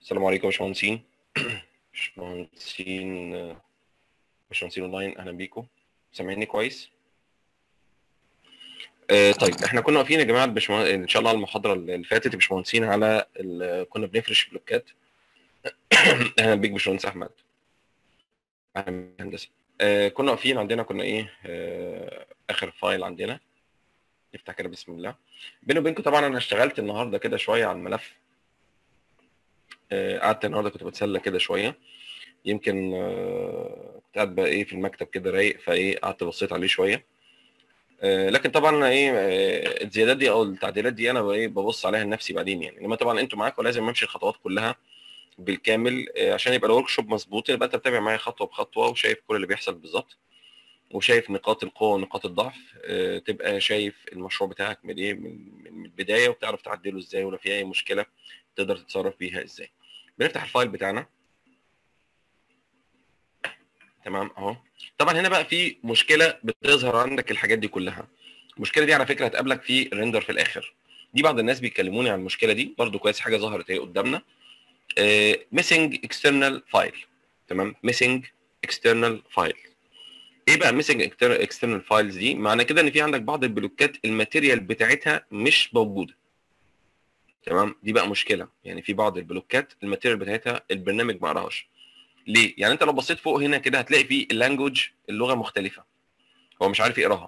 السلام عليكم يا باشمهندسين باشمهندسين باشمهندسين اونلاين اهلا بيكم سامعيني كويس آه طيب احنا كنا واقفين يا جماعه باشمهندس ان شاء الله على المحاضره اللي فاتت يا باشمهندسين على ال... كنا بنفرش بلوكات اهلا بيك باشمهندس احمد اهلا هندسه آه كنا واقفين عندنا كنا ايه آه اخر فايل عندنا نفتح كده بسم الله بيني وبينكم طبعا انا اشتغلت النهارده كده شويه على الملف قعدت النهارده كنت بتسلى كده شويه يمكن كنت قاعد بقى ايه في المكتب كده رايق فايه قعدت بصيت عليه شويه لكن طبعا انا ايه الزيادات دي او التعديلات دي انا ايه ببص عليها لنفسي بعدين يعني انما طبعا انتوا معاكم لازم امشي الخطوات كلها بالكامل عشان يبقى الورك شوب مظبوط يبقى انت بتابع معايا خطوه بخطوه وشايف كل اللي بيحصل بالظبط وشايف نقاط القوه ونقاط الضعف تبقى شايف المشروع بتاعك من ايه من البدايه وبتعرف تعدله ازاي ولو في اي مشكله تقدر تتصرف بيها ازاي بنفتح الفايل بتاعنا تمام اهو طبعا هنا بقى في مشكله بتظهر عندك الحاجات دي كلها المشكله دي على فكره هتقابلك في الريندر في الاخر دي بعض الناس بيكلموني عن المشكله دي برضو كويس حاجه ظهرت اهي قدامنا ميسنج اكسترنال فايل تمام ميسنج اكسترنال فايل ايه بقى ميسنج اكسترنال فايلز دي معنى كده ان في عندك بعض البلوكات الماتيريال بتاعتها مش موجوده تمام دي بقى مشكله يعني في بعض البلوكات الماتيريال بتاعتها البرنامج ما قراهاش ليه يعني انت لو بصيت فوق هنا كده هتلاقي في اللانجوج اللغه مختلفه هو مش عارف يقراها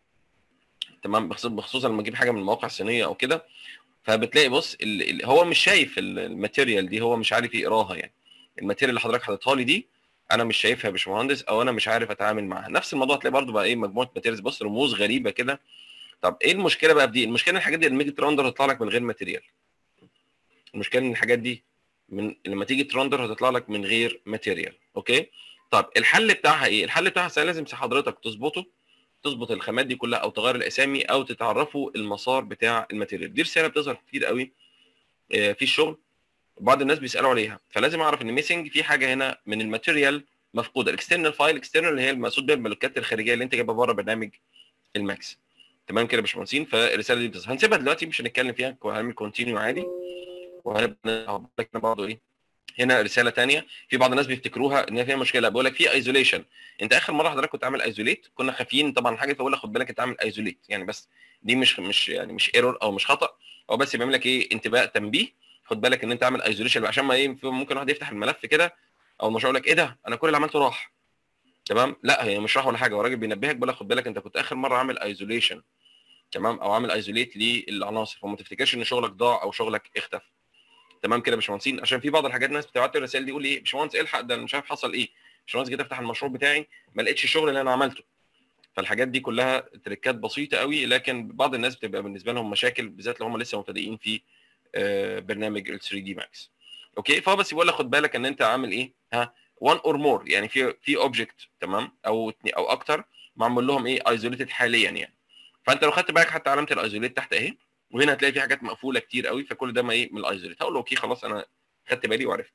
تمام بخصوصا لما تجيب حاجه من المواقع الصينيه او كده فبتلاقي بص ال ال هو مش شايف الماتيريال دي هو مش عارف يقراها يعني الماتيريال اللي حضرتك حاططها لي دي انا مش شايفها يا باشمهندس او انا مش عارف اتعامل معاها نفس الموضوع هتلاقي برده بقى ايه مجموعه ماتيريالز بص رموز غريبه كده طب ايه المشكله بقى في دي المشكله ان الحاجات دي لما تيجي ترندر هتطلع لك من غير ماتيريال المشكله ان الحاجات دي من لما تيجي ترندر هتطلع لك من غير ماتيريال اوكي طب الحل بتاعها ايه الحل بتاعها لازم حضرتك تظبطه تظبط الخامات دي كلها او تغير الاسامي او تتعرفوا المسار بتاع الماتيريال دي رساله بتظهر كتير قوي في الشغل بعض الناس بيسالوا عليها فلازم اعرف ان ميسنج في حاجه هنا من الماتيريال مفقوده الاكسترنال فايل اكسترنال اللي هي المقصود بيها الملكات الخارجيه اللي انت جايبها بره برنامج الماكس تمام كده يا باشمهندسين فالرساله دي بتظهر هنسيبها دلوقتي مش هنتكلم فيها هنعمل كونتينيو عادي وهنبدا لك برضه ايه هنا رساله ثانيه في بعض الناس بيفتكروها ان هي فيها مشكله بقول لك في ايزوليشن انت اخر مره حضرتك كنت عامل ايزوليت كنا خافيين طبعا حاجه فبقول لك خد بالك انت عامل ايزوليت يعني بس دي مش مش يعني مش ايرور او مش خطا هو بس بيعمل لك ايه انتباه تنبيه خد بالك ان انت عامل ايزوليشن عشان ما ايه ممكن واحد يفتح الملف كده او المشروع يقول لك ايه ده انا كل اللي عملته راح تمام لا هي مش راح ولا حاجه هو الراجل بينبهك بيقول لك خد بالك انت كنت اخر مره عامل ايزوليشن تمام او عامل ايزوليت للعناصر فما تفتكرش ان شغلك ضاع او شغلك اختفى تمام كده يا باشمهندسين عشان في بعض الحاجات الناس بتبعت لي الرسائل دي يقول لي ايه باشمهندس الحق ده انا مش عارف حصل ايه باشمهندس جيت افتح المشروع بتاعي ما لقيتش الشغل اللي انا عملته فالحاجات دي كلها تريكات بسيطه قوي لكن بعض الناس بتبقى بالنسبه لهم مشاكل بالذات لو هم لسه مبتدئين في برنامج ال 3 دي ماكس اوكي فهو بس بيقول لك خد بالك ان انت عامل ايه ها 1 اور مور يعني في في اوبجكت تمام او او اكتر معمول لهم ايه ايزوليتد حاليا يعني فانت لو خدت بالك حتى علامه الايزوليت تحت اهي وهنا هتلاقي في حاجات مقفوله كتير قوي فكل ده ما ايه من الايزوليت هقول له اوكي خلاص انا خدت بالي وعرفت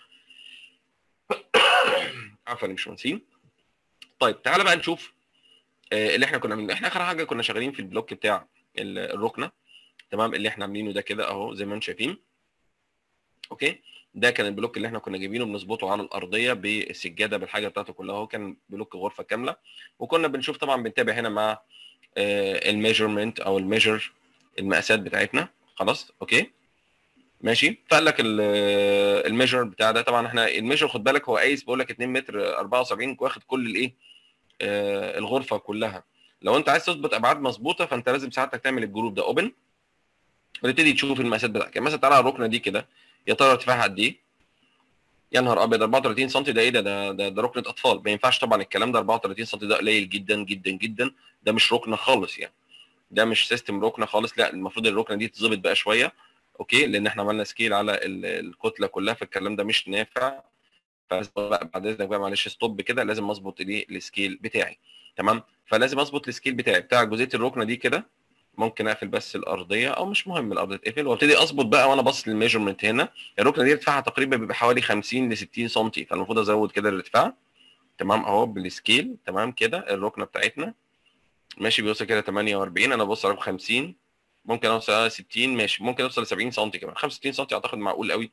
عفوا مش مهندسين طيب تعالى بقى نشوف اللي احنا كنا عاملينه احنا اخر حاجه كنا شغالين في البلوك بتاع الركنه تمام اللي احنا عاملينه ده كده اهو زي ما انتم شايفين اوكي ده كان البلوك اللي احنا كنا جايبينه بنظبطه على الارضيه بالسجاده بالحاجه بتاعته كلها هو كان بلوك غرفه كامله وكنا بنشوف طبعا بنتابع هنا مع الميجرمنت او الميجر المقاسات بتاعتنا خلاص اوكي ماشي فقال لك الميجر بتاع ده طبعا احنا الميجر خد بالك هو قايس بقول لك 2 متر 74 واخد كل الايه آه الغرفه كلها لو انت عايز تظبط ابعاد مظبوطه فانت لازم ساعتك تعمل الجروب ده اوبن وتبتدي تشوف المقاسات بتاعتك يعني مثلا تعالى على الركنه دي كده يا ترى ارتفاعها قد ايه يا نهار ابيض 34 سم ده ايه ده ده ده, ده ركنه اطفال ما ينفعش طبعا الكلام ده 34 سم ده قليل جدا جدا جدا ده مش ركنه خالص يعني ده مش سيستم ركنه خالص لا المفروض الركنه دي تتظبط بقى شويه اوكي لان احنا عملنا سكيل على الكتله كلها فالكلام ده مش نافع بقى بعد اذنك بقى معلش ستوب كده لازم اظبط الايه السكيل بتاعي تمام فلازم اظبط السكيل بتاعي بتاع جزئيه الركنه دي كده ممكن اقفل بس الارضيه او مش مهم الارضيه تقفل وابتدي اظبط بقى وانا باصص للميجرمنت هنا الركنه دي ارتفاعها تقريبا بيبقى حوالي 50 ل 60 سم فالمفروض ازود كده الارتفاع تمام اهو بالسكيل تمام كده الركنه بتاعتنا ماشي بيوصل كده 48 انا ببص على 50 ممكن اوصل 60 ماشي ممكن اوصل ل 70 سم كمان 65 سم اعتقد معقول قوي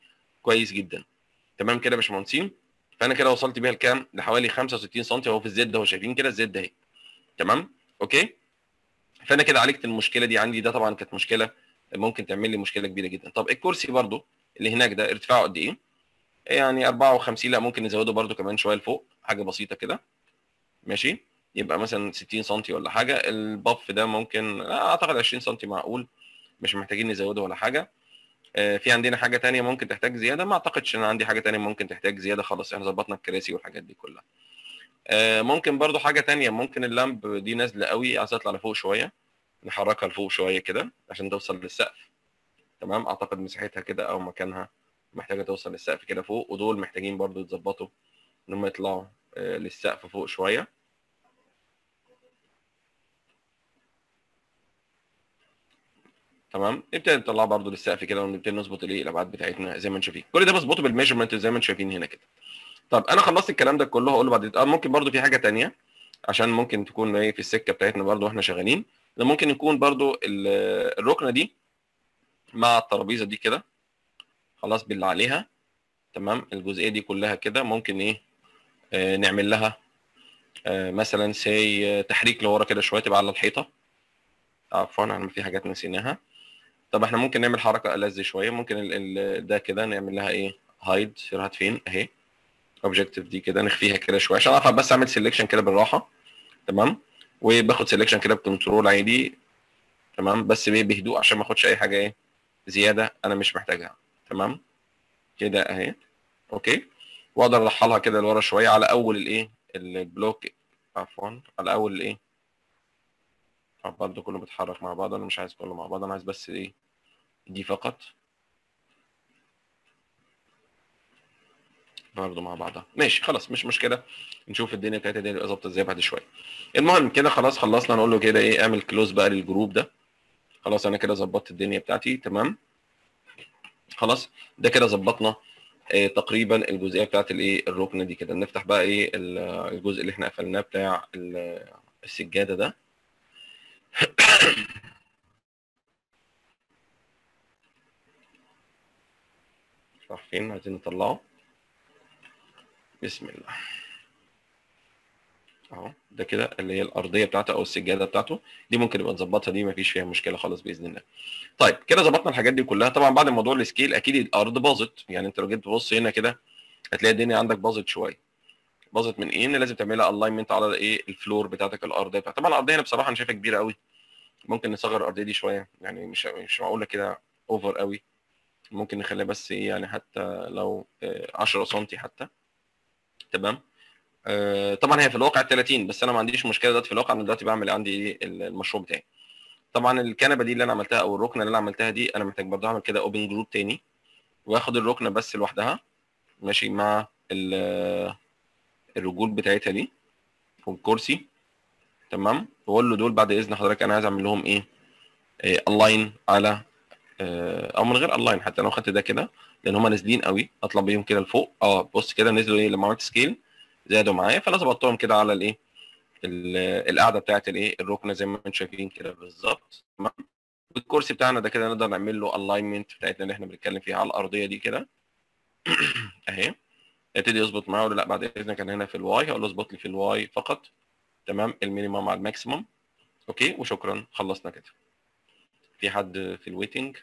كويس جدا تمام كده يا باشمهندسين فانا كده وصلت بيها لكام لحوالي 65 سم اهو في الزد اهو شايفين كده الزد اهي تمام اوكي فانا كده عالجت المشكله دي عندي ده طبعا كانت مشكله ممكن تعمل لي مشكله كبيره جدا طب الكرسي برضو اللي هناك ده ارتفاعه قد ايه يعني 54 لا ممكن نزوده برضو كمان شويه لفوق حاجه بسيطه كده ماشي يبقى مثلا 60 سم ولا حاجه البف ده ممكن اعتقد 20 سم معقول مش محتاجين نزوده ولا حاجه آه، في عندنا حاجه تانية ممكن تحتاج زياده ما اعتقدش ان عندي حاجه تانية ممكن تحتاج زياده خلاص احنا ظبطنا الكراسي والحاجات دي كلها آه، ممكن برضو حاجه تانية ممكن اللامب دي نازله قوي عايز تطلع لفوق شويه نحركها لفوق شويه كده عشان توصل للسقف تمام اعتقد مساحتها كده او مكانها محتاجه توصل للسقف كده فوق ودول محتاجين برضو يتظبطوا ان هم يطلعوا آه، للسقف فوق شويه تمام نبتدي نطلعها برضو للسقف كده ونبتدي نظبط الايه الابعاد بتاعتنا زي ما انتم شايفين كل ده بظبطه بالميجرمنت زي ما انتم شايفين هنا كده طب انا خلصت الكلام ده كله هقول له بعد اه ممكن برضو في حاجه تانية عشان ممكن تكون ايه في السكه بتاعتنا برضو واحنا شغالين ده ممكن يكون برضو ال- الركنه دي مع الترابيزه دي كده خلاص باللي عليها تمام الجزئيه دي كلها كده ممكن ايه آه نعمل لها آه مثلا سي تحريك لورا كده شويه تبقى على الحيطه عفوا احنا في حاجات نسيناها طب احنا ممكن نعمل حركه ألذ شويه ممكن ال ال ده كده نعمل لها ايه هايد راحت فين اهي اوبجكتيف دي كده نخفيها كده شويه عشان اعرف بس اعمل سيلكشن كده بالراحه تمام وباخد سيلكشن كده بكنترول عادي تمام بس بايه بهدوء عشان ما اخدش اي حاجه ايه زياده انا مش محتاجها تمام كده اهي اوكي واقدر ارحلها كده لورا شويه على اول الايه البلوك عفوا على اول الايه برضه كله بيتحرك مع بعض انا مش عايز كله مع بعض انا عايز بس ايه دي فقط برضه مع بعضها ماشي خلاص مش مشكله نشوف الدنيا بتاعتها دي هتبقى ظابطه ازاي بعد شويه المهم كده خلاص خلصنا نقول له كده ايه اعمل كلوز بقى للجروب ده خلاص انا كده ظبطت الدنيا بتاعتي تمام خلاص ده كده ظبطنا آه تقريبا الجزئيه بتاعت الايه الركنه دي كده نفتح بقى ايه ال- الجزء اللي احنا قفلناه بتاع ال- السجاده ده راح فين عايزين نطلعه بسم الله اهو ده كده اللي هي الارضيه بتاعته او السجاده بتاعته دي ممكن نبقى نظبطها دي مفيش فيها مشكله خالص باذن الله طيب كده ظبطنا الحاجات دي كلها طبعا بعد موضوع السكيل اكيد الارض باظت يعني انت لو جيت تبص هنا كده هتلاقي الدنيا عندك باظت شويه باظت من ايه ان لازم تعملها الاينمنت على ايه الفلور بتاعتك الارضيه بتاعتك طبعا الارضيه هنا بصراحه انا شايفها كبيره قوي ممكن نصغر الارضيه دي شويه يعني مش مش معقوله كده اوفر قوي ممكن نخليها بس ايه يعني حتى لو آه، 10 سم حتى تمام آه، طبعا هي في الواقع 30 بس انا ما عنديش مشكله دلوقتي في الواقع انا دلوقتي بعمل عندي ايه المشروع بتاعي طبعا الكنبه دي اللي انا عملتها او الركنه اللي انا عملتها دي انا محتاج برضه اعمل كده اوبن جروب تاني واخد الركنه بس لوحدها ماشي مع ال- الرجول بتاعتها دي والكرسي تمام واقول له دول بعد اذن حضرتك انا عايز اعمل لهم ايه الاين على آه، او من غير الاين حتى لو خدت ده كده لان هم نازلين قوي اطلع بيهم كده لفوق اه بص كده نزلوا ايه لما عملت سكيل زادوا معايا فانا ظبطتهم كده على الايه ال- القاعده بتاعت الايه الركنه زي ما انتم شايفين كده بالظبط تمام الكرسي بتاعنا ده كده نقدر نعمل له الاينمنت بتاعتنا اللي احنا بنتكلم فيها على الارضيه دي كده اهي يبتدي يظبط معايا ولا لا بعد اذنك انا هنا في الواي هقول له اظبط لي في الواي فقط تمام المينيمم مع الماكسيمم اوكي وشكرا خلصنا كده في حد في الويتنج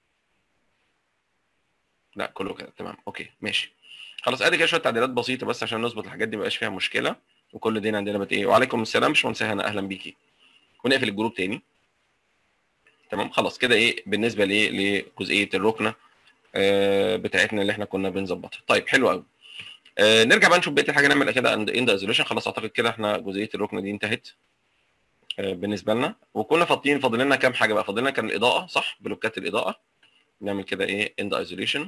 لا كله كده تمام اوكي ماشي خلاص ادي كده شويه تعديلات بسيطه بس عشان نظبط الحاجات دي مبقاش فيها مشكله وكل دين عندنا بت ايه وعليكم السلام باشمهندس هنا اهلا بيكي ونقفل الجروب تاني تمام خلاص كده ايه بالنسبه لايه لجزئيه الركنه آه بتاعتنا اللي احنا كنا بنظبطها طيب حلو قوي آه نرجع بقى نشوف بقيه الحاجه نعمل كده اند ايزوليشن خلاص اعتقد كده احنا جزئيه الركنه دي انتهت آه بالنسبه لنا وكنا فاضيين فاضل لنا كام حاجه بقى فاضل لنا كان الاضاءه صح بلوكات الاضاءه نعمل كده ايه اند ايزوليشن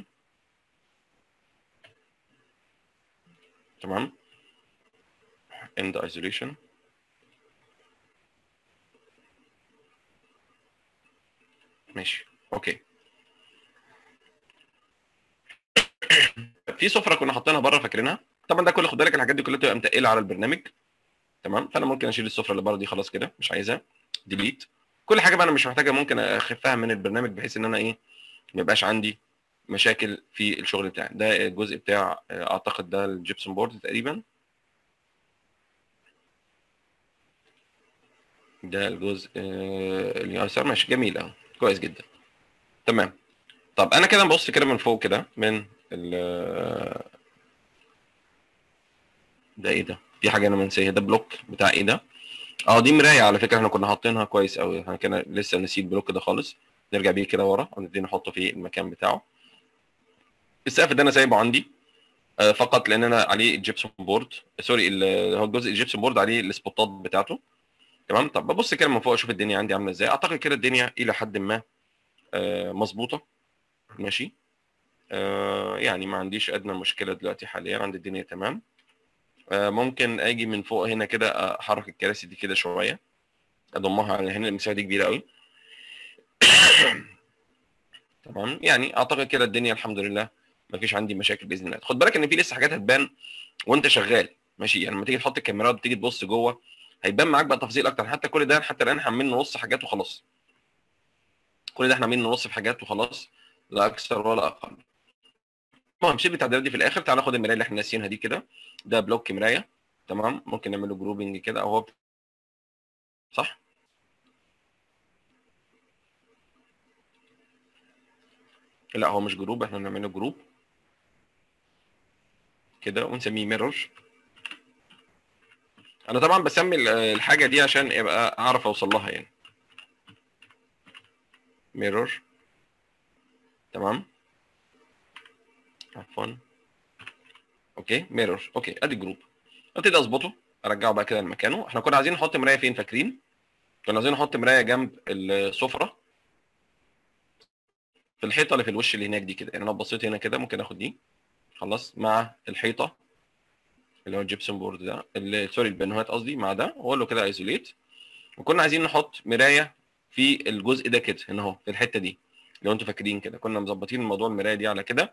تمام end isolation ماشي اوكي في سفره كنا حاطينها بره فاكرينها طبعا ده كله خد بالك الحاجات دي كلها تبقى متقله على البرنامج تمام فانا ممكن اشيل السفره اللي بره دي خلاص كده مش عايزها ديليت كل حاجه بقى انا مش محتاجها ممكن اخفها من البرنامج بحيث ان انا ايه ما يبقاش عندي مشاكل في الشغل بتاعي ده الجزء بتاع آه، اعتقد ده الجبسون بورد تقريبا ده الجزء آه، اليسار ماشي جميل اهو كويس جدا تمام طب انا كده ببص كده من فوق كده من ال ده ايه ده في حاجه انا منسيها ده بلوك بتاع ايه ده اه دي مرايه على فكره احنا كنا حاطينها كويس قوي احنا كده لسه نسيب البلوك ده خالص نرجع بيه كده ورا ونبتدي نحطه في المكان بتاعه السقف ده انا سايبه عندي آه، فقط لان انا عليه الجبسون بورد سوري ال- هو الجزء الجبسون بورد عليه السبوتات بتاعته تمام طب ببص كده من فوق اشوف الدنيا عندي عامله ازاي اعتقد كده الدنيا الى حد ما آه، مظبوطه ماشي آه، يعني ما عنديش ادنى مشكله دلوقتي حاليا عندي الدنيا تمام آه، ممكن اجي من فوق هنا كده احرك الكراسي دي كده شويه اضمها على هنا المساحه دي كبيره قوي تمام يعني اعتقد كده الدنيا الحمد لله ما فيش عندي مشاكل باذن الله خد بالك ان في لسه حاجات هتبان وانت شغال ماشي يعني لما تيجي تحط الكاميرات وتيجي تبص جوه هيبان معاك بقى تفاصيل اكتر حتى كل ده حتى الان احنا عاملين نص حاجات وخلاص كل ده احنا عاملين نص في حاجات وخلاص لا اكثر ولا اقل المهم سيب التعديلات دي في الاخر تعال ناخد المرايه اللي احنا ناسيينها دي كده ده بلوك مرايه تمام ممكن نعمل له جروبنج كده اهو صح لا هو مش جروب احنا بنعمله جروب كده ونسميه ميرور انا طبعا بسمي ال- الحاجه دي عشان ابقى اعرف اوصل لها يعني ميرور تمام عفوا اوكي ميرور اوكي ادي جروب ابتدي اظبطه ارجعه بقى كده لمكانه احنا كنا عايزين نحط مرايه فين فاكرين كنا عايزين نحط مرايه جنب السفره في الحيطه اللي في الوش اللي هناك دي كده يعني انا بصيت هنا كده ممكن اخد دي خلاص مع الحيطه اللي هو الجبسون بورد ده اللي سوري البنوهات قصدي مع ده واقول له كده ايزوليت وكنا عايزين نحط مرايه في الجزء ده كده هنا اهو في الحته دي لو انتوا فاكرين كده كنا مظبطين الموضوع المرايه دي على كده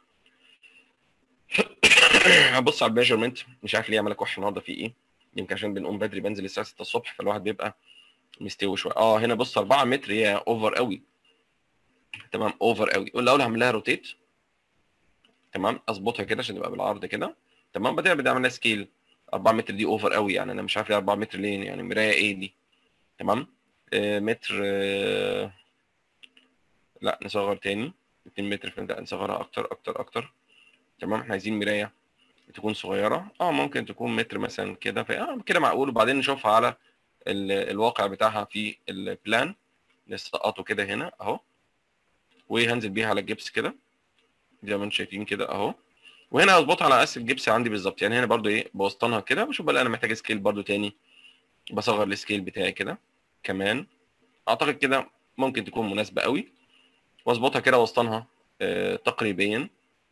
هبص على الميجرمنت مش عارف ليه عمال اكح النهارده في ايه يمكن عشان بنقوم بدري بنزل الساعه 6 الصبح فالواحد بيبقى مستوي شويه اه هنا بص 4 متر هي اوفر قوي تمام اوفر قوي قول الاول هعمل لها روتيت تمام اظبطها كده عشان تبقى بالعرض كده تمام بعدين بدي اعمل لها سكيل 4 متر دي اوفر قوي يعني انا مش عارف ليه 4 متر ليه يعني مرايه ايه دي تمام آه متر آه لا نصغر تاني 2 متر فين لا نصغرها اكتر اكتر اكتر تمام احنا عايزين مرايه تكون صغيره اه ممكن تكون متر مثلا كده ف اه كده معقول وبعدين نشوفها على ال- الواقع بتاعها في البلان نسقطه كده هنا اهو وهنزل بيها على الجبس كده زي ما انتم شايفين كده اهو وهنا هظبطها على قاس الجبس عندي بالظبط يعني هنا برضو ايه بوسطنها كده بشوف بقى انا محتاج سكيل برضو تاني بصغر السكيل بتاعي كده كمان اعتقد كده ممكن تكون مناسبه قوي واظبطها كده وسطنها آه تقريبيا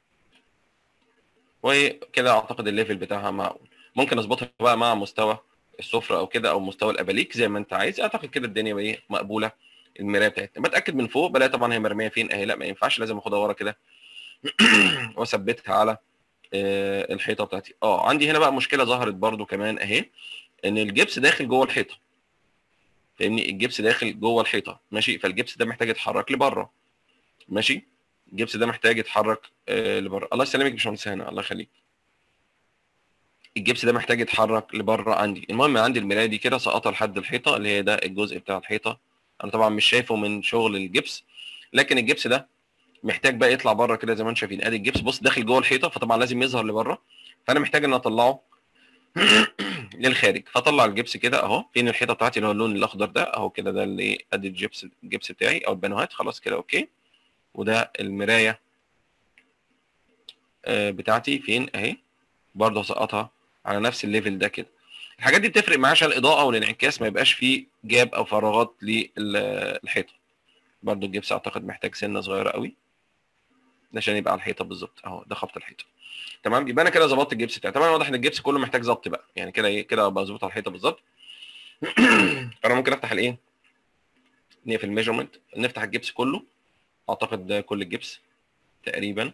وكده اعتقد الليفل بتاعها معقول ممكن اظبطها بقى مع مستوى السفره او كده او مستوى الاباليك زي ما انت عايز اعتقد كده الدنيا بقى ايه مقبوله المرايه بتاعتنا بتاكد من فوق بلاقي طبعا هي مرميه فين اهي لا ما ينفعش لازم اخدها ورا كده واثبتها على آه، الحيطه بتاعتي اه عندي هنا بقى مشكله ظهرت برضو كمان اهي ان الجبس داخل جوه الحيطه فاهمني الجبس داخل جوه الحيطه ماشي فالجبس ده محتاج يتحرك لبره ماشي الجبس ده محتاج يتحرك آه لبره الله يسلمك يا باشمهندس هنا الله يخليك الجبس ده محتاج يتحرك لبره عندي المهم عندي المرايه دي كده سقطها لحد الحيطه اللي هي ده الجزء بتاع الحيطه انا طبعا مش شايفه من شغل الجبس لكن الجبس ده محتاج بقى يطلع بره كده زي ما انتم شايفين ادي الجبس بص داخل جوه الحيطه فطبعا لازم يظهر لبره فانا محتاج ان اطلعه للخارج فاطلع الجبس كده اهو فين الحيطه بتاعتي اللي هو اللون الاخضر ده اهو كده ده اللي ادي الجبس الجبس بتاعي او البانوهات خلاص كده اوكي وده المرايه آه، بتاعتي فين اهي برضه هسقطها على نفس الليفل ده كده الحاجات دي بتفرق معايا عشان الاضاءه والانعكاس ما يبقاش فيه جاب او فراغات للحيطه برضه الجبس اعتقد محتاج سنه صغيره قوي عشان يبقى على الحيطه بالظبط اهو ده خط الحيطه تمام يبقى انا كده ظبطت الجبس بتاعي طبعا واضح ان الجبس كله محتاج ظبط بقى يعني كده ايه كده ابقى ظبط على الحيطه بالظبط فانا ممكن افتح الايه نقفل الميجرمنت نفتح الجبس كله اعتقد ده كل الجبس تقريبا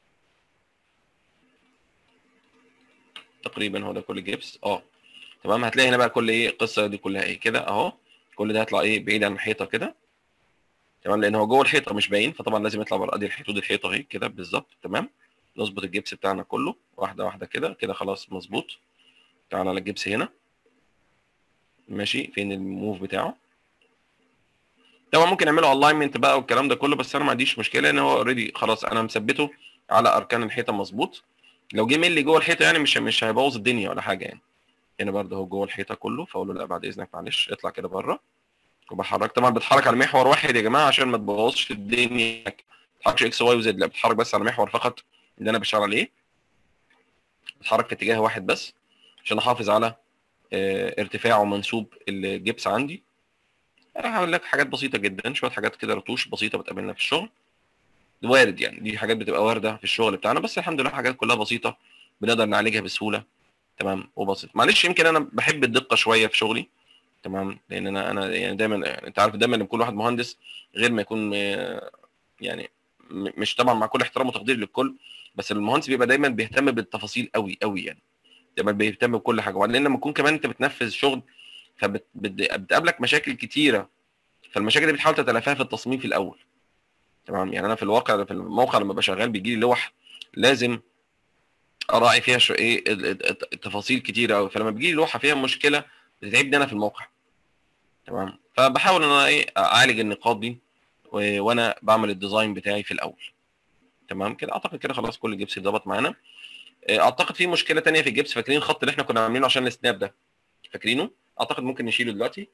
تقريبا هو ده كل الجبس اه تمام هتلاقي هنا بقى كل ايه القصه دي كلها ايه كده اهو كل ده هيطلع ايه بعيد عن الحيطه كده تمام لان هو جوه الحيطه مش باين فطبعا لازم يطلع بره ادي حدود الحيطه اهي كده بالظبط تمام نظبط الجبس بتاعنا كله واحده واحده كده كده خلاص مظبوط تعال على الجبس هنا ماشي فين الموف بتاعه طبعا ممكن نعمله الاينمنت بقى والكلام ده كله بس انا ما عنديش مشكله ان هو اوريدي خلاص انا مثبته على اركان الحيطه مظبوط لو جه ملي جوه الحيطه يعني مش مش هيبوظ الدنيا ولا حاجه يعني هنا برده هو جوه الحيطه كله فاقول له لا بعد اذنك معلش اطلع كده بره وبحرك طبعا بتحرك على محور واحد يا جماعه عشان ما تبوظش الدنيا ما بتحركش اكس واي وزد لا بتحرك بس على محور فقط اللي انا بشتغل عليه بتحرك في اتجاه واحد بس عشان احافظ على اه ارتفاع ومنسوب الجبس عندي انا هقول لك حاجات بسيطه جدا شويه حاجات كده رتوش بسيطه بتقابلنا في الشغل وارد يعني دي حاجات بتبقى وارده في الشغل بتاعنا بس الحمد لله حاجات كلها بسيطه بنقدر نعالجها بسهوله تمام وبسيط معلش يمكن انا بحب الدقه شويه في شغلي تمام لان انا انا يعني دايما انت عارف دايما لما يكون واحد مهندس غير ما يكون يعني مش طبعا مع كل احترام وتقدير للكل بس المهندس بيبقى دايما بيهتم بالتفاصيل قوي قوي يعني دايما بيهتم بكل حاجه وبعدين لما تكون كمان انت بتنفذ شغل فبتقابلك مشاكل كتيره فالمشاكل دي بتحاول تتلافاها في التصميم في الاول تمام يعني انا في الواقع في الموقع لما بشغال بيجي لي لوح لازم اراعي فيها شو ايه التفاصيل كتيره قوي فلما بيجي لي لوحه فيها مشكله بتتعبني انا في الموقع تمام فبحاول ان انا ايه اعالج النقاط دي وانا بعمل الديزاين بتاعي في الاول تمام كده اعتقد كده خلاص كل الجبس اتظبط معانا اعتقد في مشكله تانية في الجبس فاكرين الخط اللي احنا كنا عاملينه عشان السناب ده فاكرينه اعتقد ممكن نشيله دلوقتي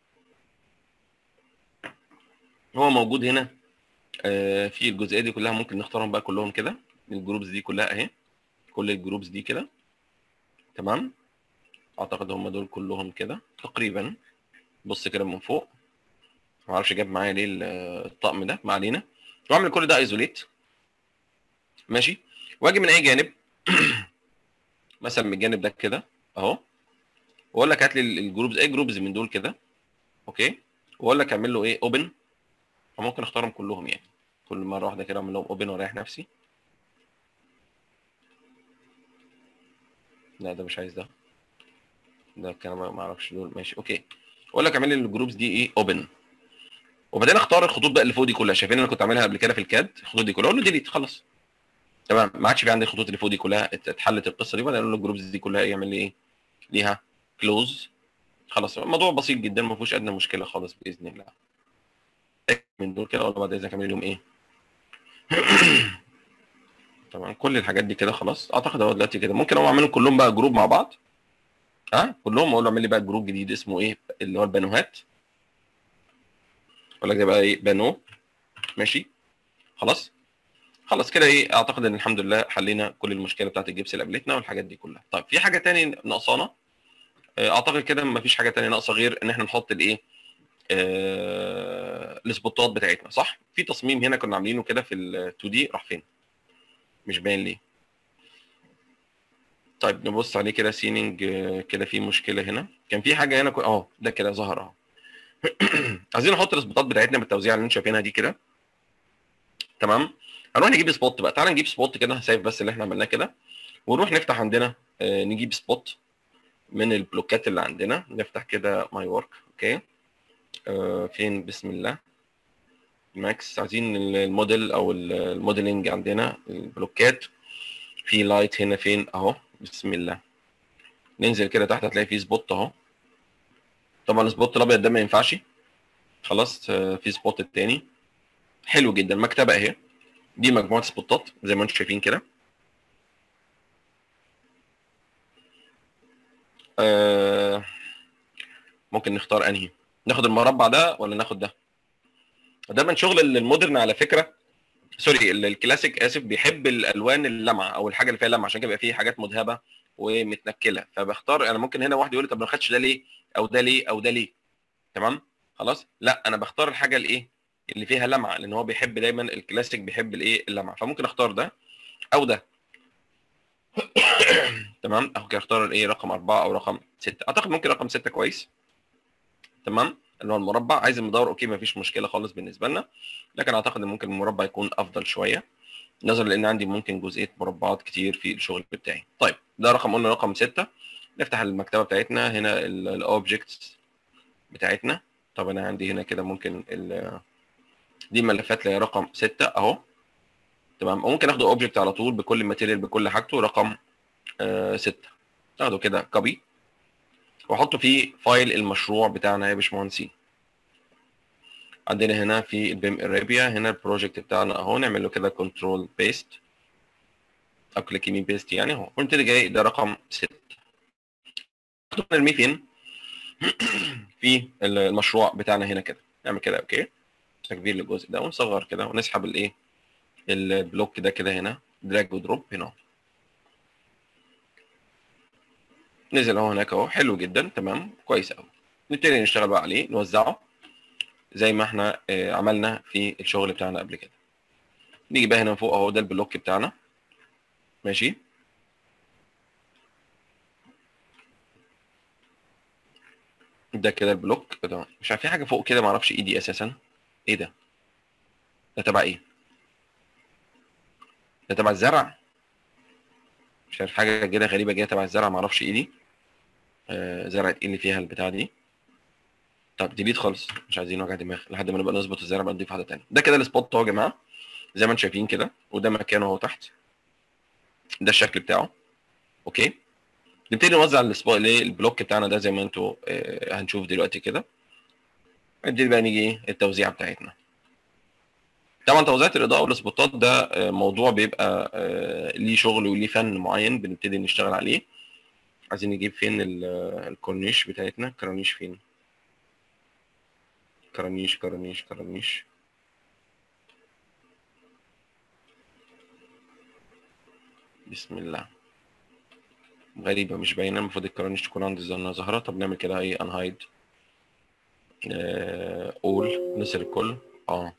هو موجود هنا في الجزئيه دي كلها ممكن نختارهم بقى كلهم كده الجروبز دي كلها اهي كل الجروبز دي كده تمام اعتقد هم دول كلهم كده تقريبا بص كده من فوق ما اعرفش جاب معايا ليه الطقم ده ما علينا واعمل كل ده ايزوليت ماشي واجي من اي جانب مثلا من الجانب ده كده اهو واقول لك هات لي الجروبز اي جروبز من دول كده اوكي واقول لك اعمل له ايه اوبن ممكن اختارهم كلهم يعني كل مره واحده كده اعمل لهم اوبن واريح نفسي لا ده مش عايز ده ده كان ما اعرفش دول ماشي اوكي اقول لك اعمل لي الجروبز دي ايه اوبن وبعدين اختار الخطوط بقى اللي فوق دي كلها شايفين انا كنت عاملها قبل كده في الكاد الخطوط دي كلها اقول له ديليت خلاص تمام ما عادش في عندي الخطوط اللي فوق دي كلها اتحلت القصه دي وبعدين اقول له الجروبز دي كلها يعمل لي ايه ليها كلوز خلاص الموضوع بسيط جدا ما فيهوش ادنى مشكله خالص باذن الله من دول كده اقول له بعد اذنك اعمل لهم ايه طبعا كل الحاجات دي كده خلاص اعتقد هو دلوقتي كده ممكن اقوم اعملهم كلهم بقى جروب مع بعض ها أه؟ كلهم اقول له اعمل لي بقى جروب جديد اسمه ايه اللي هو البانوهات اقول لك ده بقى ايه بانو ماشي خلاص خلاص كده ايه اعتقد ان الحمد لله حلينا كل المشكله بتاعت الجبس اللي قابلتنا والحاجات دي كلها طيب في حاجه تاني ناقصانا اعتقد كده مفيش حاجه تانية ناقصه غير ان احنا نحط الايه آه السبوتات بتاعتنا صح في تصميم هنا كنا عاملينه كده في ال 2 دي راح فين مش باين ليه طيب نبص عليه كده سيننج كده في مشكله هنا كان في حاجه هنا اهو ده كده ظهر اهو عايزين نحط السبوتات بتاعتنا بالتوزيع اللي انتم شايفينها دي كده تمام هنروح نجيب سبوت بقى تعال نجيب سبوت كده سايب بس اللي احنا عملناه كده ونروح نفتح عندنا آه نجيب سبوت من البلوكات اللي عندنا نفتح كده ماي ورك اوكي آه فين بسم الله ماكس عايزين الموديل او الموديلنج عندنا البلوكات في لايت هنا فين اهو بسم الله ننزل كده تحت هتلاقي في سبوت اهو طبعا السبوت الابيض ده ما ينفعش خلاص في سبوت التاني حلو جدا مكتبه اهي دي مجموعه سبوتات زي ما انتم شايفين كده آه ممكن نختار انهي ناخد المربع ده ولا ناخد ده دايما شغل المودرن على فكره سوري الكلاسيك اسف بيحب الالوان اللمعه او الحاجه اللي فيها لمعه عشان كده بيبقى فيه حاجات مذهبه ومتنكله فبختار انا يعني ممكن هنا واحد يقول لي طب ما خدتش ده ليه او ده ليه او ده ليه تمام خلاص لا انا بختار الحاجه الايه اللي فيها لمعه لان هو بيحب دايما الكلاسيك بيحب الايه اللمعه فممكن اختار ده او ده تمام اهو كده اختار الايه رقم أربعة او رقم ستة اعتقد ممكن رقم ستة كويس تمام اللي هو المربع عايز المدور اوكي مفيش مشكله خالص بالنسبه لنا لكن اعتقد ان ممكن المربع يكون افضل شويه نظرا لان عندي ممكن جزئيه مربعات كتير في الشغل بتاعي طيب ده رقم قلنا رقم ستة نفتح المكتبه بتاعتنا هنا الاوبجكتس بتاعتنا طب انا عندي هنا كده ممكن دي الملفات اللي هي رقم 6 اهو تمام وممكن اخده اوبجكت على طول بكل الماتيريال بكل حاجته رقم 6 اخده كده كوبي واحطه في فايل المشروع بتاعنا يا باشمهندسين عندنا هنا في البيم ارابيا هنا البروجكت بتاعنا اهو نعمل له كده كنترول بيست او كليك يمين بيست يعني اهو ونبتدي جاي ده رقم 6 نرميه فين؟ في المشروع بتاعنا هنا كده نعمل كده اوكي تكبير للجزء ده ونصغر كده ونسحب الايه البلوك ده كده هنا دراج ودروب هنا نزل اهو هناك اهو حلو جدا تمام كويس قوي نبتدي نشتغل بقى عليه نوزعه زي ما احنا عملنا في الشغل بتاعنا قبل كده نيجي بقى هنا فوق اهو ده البلوك بتاعنا ماشي ده كده البلوك ده مش عارف في حاجه فوق كده معرفش ايه دي اساسا ايه ده ده تبع ايه ده تبع الزرع مش عارف حاجه كده غريبه جايه تبع الزرع معرفش ايه دي آه زرعه ايه اللي فيها البتاع دي طب ديليت خالص مش عايزين وجع دماغ لحد ما نبقى نظبط الزرع بقى نضيف واحده ثانيه ده كده السبوت اهو يا جماعه زي ما انتم شايفين كده وده مكانه اهو تحت ده الشكل بتاعه اوكي نبتدي نوزع البلوك بتاعنا ده زي ما انتم آه هنشوف دلوقتي كده نبتدي بقى نيجي ايه التوزيعه بتاعتنا طبعا توزيعة الإضاءة والسبوتات ده آه موضوع بيبقى آه ليه شغل وليه فن معين بنبتدي نشتغل عليه عايزين نجيب فين الكورنيش بتاعتنا كرانيش فين كرانيش كرانيش كرانيش بسم الله غريبة مش باينة المفروض الكرانيش تكون عند الزنة ظاهرة طب نعمل كده ايه انهايد اول نسر الكل اه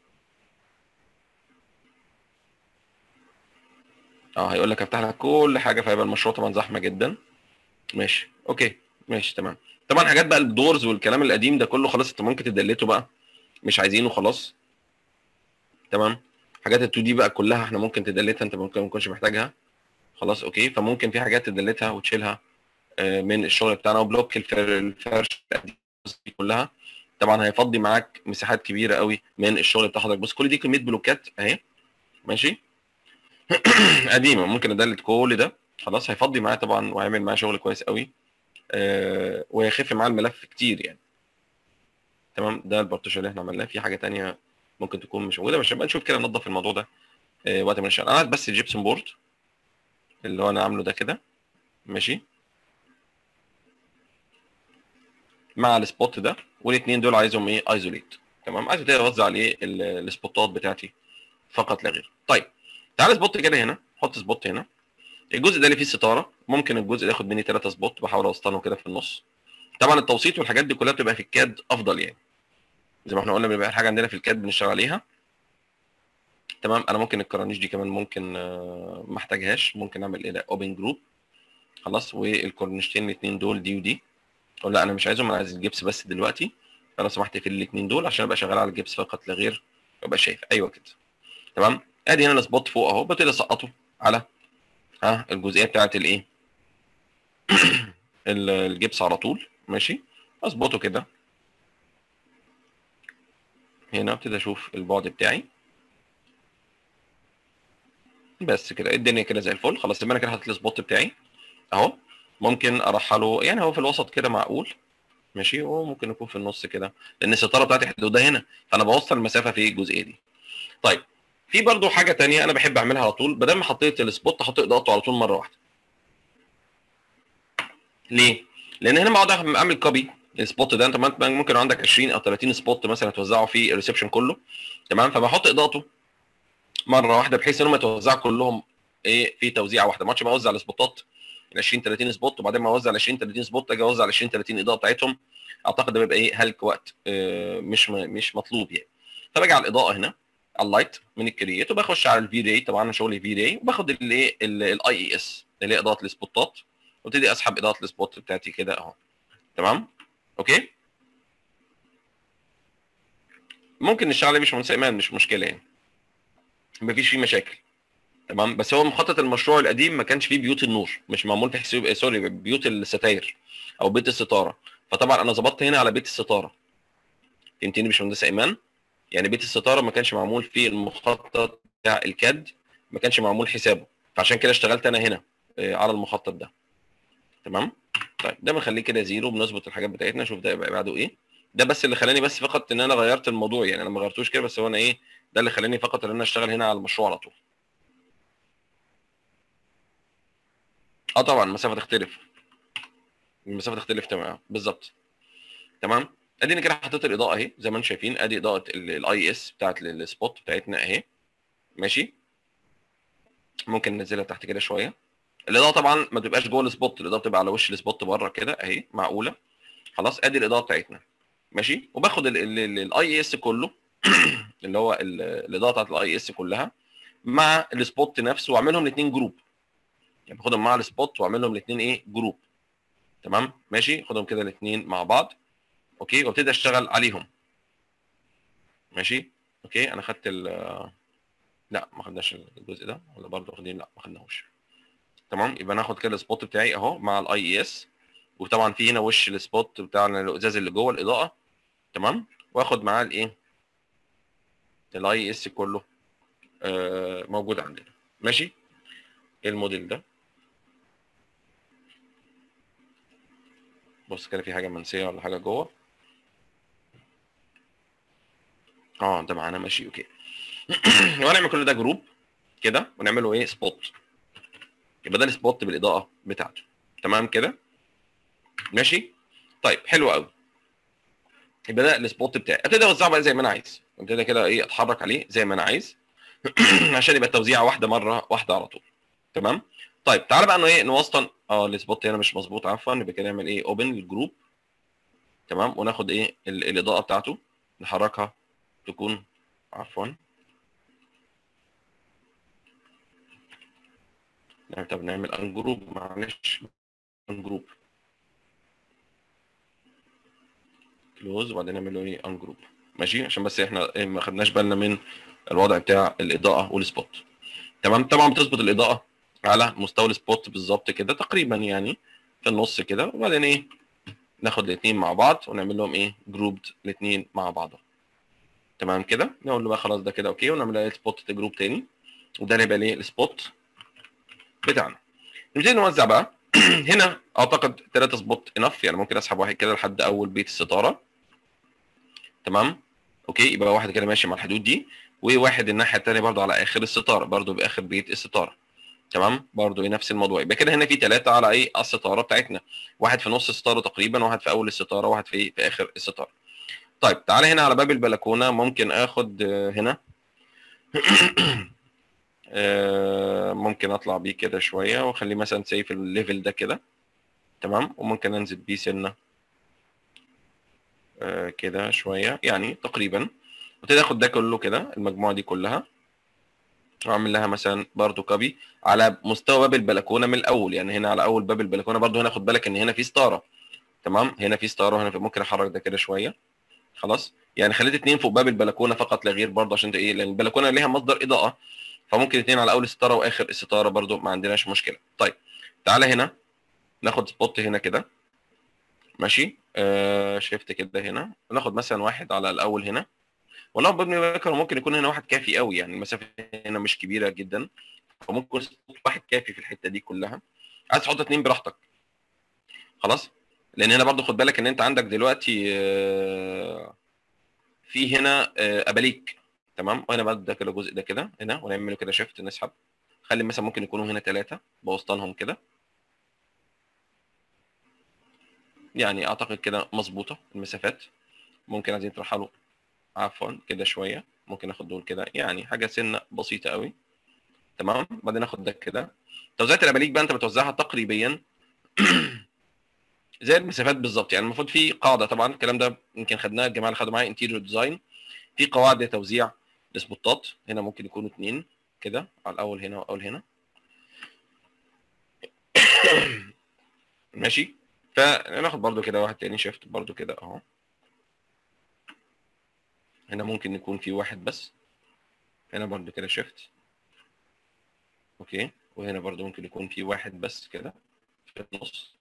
اه هيقول لك افتح لك كل حاجة فهيبقى المشروع طبعا زحمة جدا ماشي اوكي ماشي تمام طبعا حاجات بقى الدورز والكلام القديم ده كله خلاص انت ممكن تدلته بقى مش عايزينه خلاص تمام حاجات ال2 دي بقى كلها احنا ممكن تدلتها انت ممكن ما تكونش محتاجها خلاص اوكي فممكن في حاجات تدلتها وتشيلها من الشغل بتاعنا وبلوك الفرش دي كلها طبعا هيفضي معاك مساحات كبيره قوي من الشغل بتاع حضرتك بص كل دي كميه بلوكات اهي ماشي قديمه ممكن ادلت كل ده خلاص هيفضي معايا طبعا وهيعمل معايا شغل كويس قوي أه وهيخف معاه الملف كتير يعني تمام ده البارتيشن اللي احنا عملناه في حاجه تانية ممكن تكون مش موجوده بس نبقى نشوف كده ننظف الموضوع ده أه وقت ما نشتغل انا بس الجيبسون بورد اللي هو انا عامله ده كده ماشي مع السبوت ده والاثنين دول عايزهم ايه ايزوليت تمام عايز ابتدي اوزع عليه السبوتات بتاعتي فقط لا غير طيب تعالى سبوت كده هنا حط سبوت هنا الجزء ده اللي فيه الستاره ممكن الجزء ده ياخد مني 3 سبوت بحاول اوسطنه كده في النص طبعا التوسيط والحاجات دي كلها بتبقى في الكاد افضل يعني زي ما احنا قلنا بيبقى الحاجه عندنا في الكاد بنشتغل عليها تمام انا ممكن الكرانيش دي كمان ممكن ما احتاجهاش ممكن اعمل ايه ده اوبن جروب خلاص والكورنيشتين الاثنين دول دي ودي اقول لا انا مش عايزهم انا عايز الجبس بس دلوقتي فلو سمحت في الاثنين دول عشان ابقى شغال على الجبس فقط لا غير ابقى شايف ايوه كده تمام ادي هنا السبوت فوق اهو ببتدي اسقطه على ها الجزئيه بتاعت الايه الجبس على طول ماشي اظبطه كده هنا ابتدي اشوف البعد بتاعي بس كده الدنيا كده زي الفل خلاص يبقى انا كده حاطط السبوت بتاعي اهو ممكن ارحله يعني هو في الوسط كده معقول ماشي وممكن يكون في النص كده لان الستاره بتاعتي حدودها هنا فانا بوصل المسافه في الجزئيه دي طيب في برضو حاجه تانية انا بحب اعملها على طول بدل ما حطيت السبوت احط اضاءته على طول مره واحده ليه لان هنا بقعد اعمل كوبي السبوت ده انت ممكن عندك 20 او 30 سبوت مثلا توزعه في الريسبشن كله تمام فبحط اضاءته مره واحده بحيث انهم يتوزعوا كلهم ايه في توزيعه واحده ما اقعدش اوزع السبوتات ال 20 30 سبوت وبعدين ما اوزع ال 20 30 سبوت اجي اوزع ال 20 30 اضاءه بتاعتهم اعتقد ده بيبقى ايه هلك وقت اه مش مش مطلوب يعني فباجي على الاضاءه هنا على اللايت من الكرييت وبخش على الفي راي طبعا شغلي في راي وباخد الايه الاي اي اس اللي هي اضاءه السبوتات وابتدي اسحب اضاءه السبوت بتاعتي كده اهو تمام اوكي ممكن نشتغل عليه مش مهندس ايمان مش مشكله يعني مفيش فيه مشاكل تمام بس هو مخطط المشروع القديم ما كانش فيه بيوت النور مش معمول في حساب سوري بيوت الستاير او بيت الستاره فطبعا انا ظبطت هنا على بيت الستاره فهمتني مش مهندس ايمان يعني بيت الستاره ما كانش معمول في المخطط بتاع الكاد ما كانش معمول حسابه فعشان كده اشتغلت انا هنا آه، على المخطط ده تمام طيب ده بنخليه كده زيرو بنظبط الحاجات بتاعتنا شوف ده يبقى بعده ايه ده بس اللي خلاني بس فقط ان انا غيرت الموضوع يعني انا ما غيرتوش كده بس هو انا ايه ده اللي خلاني فقط ان انا اشتغل هنا على المشروع على طول اه طبعا المسافه تختلف المسافه تختلف تمام بالظبط تمام اديني كده حطيت الاضاءه اهي زي ما انتم شايفين ادي اضاءه الاي اس بتاعت السبوت بتاعتنا اهي ماشي ممكن ننزلها تحت كده شويه الاضاءه طبعا ما تبقاش جوه السبوت الاضاءه بتبقى على وش السبوت بره كده اهي معقوله خلاص ادي الاضاءه بتاعتنا ماشي وباخد الاي اس كله اللي هو ال- الاضاءه بتاعت الاي اس كلها مع السبوت نفسه واعملهم الاثنين جروب يعني باخدهم مع السبوت واعملهم الاثنين ايه جروب تمام ماشي خدهم كده الاثنين مع بعض اوكي وابتدي اشتغل عليهم ماشي اوكي انا خدت ال لا ما خدناش الجزء ده ولا برضه واخدين لا ما خدناهوش تمام يبقى ناخد كده السبوت بتاعي اهو مع الاي اي اس وطبعا في هنا وش السبوت بتاع الازاز اللي جوه الاضاءه تمام واخد معاه الايه الاي اس كله آه موجود عندنا ماشي ايه الموديل ده بص كده في حاجه منسيه ولا حاجه جوه اه ده معانا ماشي اوكي وهنعمل كل ده جروب كده ونعمله ايه سبوت يبقى ده السبوت بالاضاءه بتاعته تمام كده ماشي طيب حلو قوي يبقى ده السبوت بتاعي ابتدي اوزعه بقى زي ما انا عايز ابتدي كده ايه اتحرك عليه زي ما انا عايز عشان يبقى التوزيعه واحده مره واحده على طول تمام طيب تعالى بقى انه ايه نوسطن اه السبوت هنا مش مظبوط عفوا يبقى كده نعمل ايه اوبن للجروب تمام وناخد ايه ال- الاضاءه بتاعته نحركها تكون عفوا نعم طب نعمل ان جروب معلش ان جروب كلوز وبعدين نعمل له ايه ان جروب ماشي عشان بس احنا إيه ما خدناش بالنا من الوضع بتاع الاضاءه والسبوت تمام طبعا بتظبط الاضاءه على مستوى السبوت بالظبط كده تقريبا يعني في النص كده وبعدين ايه ناخد الاثنين مع بعض ونعمل لهم ايه جروبد الاثنين مع بعض تمام كده نقول له بقى خلاص ده كده اوكي ونعمل له سبوت جروب تاني وده هيبقى ليه السبوت بتاعنا نبتدي نوزع بقى هنا اعتقد ثلاثة سبوت انف يعني ممكن اسحب واحد كده لحد اول بيت الستاره تمام اوكي يبقى واحد كده ماشي مع الحدود دي وواحد الناحيه الثانيه برضو على اخر الستاره برضو باخر بيت الستاره تمام برضو ايه نفس الموضوع يبقى كده هنا في ثلاثه على ايه على الستاره بتاعتنا واحد في نص الستاره تقريبا واحد في اول الستاره واحد في في اخر الستاره طيب تعالى هنا على باب البلكونه ممكن اخد آه، هنا آه، ممكن اطلع بيه كده شويه واخليه مثلا سي في الليفل ده كده تمام وممكن انزل بيه سنه آه، كده شويه يعني تقريبا وابتدي اخد ده كله كده المجموعه دي كلها واعمل لها مثلا برضو كوبي على مستوى باب البلكونه من الاول يعني هنا على اول باب البلكونه برضو هنا خد بالك ان هنا في ستاره تمام هنا في ستاره وهنا في ممكن احرك ده كده شويه خلاص يعني خليت اتنين فوق باب البلكونه فقط لا غير برضو عشان ايه لان البلكونه ليها مصدر اضاءه فممكن اتنين على اول الستاره واخر الستاره برضو ما عندناش مشكله طيب تعالى هنا ناخد سبوت هنا كده ماشي آه شيفت كده هنا ناخد مثلا واحد على الاول هنا والله بابني بكر ممكن يكون هنا واحد كافي قوي يعني المسافه هنا مش كبيره جدا فممكن سبوت واحد كافي في الحته دي كلها عايز تحط اتنين براحتك خلاص لان هنا برضو خد بالك ان انت عندك دلوقتي آه، في هنا آه، اباليك تمام وهنا بقى ده كده الجزء ده كده هنا ونعمله كده شيفت نسحب خلي مثلا ممكن يكونوا هنا ثلاثه بوسطنهم كده يعني اعتقد كده مظبوطه المسافات ممكن عايزين ترحلوا عفوا كده شويه ممكن اخد دول كده يعني حاجه سنه بسيطه قوي تمام بعدين اخد ده كده توزيعات الاباليك بقى انت بتوزعها تقريبا زي المسافات بالظبط يعني المفروض في قاعده طبعا الكلام ده يمكن خدناه الجماعه اللي خدوا معايا انتيريور ديزاين في قواعد لتوزيع السبوتات هنا ممكن يكونوا اثنين كده على الاول هنا واول هنا ماشي فناخد برضو كده واحد تاني شيفت برضو كده اهو هنا ممكن يكون في واحد بس هنا برضو كده شيفت اوكي وهنا برضو ممكن يكون في واحد بس كده في النص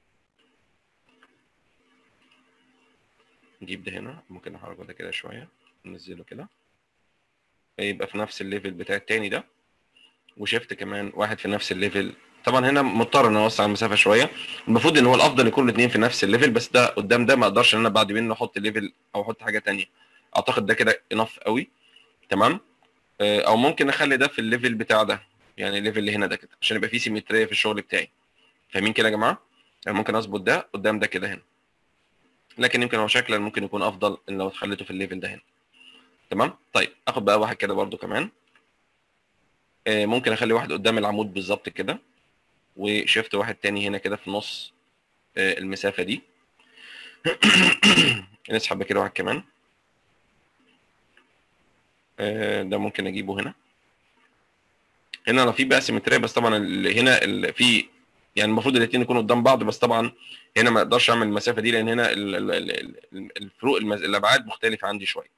نجيب ده هنا ممكن نحركه ده كده شويه ننزله كده يبقى في نفس الليفل بتاع التاني ده وشيفت كمان واحد في نفس الليفل طبعا هنا مضطر ان اوسع المسافه شويه المفروض ان هو الافضل يكون الاثنين في نفس الليفل بس ده قدام ده ما اقدرش ان انا بعد منه احط ليفل او احط حاجه تانية اعتقد ده كده انف قوي تمام آه، او ممكن اخلي ده في الليفل بتاع ده يعني الليفل اللي هنا ده كده عشان يبقى فيه سيمتريه في الشغل بتاعي فاهمين كده يا جماعه يعني ممكن اظبط ده قدام ده كده هنا لكن يمكن هو شكلا ممكن يكون افضل ان لو خليته في الليفل ده هنا تمام طيب اخد بقى واحد كده برده كمان آه، ممكن اخلي واحد قدام العمود بالظبط كده وشيفت واحد تاني هنا كده في نص آه، المسافه دي نسحب كده واحد كمان آه، ده ممكن اجيبه هنا هنا لو في بقى سيمتريه بس طبعا اللي هنا اللي في يعني المفروض الاثنين يكونوا قدام بعض بس طبعا هنا ما اقدرش اعمل المسافه دي لان هنا ال- ال- ال- ال- الفروق المز- الابعاد مختلفه عندي شويه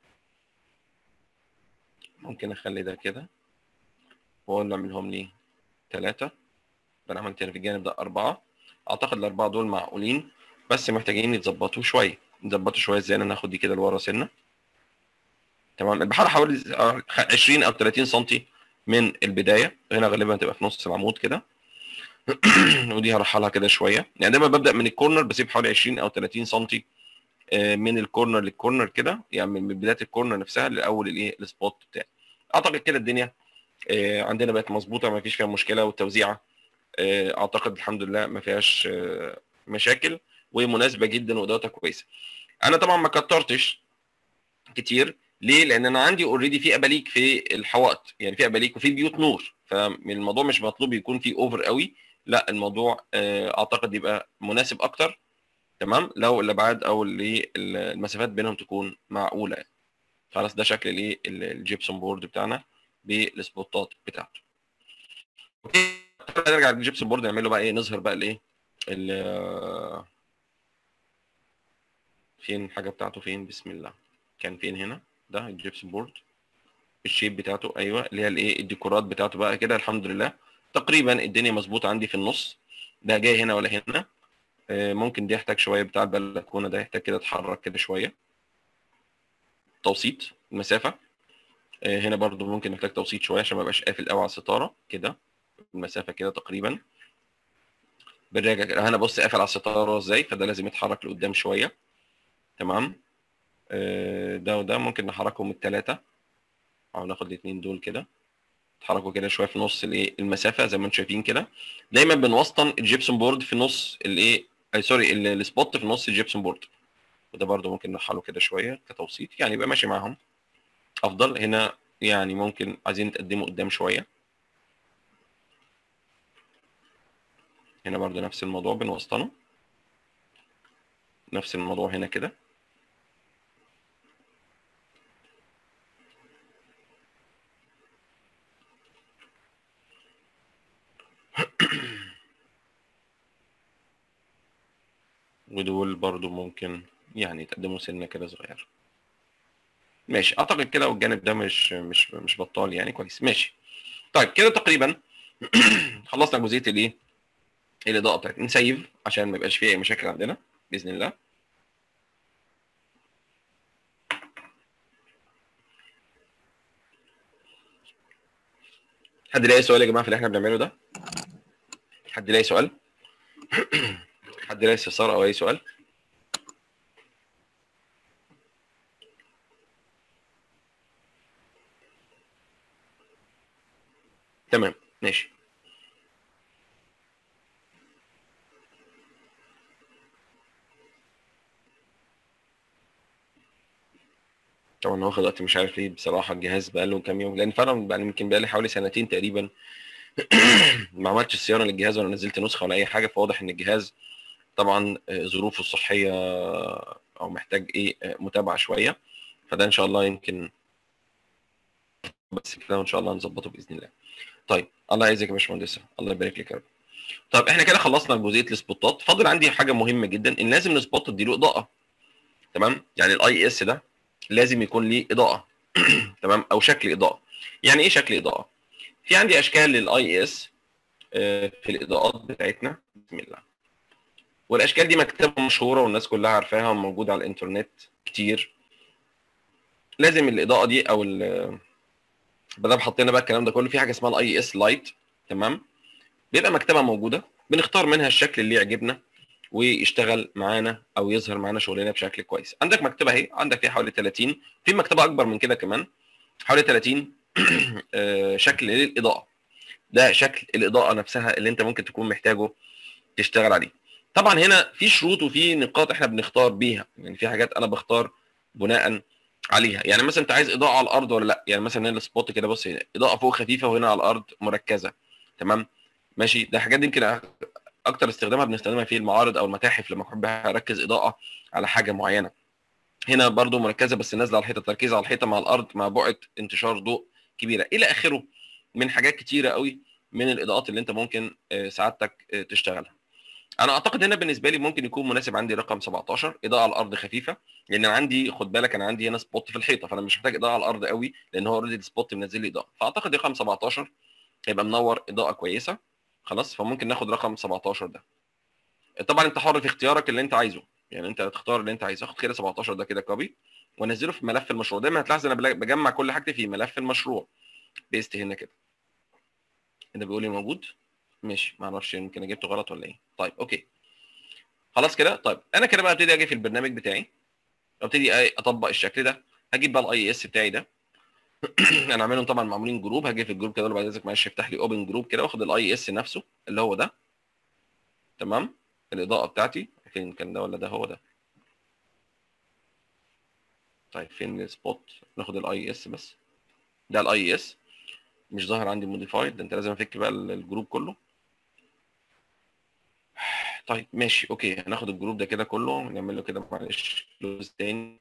ممكن اخلي ده كده واقول اعملهم لي ثلاثه ده انا عملت هنا في الجانب ده اربعه اعتقد الاربعه دول معقولين بس محتاجين يتظبطوا شويه نظبطوا شويه ازاي ان انا اخد دي كده لورا سنه تمام البحر حوالي 20 او 30 سم من البدايه هنا غالبا هتبقى في نص العمود كده ودي هرحلها كده شويه يعني دايما ببدا من الكورنر بسيب حوالي 20 او 30 سم من الكورنر للكورنر كده يعني من بدايه الكورنر نفسها لاول الايه السبوت بتاعي اعتقد كده الدنيا آه، عندنا بقت مظبوطه ما فيش فيها مشكله والتوزيعه آه، اعتقد الحمد لله ما فيهاش آه، مشاكل ومناسبه جدا وادواتها كويسه انا طبعا ما كترتش كتير ليه لان انا عندي اوريدي في اباليك في الحوائط يعني في اباليك وفي بيوت نور فالموضوع مش مطلوب يكون فيه اوفر قوي لا الموضوع آه، اعتقد يبقى مناسب اكتر تمام لو الابعاد او اللي المسافات بينهم تكون معقوله يعني. خلاص ده شكل الايه ال- الجيبسون بورد بتاعنا بالسبوتات بتاعته اوكي نرجع للجيبسون بورد نعمل له بقى ايه نظهر بقى الايه ال- فين الحاجه بتاعته فين بسم الله كان فين هنا ده الجيبسون بورد الشيب بتاعته ايوه اللي هي الايه الديكورات بتاعته بقى كده الحمد لله تقريبا الدنيا مظبوطه عندي في النص ده جاي هنا ولا هنا آه، ممكن دي يحتاج شويه بتاع البلكونه ده يحتاج كده اتحرك كده شويه توسيط المسافه آه، هنا برضو ممكن محتاج توسيط شويه عشان ما يبقاش قافل قوي على الستاره كده المسافه كده تقريبا بنراجع كده هنا بص قافل على الستاره ازاي فده لازم يتحرك لقدام شويه تمام آه، ده وده ممكن نحركهم الثلاثه او ناخد الاثنين دول كده اتحركوا كده شويه في نص الايه المسافه زي ما انتم شايفين كده دايما بنوسطن الجيبسون بورد في نص الايه اي سوري ال- السبوت في نص الجيبسون بورد وده برده ممكن نرحله كده شويه كتوسيط يعني يبقى ماشي معاهم افضل هنا يعني ممكن عايزين نتقدمه قدام شويه هنا برضه نفس الموضوع بنوسطنه نفس الموضوع هنا كده ودول برضو ممكن يعني يتقدموا سنه كده صغيره ماشي اعتقد كده والجانب ده مش مش مش بطال يعني كويس ماشي طيب كده تقريبا خلصنا جزئيه الايه الاضاءه بتاعتنا نسيف عشان ما يبقاش فيه اي مشاكل عندنا باذن الله حد لاقي سؤال يا جماعه في اللي احنا بنعمله ده حد لاقي سؤال حد لاقي استفسار او اي سؤال تمام ماشي طبعا هو واخد وقت مش عارف ليه بصراحه الجهاز بقى له كام يوم لان فعلا بقى يمكن بقى لي حوالي سنتين تقريبا ما عملتش صيانه للجهاز ولا نزلت نسخه ولا اي حاجه فواضح ان الجهاز طبعا آه، ظروفه الصحيه آه، او محتاج ايه آه، متابعه شويه فده ان شاء الله يمكن بس كده وان شاء الله نظبطه باذن الله طيب الله يعزك يا باشمهندس الله يبارك لك يا رب طيب احنا كده خلصنا جزئيه السبوتات فاضل عندي حاجه مهمه جدا ان لازم السبوت تديله اضاءه تمام يعني الاي اس ده لازم يكون ليه اضاءه تمام او شكل اضاءه يعني ايه شكل اضاءه في عندي اشكال للاي اس في الاضاءات بتاعتنا بسم الله والاشكال دي مكتبه مشهوره والناس كلها عارفاها وموجوده على الانترنت كتير لازم الاضاءه دي او ال- بدل حطينا بقى الكلام ده كله في حاجه اسمها الاي اس لايت تمام بيبقى مكتبه موجوده بنختار منها الشكل اللي يعجبنا ويشتغل معانا او يظهر معانا شغلنا بشكل كويس عندك مكتبه اهي عندك فيها حوالي 30 في مكتبه اكبر من كده كمان حوالي 30 آه، شكل للاضاءه ده شكل الاضاءه نفسها اللي انت ممكن تكون محتاجه تشتغل عليه طبعا هنا في شروط وفي نقاط احنا بنختار بيها يعني في حاجات انا بختار بناء عليها يعني مثلا انت عايز اضاءه على الارض ولا لا يعني مثلا هنا السبوت كده بص هنا اضاءه فوق خفيفه وهنا على الارض مركزه تمام ماشي ده حاجات دي يمكن اكتر استخدامها بنستخدمها في المعارض او المتاحف لما احب اركز اضاءه على حاجه معينه هنا برضو مركزه بس نازله على الحيطه تركيز على الحيطه مع الارض مع بعد انتشار ضوء كبيره الى اخره من حاجات كتيره قوي من الاضاءات اللي انت ممكن آه، سعادتك آه، تشتغلها انا اعتقد هنا بالنسبه لي ممكن يكون مناسب عندي رقم 17 اضاءه على الارض خفيفه لان انا عندي خد بالك انا عندي هنا سبوت في الحيطه فانا مش محتاج اضاءه على الارض قوي لان هو اوريدي السبوت منزل لي اضاءه فاعتقد رقم 17 هيبقى منور اضاءه كويسه خلاص فممكن ناخد رقم 17 ده طبعا انت حر في اختيارك اللي انت عايزه يعني انت تختار اللي انت عايزه اخد كده 17 ده كده كوبي وانزله في ملف المشروع دايما هتلاحظ انا بلا- بجمع كل حاجتي في ملف المشروع بيست هنا كده هنا بيقول لي موجود ماشي ما اعرفش يمكن أنا جبته غلط ولا ايه طيب اوكي خلاص كده طيب انا كده بقى ابتدي اجي في البرنامج بتاعي ابتدي ايه اطبق الشكل ده هجيب بقى الاي اس بتاعي ده انا عاملهم طبعا معمولين جروب هاجي في الجروب كده اقول له بعد اذنك معلش افتح لي اوبن جروب كده واخد الاي اس نفسه اللي هو ده تمام الاضاءه بتاعتي فين كان ده ولا ده هو ده طيب فين السبوت ناخد الاي اس بس ده الاي اس مش ظاهر عندي موديفايد ده انت لازم افك بقى ال- الجروب كله طيب ماشي اوكي هناخد الجروب ده كده كله نعمل له كده معلش كلوز تاني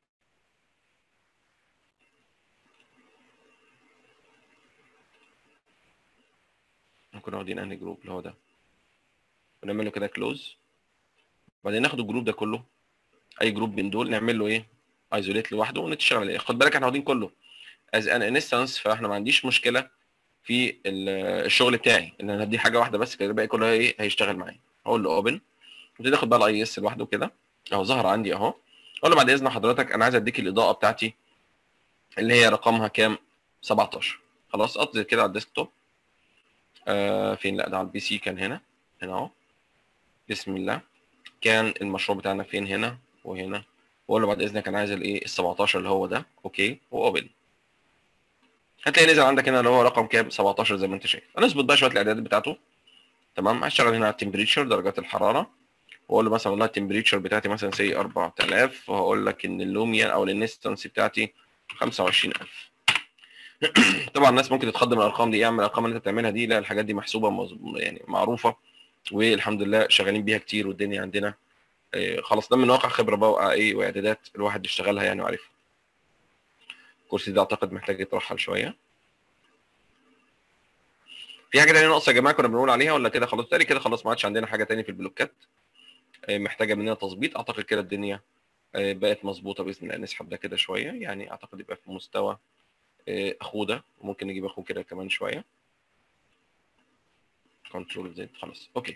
ممكن واخدين انهي جروب اللي هو ده ونعمل له كده كلوز وبعدين ناخد الجروب ده كله اي جروب من دول نعمل له ايه ايزوليت لوحده ونشتغل عليه خد بالك احنا واخدين كله از ان انستنس فاحنا ما عنديش مشكله في ال- الشغل بتاعي ان انا هدي حاجه واحده بس كده الباقي كله ايه هيشتغل معايا اقول له اوبن وابتدي اخد بقى الاي اس لوحده كده اهو ظهر عندي اهو اقول له بعد اذن حضرتك انا عايز اديك الاضاءه بتاعتي اللي هي رقمها كام 17 خلاص اطلع كده على الديسكتوب آه فين لا ده على البي سي كان هنا هنا اهو بسم الله كان المشروع بتاعنا فين هنا وهنا واقول له بعد اذنك انا عايز الايه ال 17 اللي هو ده اوكي واوبن هتلاقي نزل عندك هنا اللي هو رقم كام 17 زي ما انت شايف هنظبط بقى شويه الاعدادات بتاعته تمام هشتغل هنا على التمبريتشر درجات الحراره واقول له مثلا والله التمبريتشر بتاعتي مثلا سي 4000 وهقول لك ان اللوميا او الانستنس بتاعتي 25000 طبعا الناس ممكن تتخض من الارقام دي ايه يا عم الارقام اللي انت بتعملها دي لا الحاجات دي محسوبه مظ- يعني معروفه والحمد لله شغالين بيها كتير والدنيا عندنا إيه، خلاص ده من واقع خبره بقى وقع ايه واعدادات الواحد يشتغلها يعني وعارفها الكرسي ده اعتقد محتاج يترحل شويه في حاجه تانية ناقصه يا جماعه كنا بنقول عليها ولا كده خلاص تاني كده خلاص ما عادش عندنا حاجه تاني في البلوكات إيه، محتاجه مننا تظبيط اعتقد كده الدنيا إيه، بقت مظبوطه باذن الله نسحب ده كده شويه يعني اعتقد يبقى في مستوى إيه، اخوه ده وممكن نجيب اخوه كده كمان شويه كنترول زد خلاص اوكي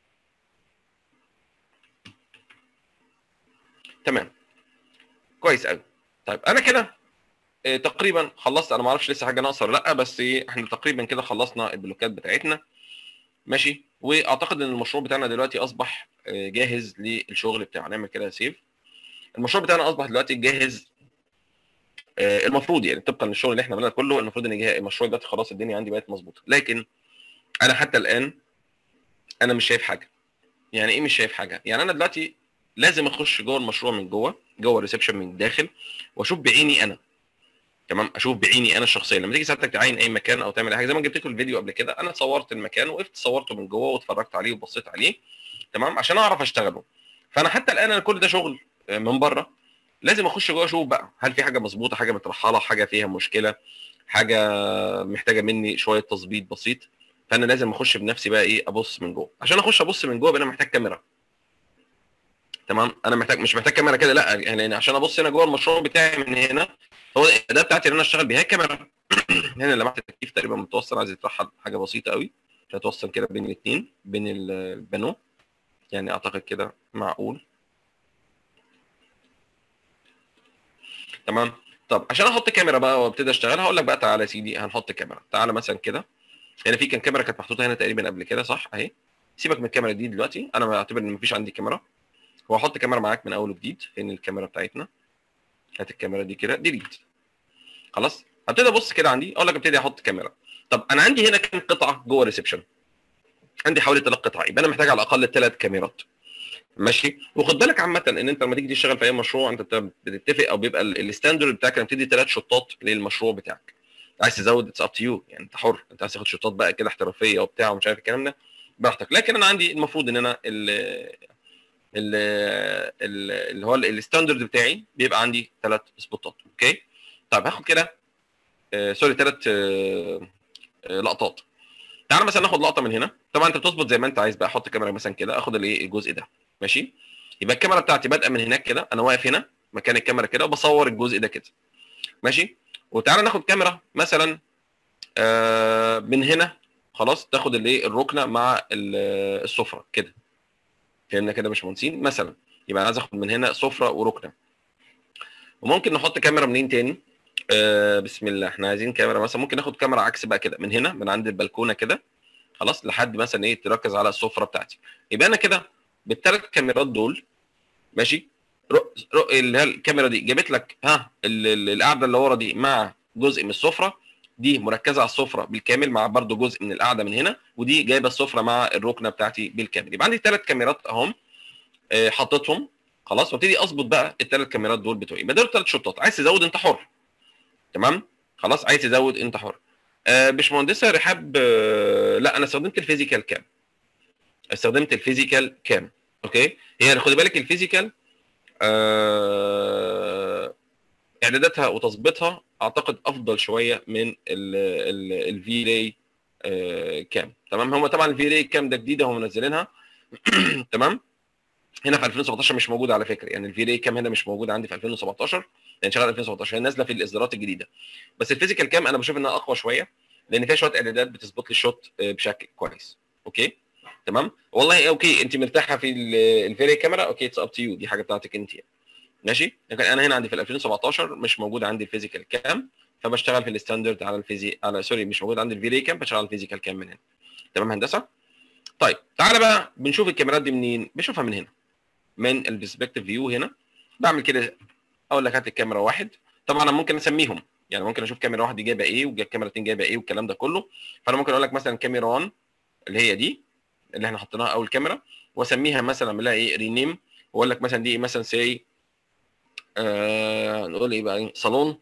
تمام كويس قوي طيب انا كده إيه، تقريبا خلصت انا ما اعرفش لسه حاجه ناقصه ولا لا بس إيه، احنا تقريبا كده خلصنا البلوكات بتاعتنا ماشي واعتقد ان المشروع بتاعنا دلوقتي اصبح آه، جاهز للشغل بتاعنا نعمل كده سيف المشروع بتاعنا اصبح دلوقتي جاهز آه، المفروض يعني طبقا للشغل اللي احنا عملناه كله المفروض ان جه- المشروع دلوقتي خلاص الدنيا عندي بقت مظبوطه لكن انا حتى الان انا مش شايف حاجه يعني ايه مش شايف حاجه يعني انا دلوقتي لازم اخش جوه المشروع من جوه جوه الريسبشن من الداخل واشوف بعيني انا تمام اشوف بعيني انا الشخصيه لما تيجي ساعتك تعاين اي مكان او تعمل اي حاجه زي ما جبت لكم الفيديو قبل كده انا صورت المكان وقفت صورته من جوه واتفرجت عليه وبصيت عليه تمام عشان اعرف اشتغله فانا حتى الان انا كل ده شغل آه، من بره لازم اخش جوه اشوف بقى هل في حاجه مظبوطه حاجه مترحله حاجه فيها مشكله حاجه محتاجه مني شويه تظبيط بسيط فانا لازم اخش بنفسي بقى ايه ابص من جوه عشان اخش ابص من جوه يبقى انا محتاج كاميرا تمام انا محتاج مش محتاج كاميرا كده لا يعني عشان ابص هنا جوه المشروع بتاعي من هنا هو الاداه بتاعتي اللي انا اشتغل بيها الكاميرا هنا لمحت التكييف تقريبا متوصل عايز يترحل حاجه بسيطه قوي هتوصل كده بين الاثنين بين ال- البانو يعني اعتقد كده معقول تمام طب عشان احط كاميرا بقى وابتدي اشتغل هقول لك بقى تعالى يا سيدي هنحط كاميرا تعالى مثلا كده هنا في كان كاميرا كانت محطوطه هنا تقريبا قبل كده صح اهي سيبك من الكاميرا دي دلوقتي انا بعتبر ان مفيش عندي كاميرا وهحط كاميرا معاك من اول وجديد فين الكاميرا بتاعتنا هات الكاميرا دي كده ديليت خلاص هبتدي ابص كده عندي اقول لك ابتدي احط كاميرا طب انا عندي هنا كام قطعه جوه الريسبشن عندي حوالي ثلاث قطع يبقى انا محتاج على الاقل ثلاث كاميرات ماشي وخد بالك عامه ان انت لما تيجي تشتغل في اي مشروع انت بتتفق او بيبقى الستاندرد بتاعك انك تدي ثلاث شوطات للمشروع بتاعك عايز تزود اتس اب تو يو يعني انت حر انت عايز تاخد شوطات بقى كده احترافيه وبتاع ومش عارف الكلام ده براحتك لكن انا عندي المفروض ان انا ال ال اللي هو الستاندرد بتاعي بيبقى عندي ثلاث سبوتات اوكي طيب هاخد كده آه سوري ثلاث آه آه لقطات تعال مثلا ناخد لقطه من هنا طبعا انت بتظبط زي ما انت عايز بقى احط كاميرا مثلا كده اخد الايه الجزء ده ماشي يبقى الكاميرا بتاعتي بادئه من هناك كده انا واقف هنا مكان الكاميرا كده وبصور الجزء ده كده ماشي وتعالى ناخد كاميرا مثلا آه من هنا خلاص تاخد الايه الركنه مع السفره كده فهمنا كده يا باشمهندسين مثلا يبقى انا عايز اخد من هنا سفره وركنه وممكن نحط كاميرا منين تاني آه بسم الله احنا عايزين كاميرا مثلا ممكن ناخد كاميرا عكس بقى كده من هنا من عند البلكونه كده خلاص لحد مثلا ايه تركز على السفره بتاعتي يبقى انا كده بالثلاث كاميرات دول ماشي رو رو اللي هي الكاميرا دي جابت لك ها القاعده اللي ورا دي مع جزء من السفره دي مركزه على السفره بالكامل مع برضو جزء من القاعده من هنا ودي جايبه السفره مع الركنه بتاعتي بالكامل يبقى عندي ثلاث كاميرات اهم آه حطيتهم خلاص وابتدي اظبط بقى الثلاث كاميرات دول بتوعي يبقى دول ثلاث شوطات عايز تزود انت حر تمام خلاص عايز تزود انت حر آه باشمهندسه رحاب آه لا انا استخدمت الفيزيكال كام استخدمت الفيزيكال كام اوكي هي خدي بالك الفيزيكال آه اعداداتها وتظبيطها اعتقد افضل شويه من الفي راي كام تمام هم طبعا الفي راي كام ده جديده هم منزلينها تمام هنا في 2017 مش موجوده على فكره يعني الفي راي كام هنا مش موجوده عندي في 2017 لان شغال 2017 هي نازله في الاصدارات الجديده بس الفيزيكال كام انا بشوف انها اقوى شويه لان فيها شويه اعدادات بتظبط لي الشوت بشكل كويس اوكي تمام والله اوكي انت مرتاحه في الفيري كاميرا اوكي اتس اب تو يو دي حاجه بتاعتك انت يعني. ماشي لكن انا هنا عندي في 2017 مش موجود عندي الفيزيكال كام فبشتغل في الستاندرد على الفيزي على سوري مش موجود عندي الفيري كام بشتغل على الفيزيكال كام من هنا تمام هندسه طيب تعالى بقى بنشوف الكاميرات دي منين بشوفها من هنا من البرسبكتيف فيو هنا بعمل كده اقول لك هات الكاميرا واحد طبعا انا ممكن اسميهم يعني ممكن اشوف كاميرا واحد دي جايبه ايه والكاميرا الثانيه جايبه ايه والكلام ده كله فانا ممكن اقول لك مثلا كاميرا 1 اللي هي دي اللي احنا حطيناها اول كاميرا واسميها مثلا اعمل لها ايه رينيم واقول لك مثلا دي مثلا سي آه نقول ايه بقى صالون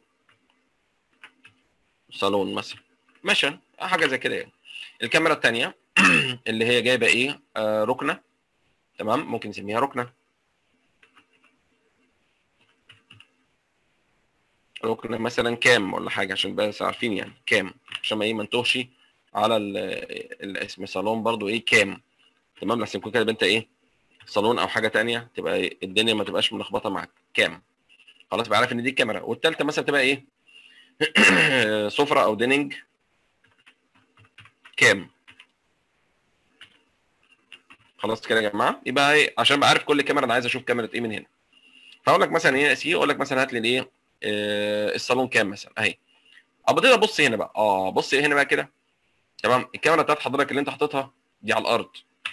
صالون مثلا مثلا حاجه زي كده يعني الكاميرا الثانيه اللي هي جايبه ايه آه ركنه تمام ممكن نسميها ركنه ركنه مثلا كام ولا حاجه عشان بس عارفين يعني كام عشان ما ايه ما نتوهش على الاسم صالون برضو ايه كام تمام لحسن يكون كده انت ايه صالون او حاجه تانية تبقى إيه الدنيا ما تبقاش ملخبطه معاك كام خلاص بقى عارف ان دي الكاميرا والثالثه مثلا تبقى ايه سفره او ديننج كام خلاص كده يا جماعه يبقى ايه عشان ابقى عارف كل كاميرا انا عايز اشوف كاميرا ايه من هنا فاقول لك مثلا ايه سي اقول لك مثلا هات لي الايه آه الصالون كام مثلا اهي ابتدي ابص هنا بقى اه بص هنا بقى كده تمام الكاميرا بتاعت حضرتك اللي انت حاططها دي على الارض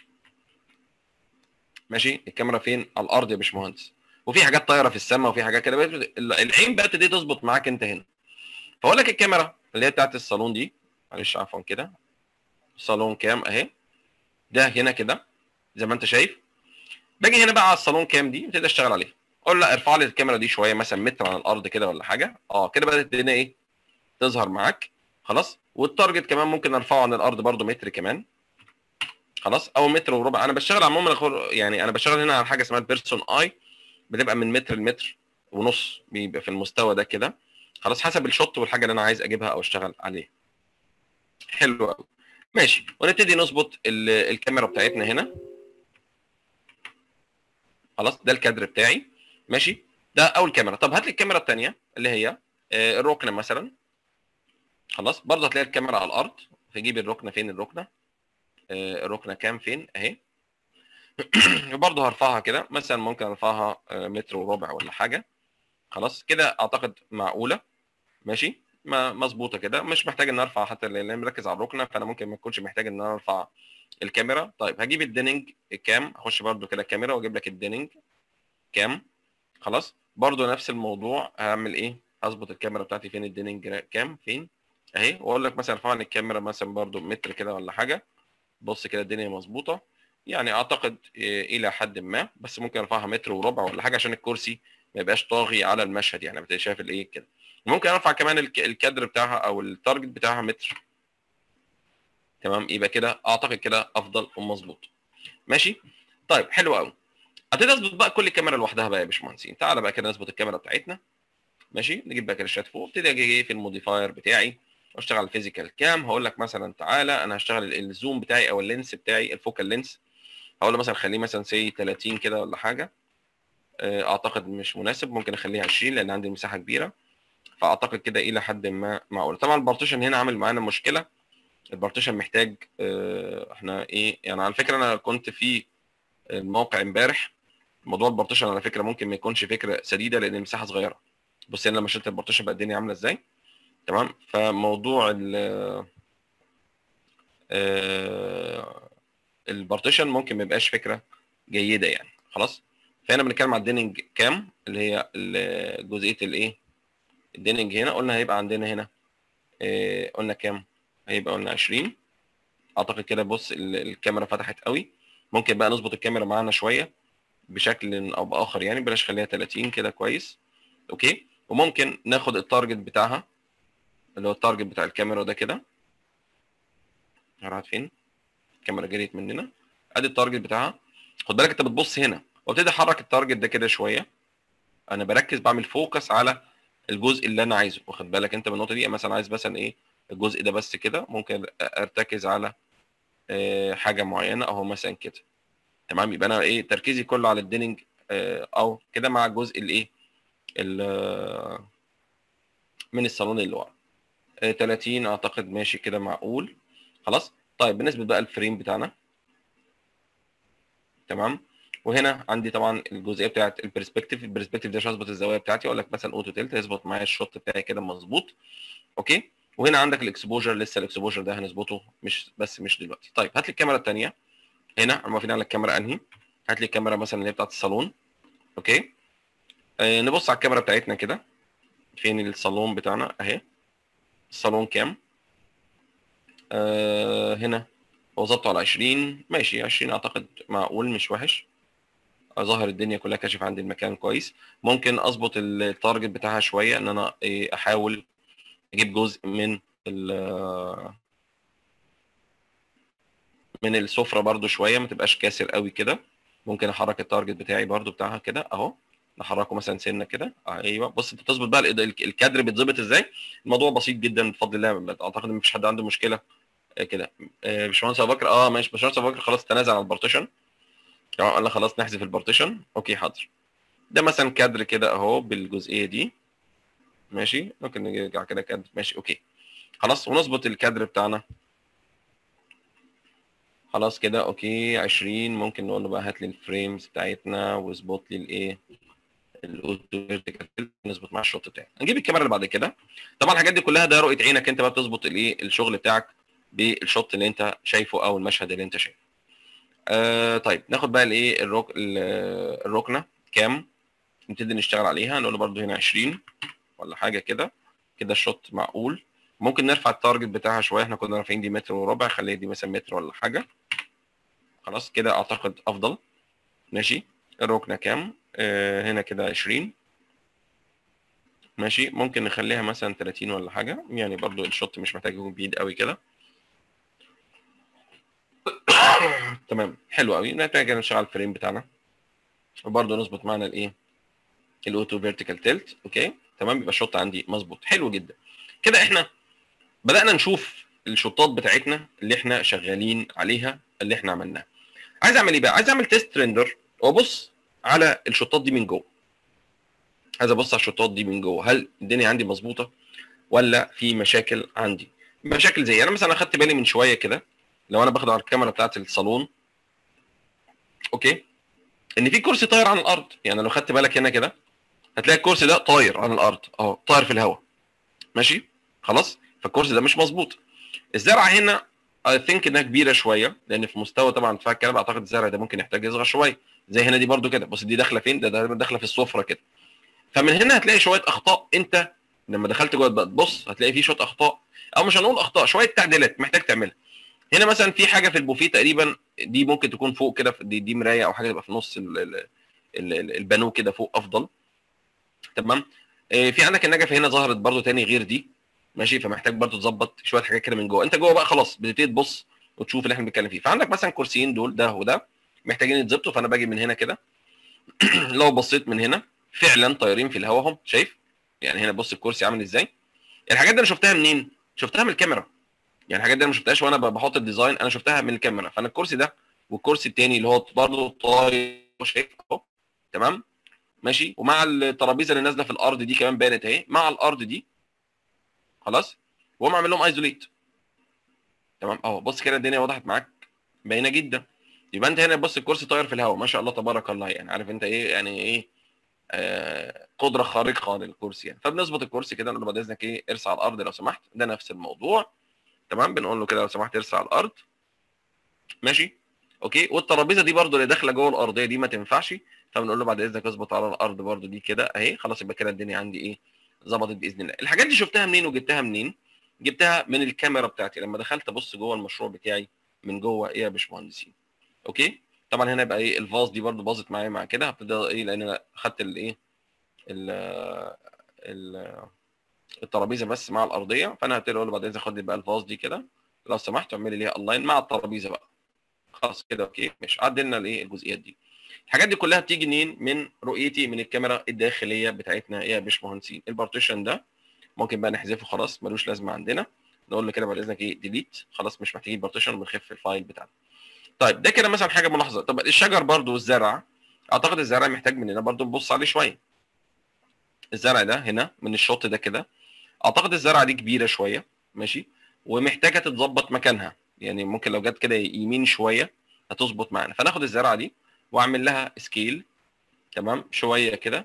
ماشي الكاميرا فين على الارض يا باشمهندس وفي حاجات طايره في السماء وفي حاجات كده العين بقى تبتدي تظبط معاك انت هنا فاقول لك الكاميرا اللي هي بتاعت الصالون دي معلش عفوا كده صالون كام اهي ده هنا كده زي ما انت شايف باجي هنا بقى على الصالون كام دي ابتدي اشتغل عليها اقول لا ارفع لي الكاميرا دي شويه مثلا متر عن الارض كده ولا حاجه اه كده بدات الدنيا ايه تظهر معاك خلاص والتارجت كمان ممكن ارفعه عن الارض برده متر كمان خلاص او متر وربع انا بشتغل عموما يعني انا بشتغل هنا على حاجه اسمها البيرسون اي بتبقى من متر لمتر ونص بيبقى في المستوى ده كده خلاص حسب الشوت والحاجه اللي انا عايز اجيبها او اشتغل عليها حلو قوي ماشي ونبتدي نظبط الكاميرا بتاعتنا هنا خلاص ده الكادر بتاعي ماشي ده اول كاميرا طب هات لي الكاميرا الثانيه اللي هي الركنه مثلا خلاص برضه هتلاقي الكاميرا على الارض فجيب الركنه فين الركنه الركنه كام فين اهي برضه هرفعها كده مثلا ممكن ارفعها متر وربع ولا حاجه خلاص كده اعتقد معقوله ماشي ما مظبوطه كده مش محتاج ان ارفع حتى لان أنا مركز على الركنه فانا ممكن ما اكونش محتاج ان انا ارفع الكاميرا طيب هجيب الديننج كام اخش برده كده كاميرا واجيب لك الديننج كام خلاص برضو نفس الموضوع هعمل ايه هظبط الكاميرا بتاعتي فين الديننج كام فين اهي واقول لك مثلا ارفع لي الكاميرا مثلا برضو متر كده ولا حاجه بص كده الدنيا مظبوطه يعني اعتقد إيه الى حد ما بس ممكن ارفعها متر وربع ولا حاجه عشان الكرسي ما يبقاش طاغي على المشهد يعني بتبقى شايف الايه كده ممكن ارفع كمان الك- الكادر بتاعها او التارجت بتاعها متر تمام يبقى كده اعتقد كده افضل ومظبوط ماشي طيب حلو قوي هتبدا تظبط بقى كل كاميرا لوحدها بقى يا باشمهندسين تعالى بقى كده نظبط الكاميرا بتاعتنا ماشي نجيب بقى كده الشات فوق ابتدي اجي في الموديفاير بتاعي واشتغل فيزيكال كام هقول لك مثلا تعالى انا هشتغل ال- الزوم بتاعي او اللينس بتاعي الفوكال لينس هقول له مثلا خليه مثلا سي 30 كده ولا حاجه آه، اعتقد مش مناسب ممكن اخليها 20 لان عندي مساحه كبيره فاعتقد كده الى حد ما معقول طبعا البارتيشن هنا عامل معانا مشكله البارتيشن محتاج آه، احنا ايه يعني على فكره انا كنت في الموقع امبارح موضوع البارتيشن على فكره ممكن ما يكونش فكره سديده لان المساحه صغيره بص هنا لما شلت البارتيشن بقى الدنيا عامله ازاي تمام فموضوع ال آه، البارتيشن ممكن ما يبقاش فكره جيده يعني خلاص فهنا بنتكلم على الديننج كام اللي هي ال- جزئيه الايه الديننج هنا قلنا هيبقى عندنا هنا آه، قلنا كام هيبقى قلنا 20 اعتقد كده بص ال- الكاميرا فتحت قوي ممكن بقى نظبط الكاميرا معانا شويه بشكل او باخر يعني بلاش خليها 30 كده كويس اوكي وممكن ناخد التارجت بتاعها اللي هو التارجت بتاع الكاميرا ده كده راحت فين الكاميرا جريت مننا ادي التارجت بتاعها خد بالك انت بتبص هنا وابتدي احرك التارجت ده كده شويه انا بركز بعمل فوكس على الجزء اللي انا عايزه واخد بالك انت من النقطه دي مثلا عايز مثلا ايه الجزء ده بس كده ممكن ارتكز على آه، حاجه معينه اهو مثلا كده تمام يبقى انا ايه تركيزي كله على الديننج آه، او كده مع الجزء الايه ال- من الصالون اللي ورا آه، 30 اعتقد ماشي كده معقول خلاص طيب بالنسبه بقى الفريم بتاعنا تمام وهنا عندي طبعا الجزئيه بتاعت البرسبكتيف البرسبكتيف ده عشان اظبط الزاويه بتاعتي اقول لك مثلا اوتو تلت يظبط معايا الشوت بتاعي كده مظبوط اوكي وهنا عندك الاكسبوجر لسه الاكسبوجر ده هنظبطه مش بس مش دلوقتي طيب هات لي الكاميرا الثانيه هنا هم واقفين على الكاميرا انهي هات لي الكاميرا مثلا اللي هي بتاعت الصالون اوكي آه نبص على الكاميرا بتاعتنا كده فين الصالون بتاعنا اهي الصالون كام آه هنا هو ظبطه على 20 ماشي 20 اعتقد معقول مش وحش ظاهر الدنيا كلها كاشف عندي المكان كويس ممكن اظبط التارجت بتاعها شويه ان انا إيه، احاول اجيب جزء من ال- من السفره برضو شويه ما تبقاش كاسر قوي كده ممكن احرك التارجت بتاعي برضو بتاعها كده اهو نحركه مثلا سنه كده آه، ايوه بص انت بتظبط بقى الإضاءة- الكادر بيتظبط ازاي الموضوع بسيط جدا بفضل الله اعتقد ان مفيش حد عنده مشكله آه، كده آه، باشمهندس ابو بكر اه ماشي باشمهندس ابو بكر خلاص تنازل عن البارتيشن تمام قال لك خلاص نحذف البارتيشن اوكي حاضر ده مثلا كادر كده اهو بالجزئيه دي ماشي ممكن نرجع كده كادر ماشي اوكي خلاص ونظبط الكادر بتاعنا خلاص كده اوكي 20 ممكن نقول له بقى هات لي الفريمز بتاعتنا واظبط لي الايه الاوتو فيرتيكال نظبط مع الشوط بتاعي نجيب الكاميرا اللي بعد كده طبعا الحاجات دي كلها ده رؤيه عينك انت بقى بتظبط الايه الشغل بتاعك بالشوط اللي انت شايفه او المشهد اللي انت شايفه آه طيب ناخد بقى الايه الرك... ال- الركنه كام نبتدي نشتغل عليها نقول له برده هنا 20 ولا حاجه كده كده الشوط معقول ممكن نرفع التارجت بتاعها شويه احنا كنا رافعين دي متر وربع خليها دي مثلا متر ولا حاجه خلاص كده اعتقد افضل ماشي الركنه كام آه هنا كده 20 ماشي ممكن نخليها مثلا 30 ولا حاجه يعني برضو الشوط مش محتاج يكون بعيد قوي كده تمام حلو قوي نبتدي كده نشتغل الفريم بتاعنا وبرضه نظبط معانا الايه الاوتو فيرتيكال تيلت اوكي تمام يبقى الشوط عندي مظبوط حلو جدا كده احنا بدانا نشوف الشوطات بتاعتنا اللي احنا شغالين عليها اللي احنا عملناها عايز اعمل ايه بقى عايز اعمل تيست ريندر وابص على الشوطات دي من جوه عايز ابص على الشوطات دي من جوه هل الدنيا عندي مظبوطه ولا في مشاكل عندي مشاكل زي انا مثلا اخدت بالي من شويه كده لو انا باخد على الكاميرا بتاعت الصالون اوكي ان في كرسي طاير عن الارض يعني لو خدت بالك هنا كده هتلاقي الكرسي ده طاير عن الارض اهو طاير في الهواء ماشي خلاص فالكرسي ده مش مظبوط الزرعه هنا اي ثينك انها كبيره شويه لان في مستوى طبعا ارتفاع الكنبه اعتقد الزرع ده ممكن يحتاج يصغر شويه زي هنا دي برده كده بص دي داخله فين ده, ده داخله في السفره كده فمن هنا هتلاقي شويه اخطاء انت لما دخلت جوه بقى تبص هتلاقي في شويه اخطاء او مش هنقول اخطاء شويه تعديلات محتاج تعملها هنا مثلا في حاجه في البوفيه تقريبا دي ممكن تكون فوق كده دي, دي مرايه او حاجه تبقى في نص ال ال ال البانو كده فوق افضل تمام آه، في عندك النجفه هنا ظهرت برده تاني غير دي ماشي فمحتاج برده تظبط شويه حاجات كده من جوه انت جوه بقى خلاص بتبتدي تبص وتشوف اللي احنا بنتكلم فيه فعندك مثلا كرسيين دول ده وده محتاجين يتظبطوا فانا باجي من هنا كده لو بصيت من هنا فعلا طايرين في الهواء هم شايف يعني هنا بص الكرسي عامل ازاي الحاجات دي انا شفتها منين شفتها من الكاميرا يعني الحاجات دي انا ما شفتهاش وانا بحط الديزاين انا شفتها من الكاميرا فانا الكرسي ده والكرسي الثاني اللي هو برضه طاير شايف اهو تمام ماشي ومع الترابيزه اللي نازله في الارض دي كمان بانت اهي مع الارض دي خلاص وهم عامل لهم ايزوليت تمام اهو بص كده الدنيا وضحت معاك باينه جدا يبقى انت هنا بص الكرسي طاير في الهواء ما شاء الله تبارك الله يعني عارف انت ايه يعني ايه آه قدره خارقه للكرسي يعني فبنظبط الكرسي كده نقول له بعد اذنك ايه ارسى على الارض لو سمحت ده نفس الموضوع تمام بنقول له كده لو سمحت ارسى على الارض ماشي اوكي والترابيزه دي برده اللي داخله جوه الارضيه دي ما تنفعش فبنقول له بعد اذنك اظبط على الارض برده دي كده اهي خلاص يبقى كده الدنيا عندي ايه ظبطت باذن الله الحاجات دي شفتها منين وجبتها منين جبتها من الكاميرا بتاعتي لما دخلت ابص جوه المشروع بتاعي من جوه ايه يا باشمهندسين اوكي طبعا هنا يبقى ايه الفاز دي برده باظت معايا مع كده هبتدي ايه لان انا خدت الايه الترابيزه بس مع الارضيه فانا هبتدي اقول له بعد اذنك خد لي بقى الفاز دي كده لو سمحت اعملي ليها اونلاين مع الترابيزه بقى خلاص كده اوكي مش عدلنا الايه الجزئيات دي الحاجات دي كلها بتيجي منين من رؤيتي من الكاميرا الداخليه بتاعتنا يا باشمهندسين البارتيشن ده ممكن بقى نحذفه خلاص ملوش لازمه عندنا نقول له كده بعد اذنك ايه ديليت خلاص مش محتاجين بارتيشن وبنخف الفايل بتاعنا طيب ده كده مثلا حاجه ملاحظه طب الشجر برضو والزرع اعتقد الزرع محتاج مننا برضو نبص عليه شويه الزرع ده هنا من الشوط ده كده اعتقد الزرعه دي كبيره شويه ماشي ومحتاجه تتظبط مكانها يعني ممكن لو جت كده يمين شويه هتظبط معانا فناخد الزرعه دي واعمل لها سكيل تمام شويه كده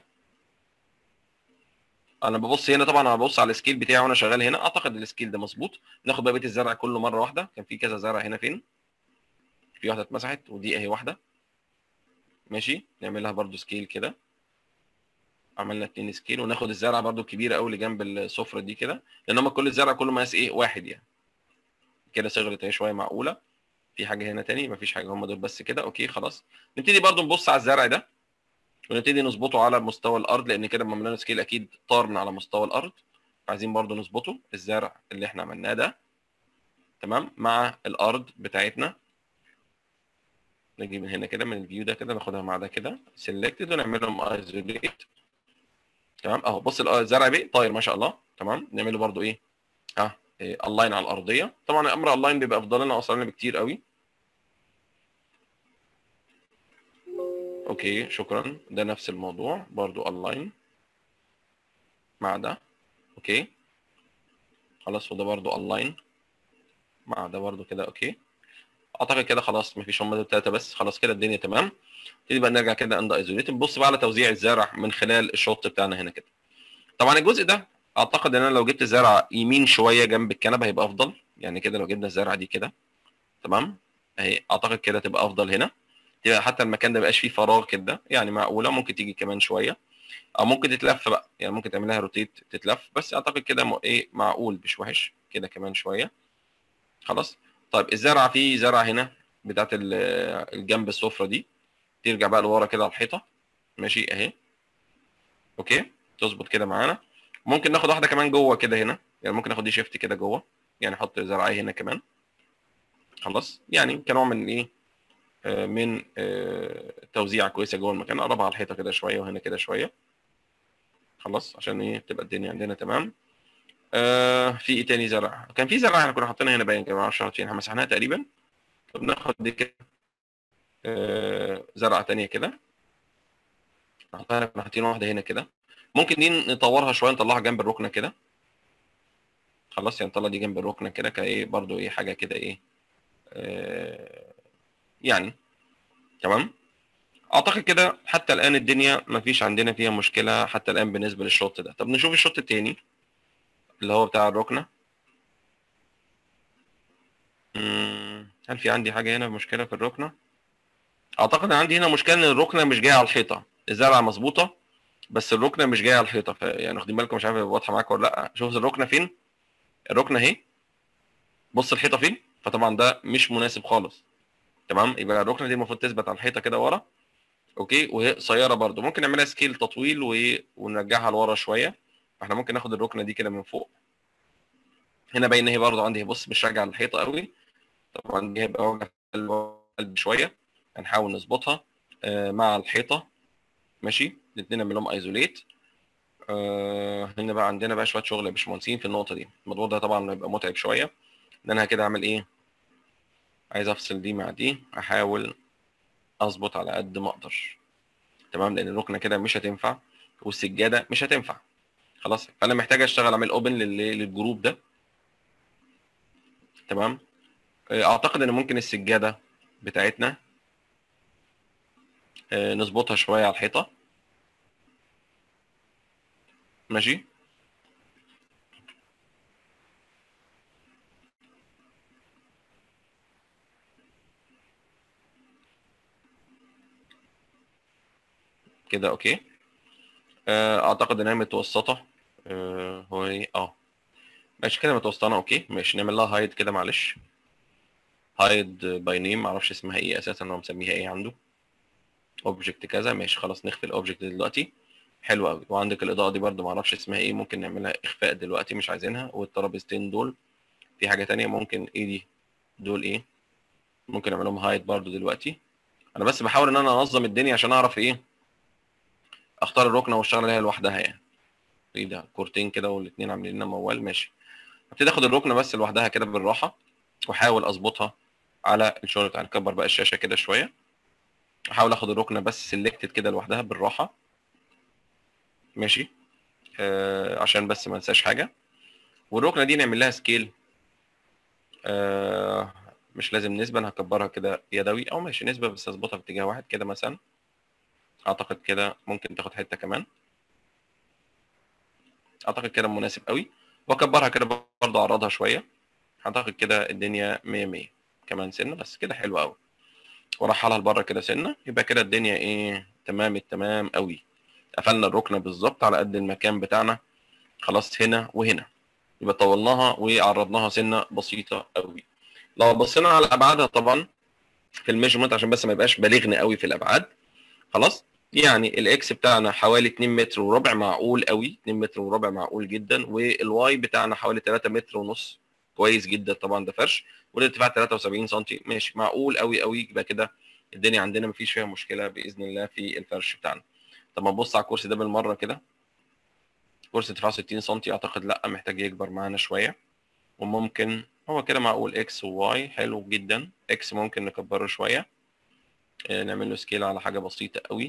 انا ببص هنا طبعا انا ببص على السكيل بتاعي وانا شغال هنا اعتقد السكيل ده مظبوط ناخد بقى بقيه الزرع كله مره واحده كان في كذا زرع هنا فين في واحده اتمسحت ودي اهي واحده ماشي نعمل لها برده سكيل كده عملنا اتنين سكيل وناخد الزرعه برده الكبيره قوي اللي جنب السفره دي كده لان هم كل الزرع كله مقاس ايه واحد يعني كده صغرت اهي شويه معقوله في حاجه هنا تاني مفيش حاجه هم دول بس كده اوكي خلاص نبتدي برده نبص على الزرع ده ونبتدي نظبطه على مستوى الارض لان كده لما عملنا سكيل اكيد طار من على مستوى الارض عايزين برده نظبطه الزرع اللي احنا عملناه ده تمام مع الارض بتاعتنا نجي من هنا كده من الفيو ده كده ناخدها مع ده كده سيلكتد ونعملهم ايزوليت تمام اهو بص الزرع بيه طاير ما شاء الله تمام نعمله برده ايه ها إيه الاين على الارضيه طبعا امر الاين بيبقى افضل لنا واصلا لنا بكتير قوي اوكي شكرا ده نفس الموضوع برضو اونلاين مع ده اوكي خلاص وده برضو اونلاين مع ده برضو كده اوكي اعتقد كده خلاص مفيش هم دول ثلاثه بس خلاص كده الدنيا تمام نبتدي بقى نرجع كده عند ايزوليت نبص بقى على توزيع الزرع من خلال الشوط بتاعنا هنا كده طبعا الجزء ده اعتقد ان انا لو جبت الزرع يمين شويه جنب الكنبه هيبقى افضل يعني كده لو جبنا الزرعه دي كده تمام اهي اعتقد كده تبقى افضل هنا تبقى حتى المكان ده مبقاش فيه فراغ كده يعني معقوله ممكن تيجي كمان شويه او ممكن تتلف بقى يعني ممكن تعملها روتيت تتلف بس اعتقد كده ايه معقول مش وحش كده كمان شويه خلاص طيب الزرعه في زرعه هنا بتاعت الجنب السفره دي ترجع بقى لورا كده على الحيطه ماشي اهي اوكي تظبط كده معانا ممكن ناخد واحده كمان جوه كده هنا يعني ممكن ناخد دي شيفت كده جوه يعني احط زرعيه هنا كمان خلاص يعني كنوع من ايه من توزيع كويسه جوه المكان اقربها على الحيطه كده شويه وهنا كده شويه خلاص عشان ايه تبقى الدنيا عندنا تمام آه في ايه تاني زرع كان في زرع احنا كنا حاطينها هنا باين كده ما اعرفش فين احنا مسحناها تقريبا طب ناخد دي كده آه زرعه تانية كده نحطها كنا حاطين واحده هنا كده ممكن دي نطورها شويه نطلعها جنب الركنه كده خلاص يعني نطلع دي جنب الركنه كده كايه برضو ايه حاجه كده ايه آه يعني تمام اعتقد كده حتى الان الدنيا ما فيش عندنا فيها مشكله حتى الان بالنسبه للشوط ده طب نشوف الشوط التاني اللي هو بتاع الركنه مم، هل في عندي حاجه هنا مشكله في الركنه اعتقد ان عندي هنا مشكله ان الركنه مش جايه على الحيطه الزرعه مظبوطه بس الركنه مش جايه على الحيطه ف- يعني واخدين بالكم مش عارف هيبقى واضحه معاكم ولا لا شوف الركنه فين الركنه اهي بص الحيطه فين فطبعا ده مش مناسب خالص تمام يبقى الركنه دي المفروض تثبت على الحيطه كده ورا اوكي وهي قصيره برده ممكن نعملها سكيل تطويل و... ونرجعها لورا شويه احنا ممكن ناخد الركنه دي كده من فوق هنا باين ان هي برده عندي بص مش راجعه للحيطه قوي طبعا دي هيبقى وجع قلب شويه هنحاول نظبطها آه، مع الحيطه ماشي الاثنين نعمل لهم ايزوليت آه هنا بقى عندنا بقى شويه شغل يا باشمهندسين في النقطه دي الموضوع ده طبعا هيبقى متعب شويه ان انا كده اعمل ايه عايز افصل دي مع دي احاول اظبط على قد ما اقدر تمام لان الركنه كده مش هتنفع والسجاده مش هتنفع خلاص فانا محتاج اشتغل اعمل اوبن للجروب ده تمام آه، اعتقد ان ممكن السجاده بتاعتنا آه، نظبطها شويه على الحيطه ماشي كده اوكي آه، اعتقد ان هي متوسطه آه، هو ايه اه ماشي كده متوسطه اوكي ماشي نعمل لها هايد كده معلش هايد باي نيم معرفش اسمها ايه اساسا هو مسميها ايه عنده اوبجكت كذا ماشي خلاص نخفي الاوبجكت دلوقتي حلو قوي وعندك الاضاءه دي برده معرفش اسمها ايه ممكن نعملها اخفاء دلوقتي مش عايزينها والترابيزتين دول في حاجه تانية ممكن ايه دي دول ايه ممكن نعملهم هايد برده دلوقتي انا بس بحاول ان انا انظم الدنيا عشان اعرف ايه اختار الركنه واشتغل عليها لوحدها يعني ايه ده كورتين كده والاثنين عاملين لنا موال ماشي ابتدي اخد الركنه بس لوحدها كده بالراحه واحاول اظبطها على الشغل بتاع نكبر بقى الشاشه كده شويه احاول اخد الركنه بس سيلكتد كده لوحدها بالراحه ماشي آه عشان بس ما انساش حاجه والركنه دي نعمل لها سكيل آه مش لازم نسبه انا هكبرها كده يدوي او ماشي نسبه بس اظبطها في اتجاه واحد كده مثلا اعتقد كده ممكن تاخد حته كمان اعتقد كده مناسب قوي واكبرها كده برضه اعرضها شويه اعتقد كده الدنيا 100 100 كمان سنه بس كده حلو قوي ورحلها لبره كده سنه يبقى كده الدنيا ايه تمام التمام قوي قفلنا الركنه بالظبط على قد المكان بتاعنا خلاص هنا وهنا يبقى طولناها وعرضناها سنه بسيطه قوي لو بصينا على ابعادها طبعا في الميجرمنت عشان بس ما يبقاش بالغني قوي في الابعاد خلاص يعني الاكس بتاعنا حوالي 2 متر وربع معقول قوي 2 متر وربع معقول جدا والواي بتاعنا حوالي 3 متر ونص كويس جدا طبعا ده فرش والارتفاع 73 سم ماشي معقول قوي قوي يبقى كده الدنيا عندنا مفيش فيها مشكله باذن الله في الفرش بتاعنا طب ما نبص على الكرسي ده بالمره كده كرسي ارتفاعه 60 سم اعتقد لا محتاج يكبر معانا شويه وممكن هو كده معقول اكس وواي حلو جدا اكس ممكن نكبره شويه آه، نعمل له سكيل على حاجه بسيطه قوي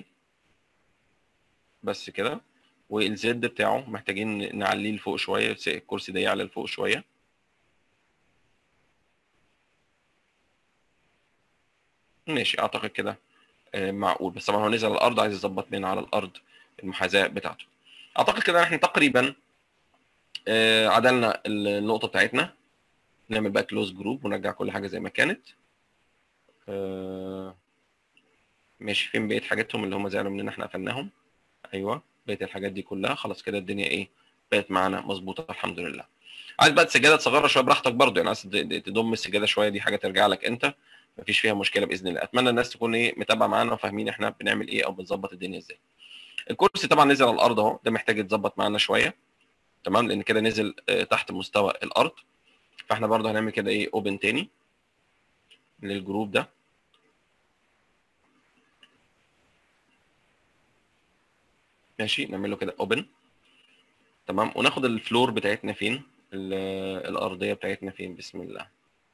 بس كده والزد بتاعه محتاجين نعليه لفوق شويه الكرسي ده يعلى لفوق شويه ماشي اعتقد كده آه، معقول بس طبعا هو نزل على الارض عايز يظبط من على الارض المحاذاه بتاعته اعتقد كده احنا تقريبا آه، عدلنا النقطه بتاعتنا نعمل بقى كلوز جروب ونرجع كل حاجه زي ما كانت آه، ماشي فين بقيه حاجاتهم اللي هم زعلوا مننا احنا قفلناهم ايوه بقيه الحاجات دي كلها خلاص كده الدنيا ايه بقت معانا مظبوطه الحمد لله عايز بقى السجاده تصغرها شويه براحتك برضه يعني عايز تد- تضم السجاده شويه دي حاجه ترجع لك انت مفيش فيها مشكله باذن الله اتمنى الناس تكون ايه متابعه معانا وفاهمين احنا بنعمل ايه او بنظبط الدنيا ازاي الكرسي طبعا نزل على الارض اهو ده محتاج يتظبط معانا شويه تمام لان كده نزل آه، تحت مستوى الارض فاحنا برضه هنعمل كده ايه اوبن تاني للجروب ده ماشي نعمل له كده اوبن تمام وناخد الفلور بتاعتنا فين ال- الارضيه بتاعتنا فين بسم الله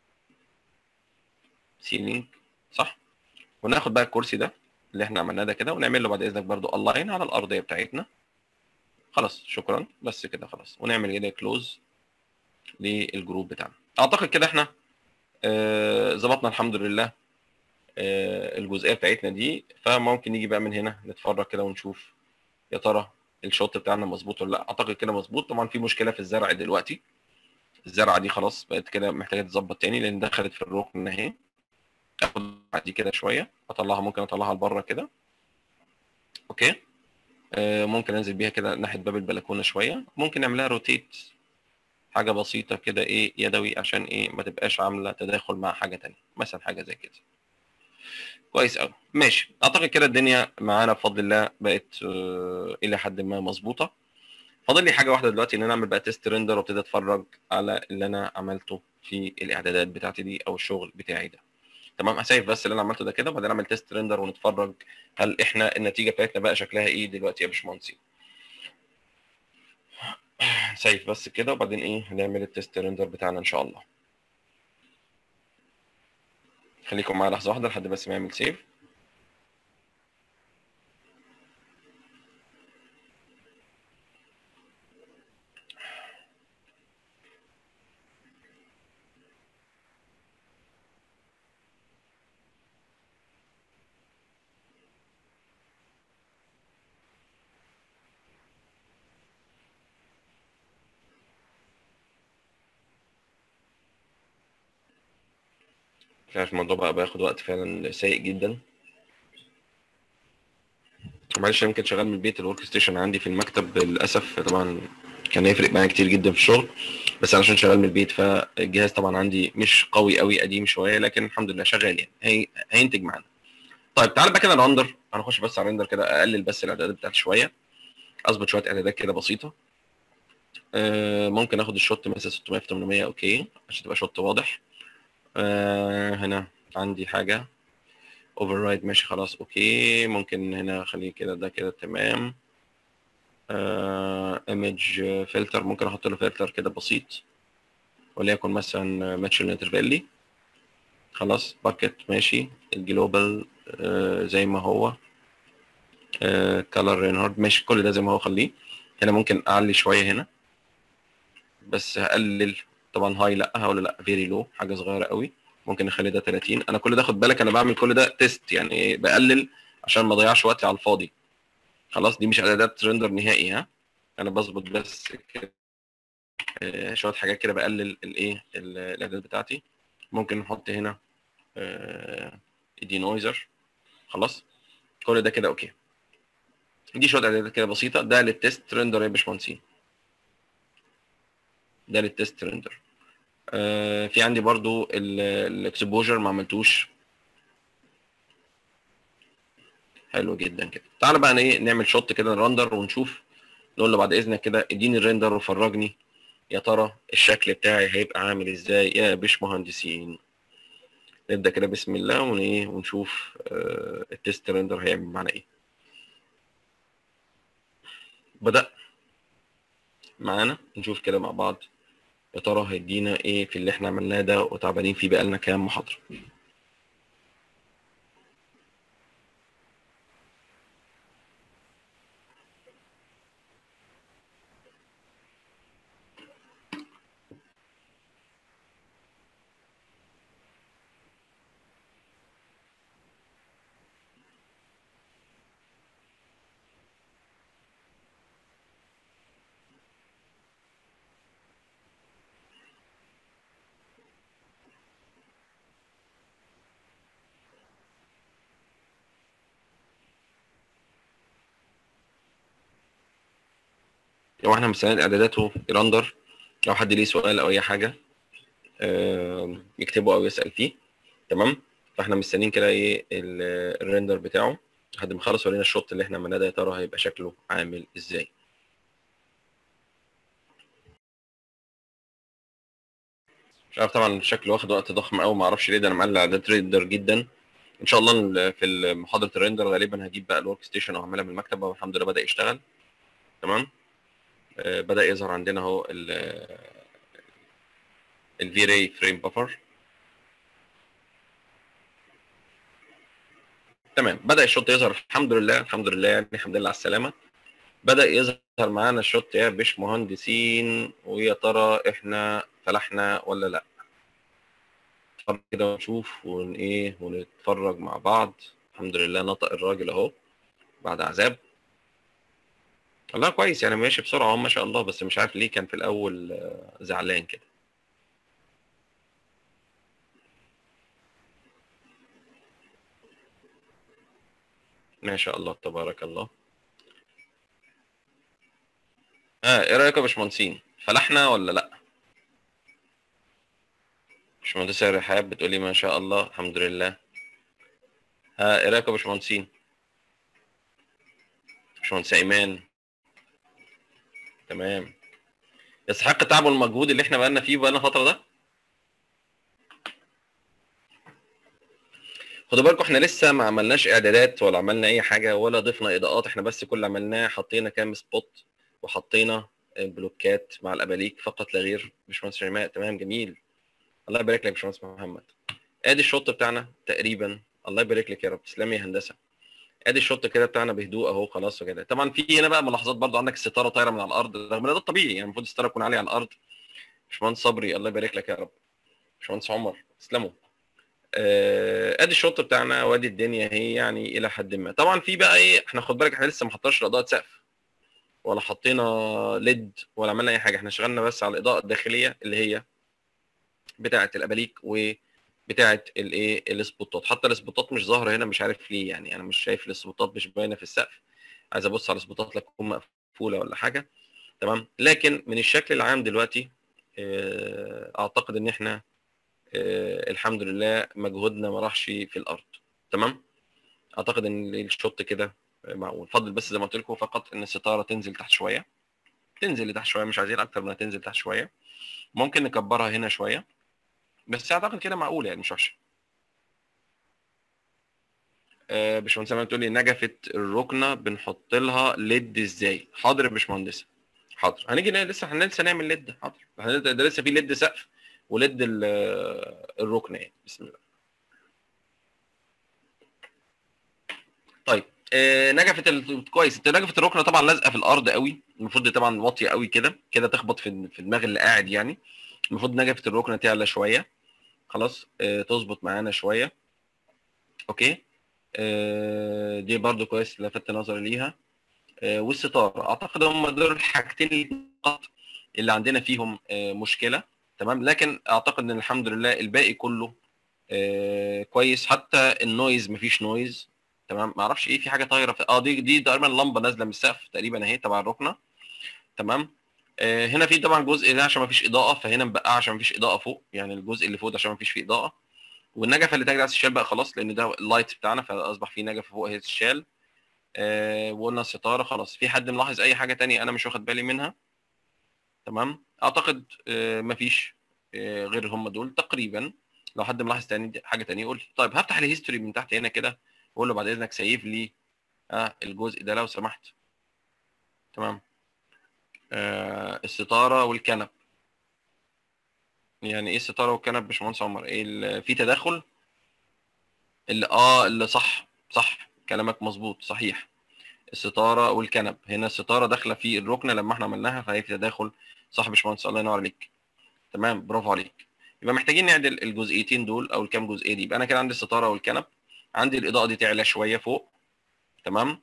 سيلينج صح وناخد بقى الكرسي ده اللي احنا عملناه ده كده ونعمل له بعد اذنك برضو الاين على الارضيه بتاعتنا خلاص شكرا بس كده خلاص ونعمل كده كلوز للجروب بتاعنا اعتقد كده احنا آه، ظبطنا الحمد لله آه، الجزئيه بتاعتنا دي فممكن نيجي بقى من هنا نتفرج كده ونشوف يا ترى الشوط بتاعنا مظبوط ولا لا اعتقد كده مظبوط طبعا في مشكله في الزرع دلوقتي الزرعه دي خلاص بقت كده محتاجه تتظبط تاني لان دخلت في الركن اهي اخد دي كده شويه اطلعها ممكن اطلعها لبره كده اوكي آه، ممكن انزل بيها كده ناحيه باب البلكونه شويه ممكن نعملها روتيت حاجه بسيطه كده ايه يدوي عشان ايه ما تبقاش عامله تداخل مع حاجه تانية مثلا حاجه زي كده كويس قوي ماشي اعتقد كده الدنيا معانا بفضل الله بقت آه، الى حد ما مظبوطه فاضل لي حاجه واحده دلوقتي ان انا اعمل بقى تيست ريندر وابتدي اتفرج على اللي انا عملته في الاعدادات بتاعتي دي او الشغل بتاعي ده تمام هسيف بس اللي انا عملته ده كده وبعدين اعمل تيست ريندر ونتفرج هل احنا النتيجه بتاعتنا بقى شكلها ايه دلوقتي يا باشمهندسين سيف بس كده وبعدين ايه هنعمل التيست ريندر بتاعنا ان شاء الله خليكم معايا لحظه واحده لحد بس ما يعمل سيف مش عارف الموضوع بقى بياخد وقت فعلا سيء جدا معلش يمكن شغال من البيت الورك ستيشن عندي في المكتب للاسف طبعا كان هيفرق معايا كتير جدا في الشغل بس علشان شغال من البيت فالجهاز طبعا عندي مش قوي قوي قديم شويه لكن الحمد لله شغال يعني هي... هينتج معانا طيب تعالى بقى كده الرندر هنخش بس على الرندر كده اقلل بس الاعدادات بتاعتي شويه اظبط شويه اعدادات كده بسيطه آه، ممكن اخد الشوت مثلا 600 في 800 اوكي عشان تبقى شوت واضح آه، هنا عندي حاجه اوفر رايد ماشي خلاص اوكي ممكن هنا اخليه كده ده كده تمام ايمج فلتر ممكن احط له فلتر كده بسيط وليكن مثلا ماتش الانترفالي خلاص باكت ماشي الجلوبال آه، زي ما هو كالر رينهارد ماشي كل ده زي ما هو خليه هنا ممكن اعلي شويه هنا بس هقلل طبعا هاي لا هقول لا فيري لو حاجه صغيره قوي ممكن نخلي ده 30 انا كل ده خد بالك انا بعمل كل ده تيست يعني إيه، بقلل عشان ما اضيعش وقتي على الفاضي خلاص دي مش اعدادات ريندر نهائي ها انا بظبط بس كده آه، شويه حاجات كده بقلل الايه ال- الاعدادات بتاعتي ممكن نحط هنا دي نويزر خلاص كل ده كده اوكي دي شويه اعدادات كده بسيطه ده للتيست ريندر يا باشمهندسين ده للتيست ريندر آه في عندي برضو الاكسبوجر ما عملتوش حلو جدا كده تعالى بقى ايه نعمل شوت كده نرندر ونشوف نقول له بعد اذنك كده اديني الريندر وفرجني يا ترى الشكل بتاعي هيبقى عامل ازاي يا باشمهندسين نبدا كده بسم الله ون ايه ونشوف آه التيست ريندر هيعمل معانا ايه بدأ معانا نشوف كده مع بعض يا ترى هيدينا ايه في اللي احنا عملناه ده وتعبانين فيه بقالنا كام محاضرة لو احنا مستنيين اعداداته يرندر لو حد ليه سؤال او اي حاجه آه، يكتبه او يسال فيه تمام فاحنا مستنيين كده ايه ال- الريندر بتاعه لحد ما يخلص ورينا الشوت اللي احنا عملناه ده يا ترى هيبقى شكله عامل ازاي مش عارف طبعا الشكل واخد وقت ضخم قوي ما اعرفش ليه ده انا معلق اعداد ريندر جدا ان شاء الله ال- في محاضره الريندر غالبا هجيب بقى الورك ستيشن او هعملها من المكتب والحمد لله بدا يشتغل تمام آه، بدا يظهر عندنا اهو الفي راي فريم بفر تمام بدا الشوت يظهر الحمد لله الحمد لله يعني الحمد لله على السلامه بدا يظهر معانا الشوت يا باشمهندسين ويا ترى احنا فلحنا ولا لا نتفرج كده ونشوف ون ايه ونتفرج مع بعض الحمد لله نطق الراجل اهو بعد عذاب والله كويس يعني ماشي بسرعه اهو ما شاء الله بس مش عارف ليه كان في الاول آه، زعلان كده ما شاء الله تبارك الله اه ايه رايكم يا باشمهندسين فلحنا ولا لا باشمهندسة رحاب بتقولي ما شاء الله الحمد لله ها ايه رايكم يا باشمهندسين باشمهندس ايمان تمام يستحق التعب والمجهود اللي احنا بقالنا فيه بقالنا فتره ده خدوا بالكم احنا لسه ما عملناش اعدادات ولا عملنا اي حاجه ولا ضفنا اضاءات احنا بس كل اللي عملناه حطينا كام سبوت وحطينا بلوكات مع الاباليك فقط لا غير باشمهندس شيماء تمام جميل الله يبارك لك يا باشمهندس محمد ادي الشوط بتاعنا تقريبا الله يبارك لك يا رب تسلمي يا هندسه ادي الشوط كده بتاعنا بهدوء اهو خلاص وكده طبعا في هنا بقى ملاحظات برضو عندك الستاره طايره من على الارض رغم ان ده الطبيعي يعني المفروض الستاره تكون عاليه على الارض باشمهندس صبري الله يبارك لك يا رب باشمهندس عمر تسلموا آه، ادي الشوط بتاعنا وادي الدنيا هي يعني الى حد ما طبعا في بقى ايه احنا خد بالك احنا لسه ما حطيناش اضاءه سقف ولا حطينا ليد ولا عملنا اي حاجه احنا اشتغلنا بس على الاضاءه الداخليه اللي هي بتاعه الاباليك وبتاعه الايه السبوتات حتى السبوتات مش ظاهره هنا مش عارف ليه يعني انا مش شايف السبوتات مش باينه في السقف عايز ابص على السبوتات لا تكون مقفوله ولا حاجه تمام لكن من الشكل العام دلوقتي آه، اعتقد ان احنا آه، الحمد لله مجهودنا ما راحش في الارض تمام اعتقد ان الشوط كده معقول فضل بس زي ما قلت لكم فقط ان الستاره تنزل تحت شويه تنزل لتحت شويه مش عايزين اكتر منها تنزل تحت شويه ممكن نكبرها هنا شويه بس اعتقد كده معقول يعني مش وحشه آه، باشمهندس سلمى بتقول لي نجفه الركنه بنحط لها ليد ازاي حاضر يا باشمهندس حاضر هنيجي ن- لسه احنا لسه نعمل ليد حاضر احنا ده ده لسه في ليد سقف وليد ال- الركنه يعني بسم الله طيب آه، نجفه ال... كويس انت نجفه الركنه طبعا لازقه في الارض قوي المفروض دي طبعا واطيه قوي كده كده تخبط في في دماغ اللي قاعد يعني المفروض نجفه الركنه تعلى شويه خلاص آه، تظبط معانا شويه اوكي آه، دي برضو كويس لفت نظري ليها آه، والستاره اعتقد هم دول الحاجتين فقط اللي عندنا فيهم آه، مشكله تمام لكن اعتقد ان الحمد لله الباقي كله آه، كويس حتى النويز مفيش نويز تمام ما اعرفش ايه في حاجه طايره في اه دي دي تقريبا لمبه نازله من السقف تقريبا اهي تبع الركنه تمام آه، هنا في طبعا جزء ده عشان ما فيش اضاءه فهنا مبقى عشان ما فيش اضاءه فوق يعني الجزء اللي فوق ده عشان ما فيش فيه اضاءه والنجفه اللي تحت عايز تشال بقى خلاص لان ده اللايت بتاعنا فاصبح في نجفه فوق هي تشال آه وقلنا الستاره خلاص في حد ملاحظ اي حاجه تانية انا مش واخد بالي منها تمام اعتقد آه مفيش آه غير هم دول تقريبا لو حد ملاحظ تاني حاجه تانية يقول لي طيب هفتح الهيستوري من تحت هنا كده واقول له بعد اذنك سيف لي آه الجزء ده لو سمحت تمام آه الستاره والكنب يعني ايه الستاره والكنب باشمهندس عمر ايه ال- في تداخل اللي اه اللي صح صح كلامك مظبوط صحيح الستاره والكنب هنا الستاره داخله في الركنه لما احنا عملناها فهي في تداخل صح يا باشمهندس الله ينور عليك تمام برافو عليك يبقى محتاجين نعدل الجزئيتين دول او الكام جزئيه دي يبقى انا كده عندي الستاره والكنب عندي الاضاءه دي تعلى شويه فوق تمام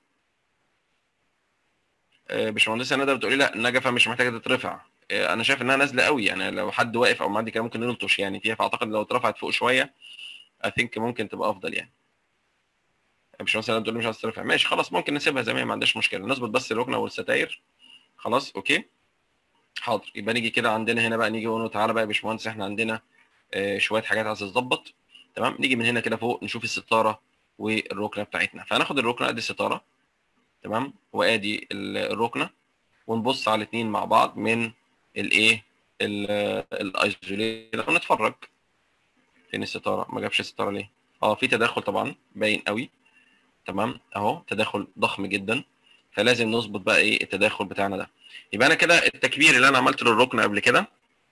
آه، باشمهندسه ندى بتقولي لا النجفه مش محتاجه تترفع آه، انا شايف انها نازله قوي يعني لو حد واقف او معدي كده ممكن نلطش يعني فيها فاعتقد لو اترفعت فوق شويه اي ثينك ممكن تبقى افضل يعني باشمهندس ندى بتقول لي مش عايز ترفع ماشي خلاص ممكن نسيبها زي ما هي ما عندهاش مشكله نظبط بس الركنه والستاير خلاص اوكي حاضر يبقى نيجي كده عندنا هنا بقى نيجي نقول له تعالى بقى يا باشمهندس احنا عندنا آه، شويه حاجات عايز تظبط تمام نيجي من هنا كده فوق نشوف الستاره والركنه بتاعتنا فهناخد الركنه ادي الستاره تمام وادي ال- الركنه ونبص على الاثنين مع بعض من الايه الايزوليت ونتفرج فين الستاره ما جابش الستاره ليه اه في تداخل طبعا باين قوي تمام اهو تداخل ضخم جدا فلازم نظبط بقى ايه التداخل بتاعنا ده يبقى انا كده التكبير اللي انا عملته للركنه قبل كده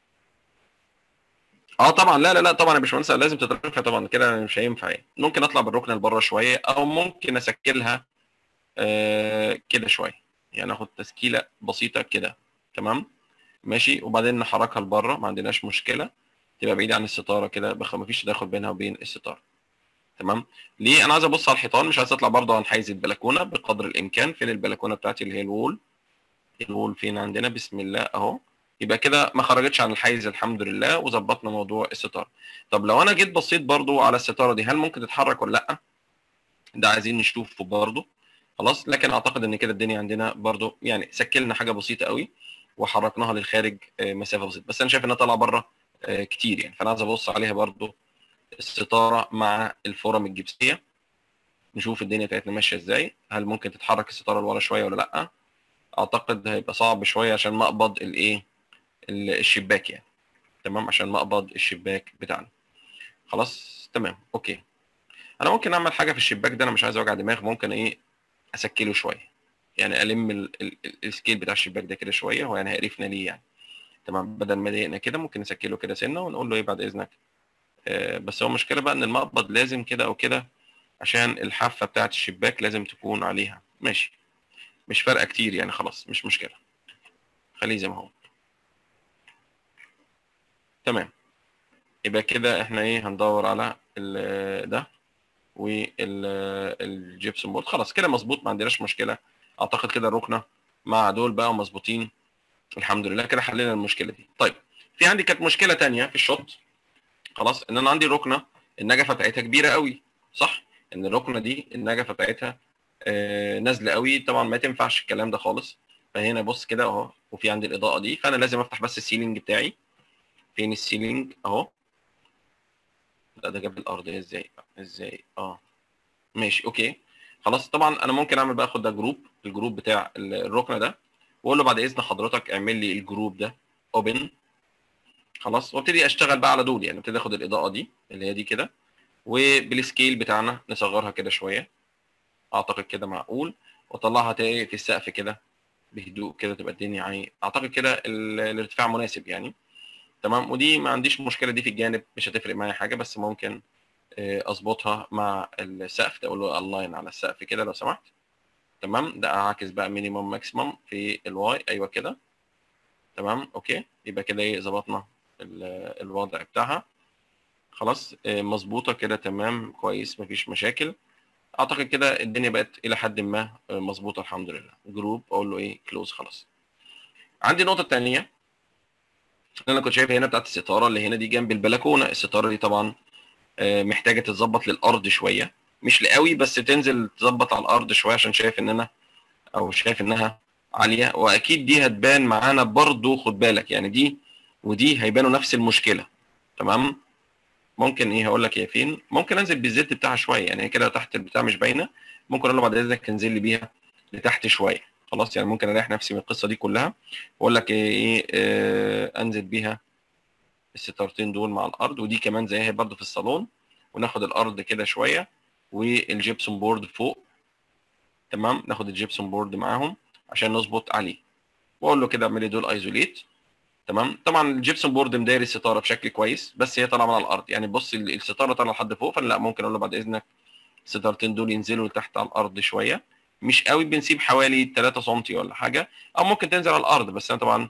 اه طبعا لا لا لا طبعا يا باشمهندس لازم تترفع طبعا كده مش هينفع يعني ممكن اطلع بالركنه لبره شويه او ممكن اسكلها آه كده شويه يعني اخد تسكيله بسيطه كده تمام ماشي وبعدين نحركها لبره ما عندناش مشكله تبقى بعيده عن الستاره كده بخ... مفيش تداخل بينها وبين الستاره تمام ليه انا عايز ابص على الحيطان مش عايز اطلع برضه عن حيز البلكونه بقدر الامكان فين البلكونه بتاعتي اللي هي الوول الوول فين عندنا بسم الله اهو يبقى كده ما خرجتش عن الحيز الحمد لله وظبطنا موضوع الستاره طب لو انا جيت بصيت برضو على الستاره دي هل ممكن تتحرك ولا لا ده عايزين نشوفه برضو خلاص لكن اعتقد ان كده الدنيا عندنا برضو يعني سكلنا حاجه بسيطه قوي وحركناها للخارج آه، مسافه بسيطه بس انا شايف انها طالعه بره آه، كتير يعني فانا عايز ابص عليها برضو الستاره مع الفورم الجبسيه نشوف الدنيا بتاعتنا ماشيه ازاي هل ممكن تتحرك الستاره لورا شويه ولا لا اعتقد هيبقى صعب شويه عشان مقبض الايه ال- الشباك يعني تمام عشان مقبض الشباك بتاعنا خلاص تمام اوكي انا ممكن اعمل حاجه في الشباك ده انا مش عايز اوجع دماغ ممكن ايه اسكله شويه يعني الم ال- ال- ال- السكيل بتاع الشباك ده كده شويه هو يعني هيقرفنا ليه يعني تمام بدل ما ضايقنا كده ممكن نسكله كده سنه ونقول له ايه بعد اذنك آه بس هو المشكله بقى ان المقبض لازم كده او كده عشان الحافه بتاعت الشباك لازم تكون عليها ماشي مش فارقه كتير يعني خلاص مش مشكله خليه زي ما هو تمام يبقى كده احنا ايه هندور على ال- ده والجيبسون بورد خلاص كده مظبوط ما عندناش مشكله اعتقد كده الركنه مع دول بقى مظبوطين الحمد لله كده حلينا المشكله دي طيب في عندي كانت مشكله تانية في الشوط خلاص ان انا عندي ركنه النجفه بتاعتها كبيره قوي صح ان الركنه دي النجفه بتاعتها آه، نازله قوي طبعا ما تنفعش الكلام ده خالص فهنا بص كده اهو وفي عندي الاضاءه دي فانا لازم افتح بس السيلينج بتاعي فين السيلينج اهو لا ده جاب الارض ازاي ازاي اه ماشي اوكي خلاص طبعا انا ممكن اعمل بقى اخد ده جروب الجروب بتاع ال- الركنه ده واقول له بعد اذن حضرتك اعمل لي الجروب ده اوبن خلاص وابتدي اشتغل بقى على دول يعني ابتدي اخد الاضاءه دي اللي هي دي كده وبالسكيل بتاعنا نصغرها كده شويه اعتقد كده معقول واطلعها تاني في السقف كده بهدوء كده تبقى الدنيا عاي اعتقد كده ال- الارتفاع مناسب يعني تمام ودي ما عنديش مشكله دي في الجانب مش هتفرق معايا حاجه بس ممكن آه، اظبطها مع السقف ده اقول له الاين على السقف كده لو سمحت تمام ده اعاكس بقى مينيمم ماكسيمم في الواي ايوه كده تمام اوكي يبقى كده ايه ظبطنا ال- الوضع بتاعها خلاص آه، مظبوطه كده تمام كويس مفيش مشاكل اعتقد كده الدنيا بقت الى حد ما آه، مظبوطه الحمد لله جروب اقول له ايه كلوز خلاص عندي نقطه تانية انا كنت شايفها هنا بتاعت الستاره اللي هنا دي جنب البلكونه الستاره دي طبعا آه، محتاجه تتظبط للارض شويه مش لقوي بس تنزل تظبط على الارض شويه عشان شايف ان انا او شايف انها عاليه واكيد دي هتبان معانا برضو خد بالك يعني دي ودي هيبانوا نفس المشكله تمام ممكن ايه هقول لك هي فين ممكن انزل بالزيت بتاعها شويه يعني هي كده تحت البتاع مش باينه ممكن اقول له بعد اذنك انزل لي بيها لتحت شويه خلاص يعني ممكن اريح نفسي من القصه دي كلها واقول لك ايه, إيه آه انزل بيها الستارتين دول مع الارض ودي كمان زيها برضو في الصالون وناخد الارض كده شويه والجيبسون بورد فوق تمام ناخد الجيبسون بورد معاهم عشان نظبط عليه واقول له كده اعمل لي دول ايزوليت تمام طبعا الجيبسون بورد مداري الستاره بشكل كويس بس هي طالعه من على الارض يعني بص ال- الستاره طالعه لحد فوق فانا لا ممكن اقول له بعد اذنك الستارتين دول ينزلوا لتحت على الارض شويه مش قوي بنسيب حوالي 3 سم ولا حاجه او ممكن تنزل على الارض بس انا طبعا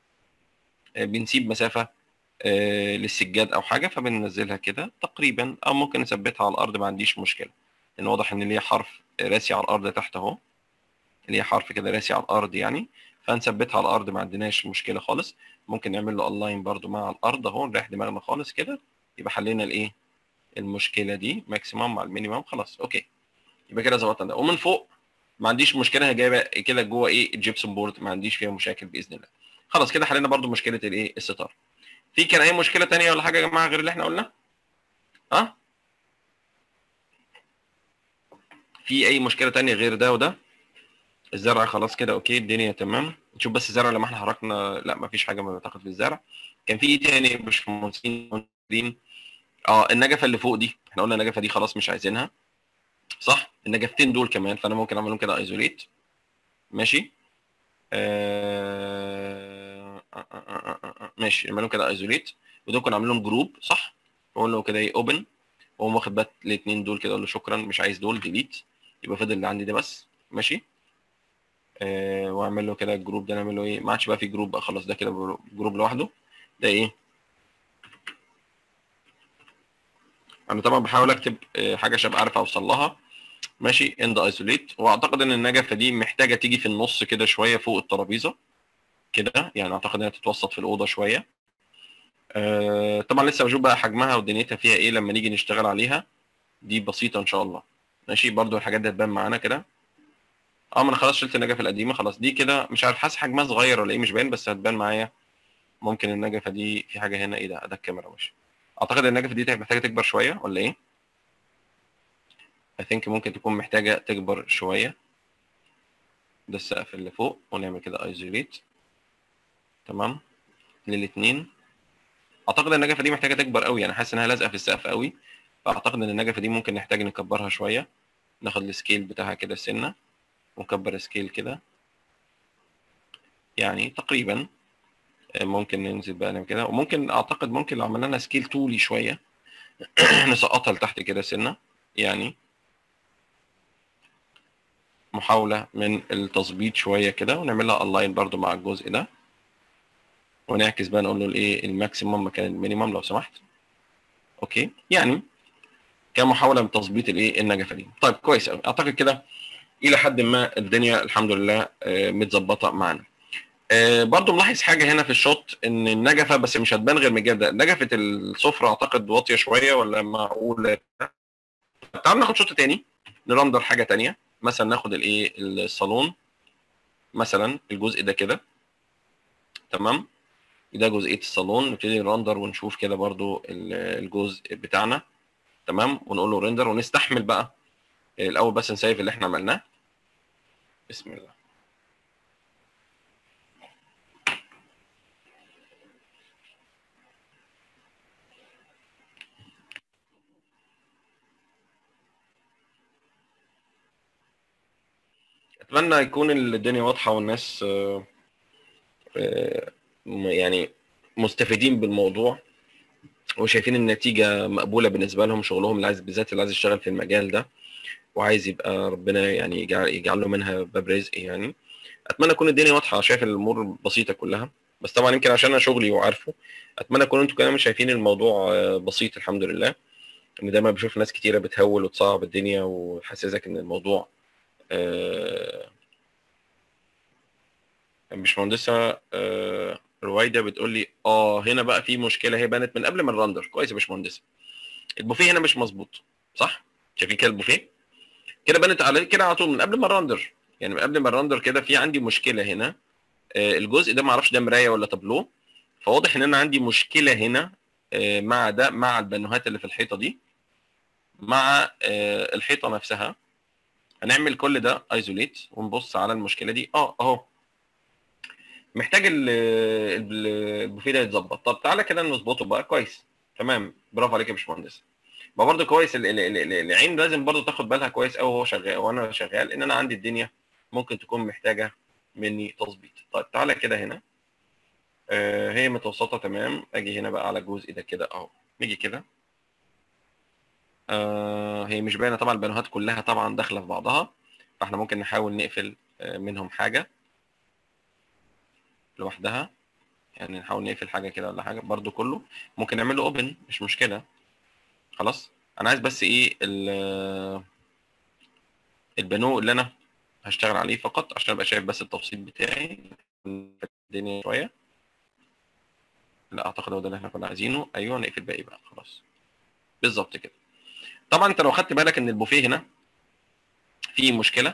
آه، بنسيب مسافه آه، للسجاد او حاجه فبننزلها كده تقريبا او ممكن نثبتها على الارض ما عنديش مشكله لان واضح ان ليها حرف راسي على الارض تحت اهو ليها حرف كده راسي على الارض يعني فنثبتها على الارض ما عندناش مشكله خالص ممكن نعمل له الاين برده مع الارض اهو نريح دماغنا خالص كده يبقى حلينا الايه المشكله دي ماكسيمم مع المينيمم خلاص اوكي يبقى كده ظبطنا ده ومن فوق ما عنديش مشكله هي جايبه كده جوه ايه الجبسون بورد ما عنديش فيها مشاكل باذن الله خلاص كده حلينا برده مشكله الايه الستار في كان اي مشكله تانية ولا حاجه يا جماعه غير اللي احنا قلنا ها في اي مشكله تانية غير ده وده الزرع خلاص كده اوكي الدنيا تمام نشوف بس الزرع لما احنا حركنا لا ما فيش حاجه ما بعتقد في الزرع كان في ايه تاني مش مهندسين اه النجفه اللي فوق دي احنا قلنا النجفه دي خلاص مش عايزينها صح النجفتين دول كمان فانا ممكن اعملهم كده ايزوليت ماشي آه... آه... آه... آه... آه... آه. ماشي نعملهم كده ايزوليت ودول كنا عاملين لهم جروب صح واقول له كده ايه اوبن واقوم واخد بقى الاثنين دول كده اقول له شكرا مش عايز دول ديليت يبقى فضل اللي عندي ده بس ماشي آه واعمل له كده الجروب ده نعمل له ايه ما عادش بقى في جروب بقى خلاص ده كده جروب لوحده ده ايه انا طبعا بحاول اكتب آه، حاجه عشان ابقى عارف اوصل لها ماشي اند ايزوليت واعتقد ان النجفه دي محتاجه تيجي في النص كده شويه فوق الترابيزه كده يعني اعتقد انها تتوسط في الاوضه شويه آه، طبعا لسه بشوف بقى حجمها ودنيتها فيها ايه لما نيجي نشتغل عليها دي بسيطه ان شاء الله ماشي برضو الحاجات دي هتبان معانا كده اه ما انا خلاص شلت النجفه القديمه خلاص دي كده مش عارف حاسس حجمها صغير ولا ايه مش باين بس هتبان معايا ممكن النجفه دي في حاجه هنا ايه ده ده الكاميرا ماشي اعتقد النجفه دي محتاجه تكبر شويه ولا ايه I think ممكن تكون محتاجه تكبر شويه ده السقف اللي فوق ونعمل كده ايزوليت تمام للاثنين اعتقد النجفه دي محتاجه تكبر قوي انا حاسس انها لازقه في السقف قوي فاعتقد ان النجفه دي ممكن نحتاج نكبرها شويه ناخد السكيل بتاعها كده سنه ونكبر السكيل كده يعني تقريبا آه، ممكن ننزل بقى نعمل كده وممكن اعتقد ممكن لو عملنا لها سكيل طولي شويه نسقطها لتحت كده سنه يعني محاولة من التظبيط شوية كده ونعملها الاين برضو مع الجزء ده ونعكس بقى نقول له الايه الماكسيمم مكان المينيمم لو سمحت اوكي يعني كمحاولة من تظبيط الايه النجفة دي طيب كويس قوي اعتقد كده الى حد ما الدنيا الحمد لله آه، متظبطة معانا آه، برضو ملاحظ حاجة هنا في الشوت ان النجفة بس مش هتبان غير من الجهة ده نجفة السفرة اعتقد واطية شوية ولا معقولة تعال ناخد شوت تاني نرندر حاجة تانية مثلا ناخد الايه الصالون مثلا الجزء ده كده تمام ده جزئيه الصالون نبتدي نرندر ونشوف كده برضو ال- الجزء بتاعنا تمام ونقول له ريندر ونستحمل بقى الاول بس نسيف اللي احنا عملناه بسم الله اتمنى يكون الدنيا واضحه والناس آه، آه، م- يعني مستفيدين بالموضوع وشايفين النتيجه مقبوله بالنسبه لهم شغلهم اللي عايز بالذات اللي عايز يشتغل في المجال ده وعايز يبقى ربنا يعني يجعل, يجعل له منها باب رزق يعني اتمنى تكون الدنيا واضحه شايف الامور بسيطه كلها بس طبعا يمكن عشان انا شغلي وعارفه اتمنى تكونوا انتوا كمان شايفين الموضوع آه، بسيط الحمد لله ان دايما بشوف ناس كتيره بتهول وتصعب الدنيا وحسسك ان الموضوع آه، مش مهندسه آه، رويده بتقول لي اه هنا بقى في مشكله هي بانت من قبل ما الرندر كويس يا باشمهندسه البوفيه هنا مش مظبوط صح شايفين كده البوفيه كده بانت على كده على طول من قبل ما الرندر يعني من قبل ما الرندر كده في عندي مشكله هنا آه، الجزء ده ما اعرفش ده مرايه ولا تابلو فواضح ان انا عندي مشكله هنا آه، مع ده مع البانوهات اللي في الحيطه دي مع آه، الحيطه نفسها هنعمل كل ده ايزوليت ونبص على المشكله دي اه اهو محتاج ال- ال- البوفيه ده يتظبط طب تعالى كده نظبطه بقى كويس تمام برافو عليك يا باشمهندس ما برضه كويس ال- ال- ال- ال- العين لازم برضه تاخد بالها كويس قوي وهو شغال وانا شغال ان انا عندي الدنيا ممكن تكون محتاجه مني تظبيط طيب تعالى كده هنا آه هي متوسطه تمام اجي هنا بقى على الجزء ده كده اهو نيجي كده آه هي مش باينه طبعا البانوهات كلها طبعا داخله في بعضها فاحنا ممكن نحاول نقفل آه، منهم حاجه لوحدها يعني نحاول نقفل حاجه كده ولا حاجه برضو كله ممكن نعمل له اوبن مش مشكله خلاص انا عايز بس ايه ال- البانو اللي انا هشتغل عليه فقط عشان ابقى شايف بس التفصيل بتاعي الدنيا شويه لا اعتقد هو ده اللي احنا كنا عايزينه ايوه نقفل الباقي بقى خلاص بالظبط كده طبعا انت لو خدت بالك ان البوفيه هنا فيه مشكله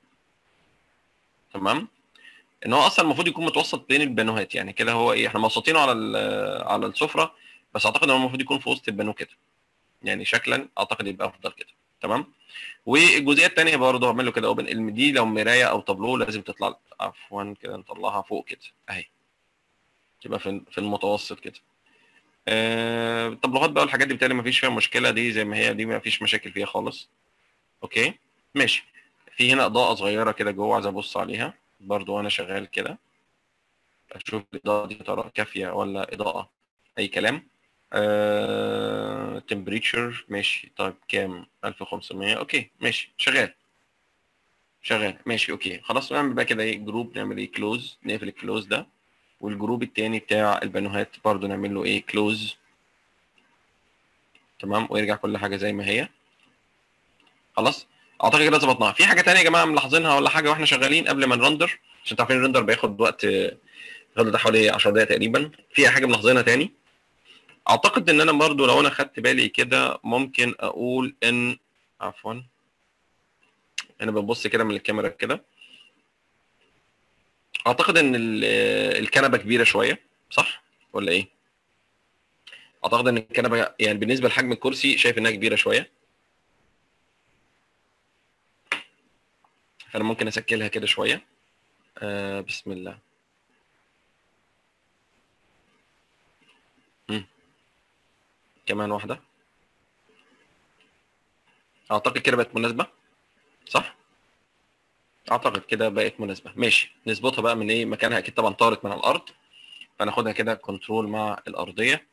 تمام ان هو اصلا المفروض يكون متوسط بين البانوهات يعني كده هو ايه احنا موسطينه على ال- على السفره بس اعتقد ان هو المفروض يكون في وسط البانو كده يعني شكلا اعتقد يبقى افضل كده تمام والجزئيه الثانيه برضه هعمل له كده اوبن دي لو مرايه او طابلو لازم تطلع عفوا كده نطلعها فوق كده اهي تبقى في في المتوسط كده آه، الطابلوهات بقى والحاجات دي بالتالي مفيش فيها مشكله دي زي ما هي دي مفيش مشاكل فيها خالص اوكي ماشي في هنا اضاءه صغيره كده جوه عايز ابص عليها برضو وانا شغال كده اشوف الاضاءه دي يا ترى كافيه ولا اضاءه اي كلام آه... تمبريتشر ماشي طيب كام 1500 اوكي ماشي شغال شغال ماشي اوكي خلاص نعمل بقى كده ايه جروب نعمل ايه كلوز نقفل الكلوز ده والجروب التاني بتاع البانوهات برضو نعمل له ايه كلوز تمام ويرجع كل حاجه زي ما هي خلاص اعتقد كده ظبطناها في حاجه تانية يا جماعه ملاحظينها ولا حاجه واحنا شغالين قبل ما نرندر عشان تعرفين الرندر بياخد وقت الرندر ده حوالي 10 دقايق تقريبا في حاجه ملاحظينها تاني اعتقد ان انا برضو لو انا خدت بالي كده ممكن اقول ان عفوا انا ببص كده من الكاميرا كده اعتقد ان ال- الكنبه كبيره شويه صح ولا ايه اعتقد ان الكنبه يعني بالنسبه لحجم الكرسي شايف انها كبيره شويه فانا ممكن اسكلها كده شويه آه بسم الله مم. كمان واحده اعتقد كده بقت مناسبه صح اعتقد كده بقت مناسبه ماشي نظبطها بقى من ايه مكانها اكيد طبعا طارت من على الارض فناخدها كده كنترول مع الارضيه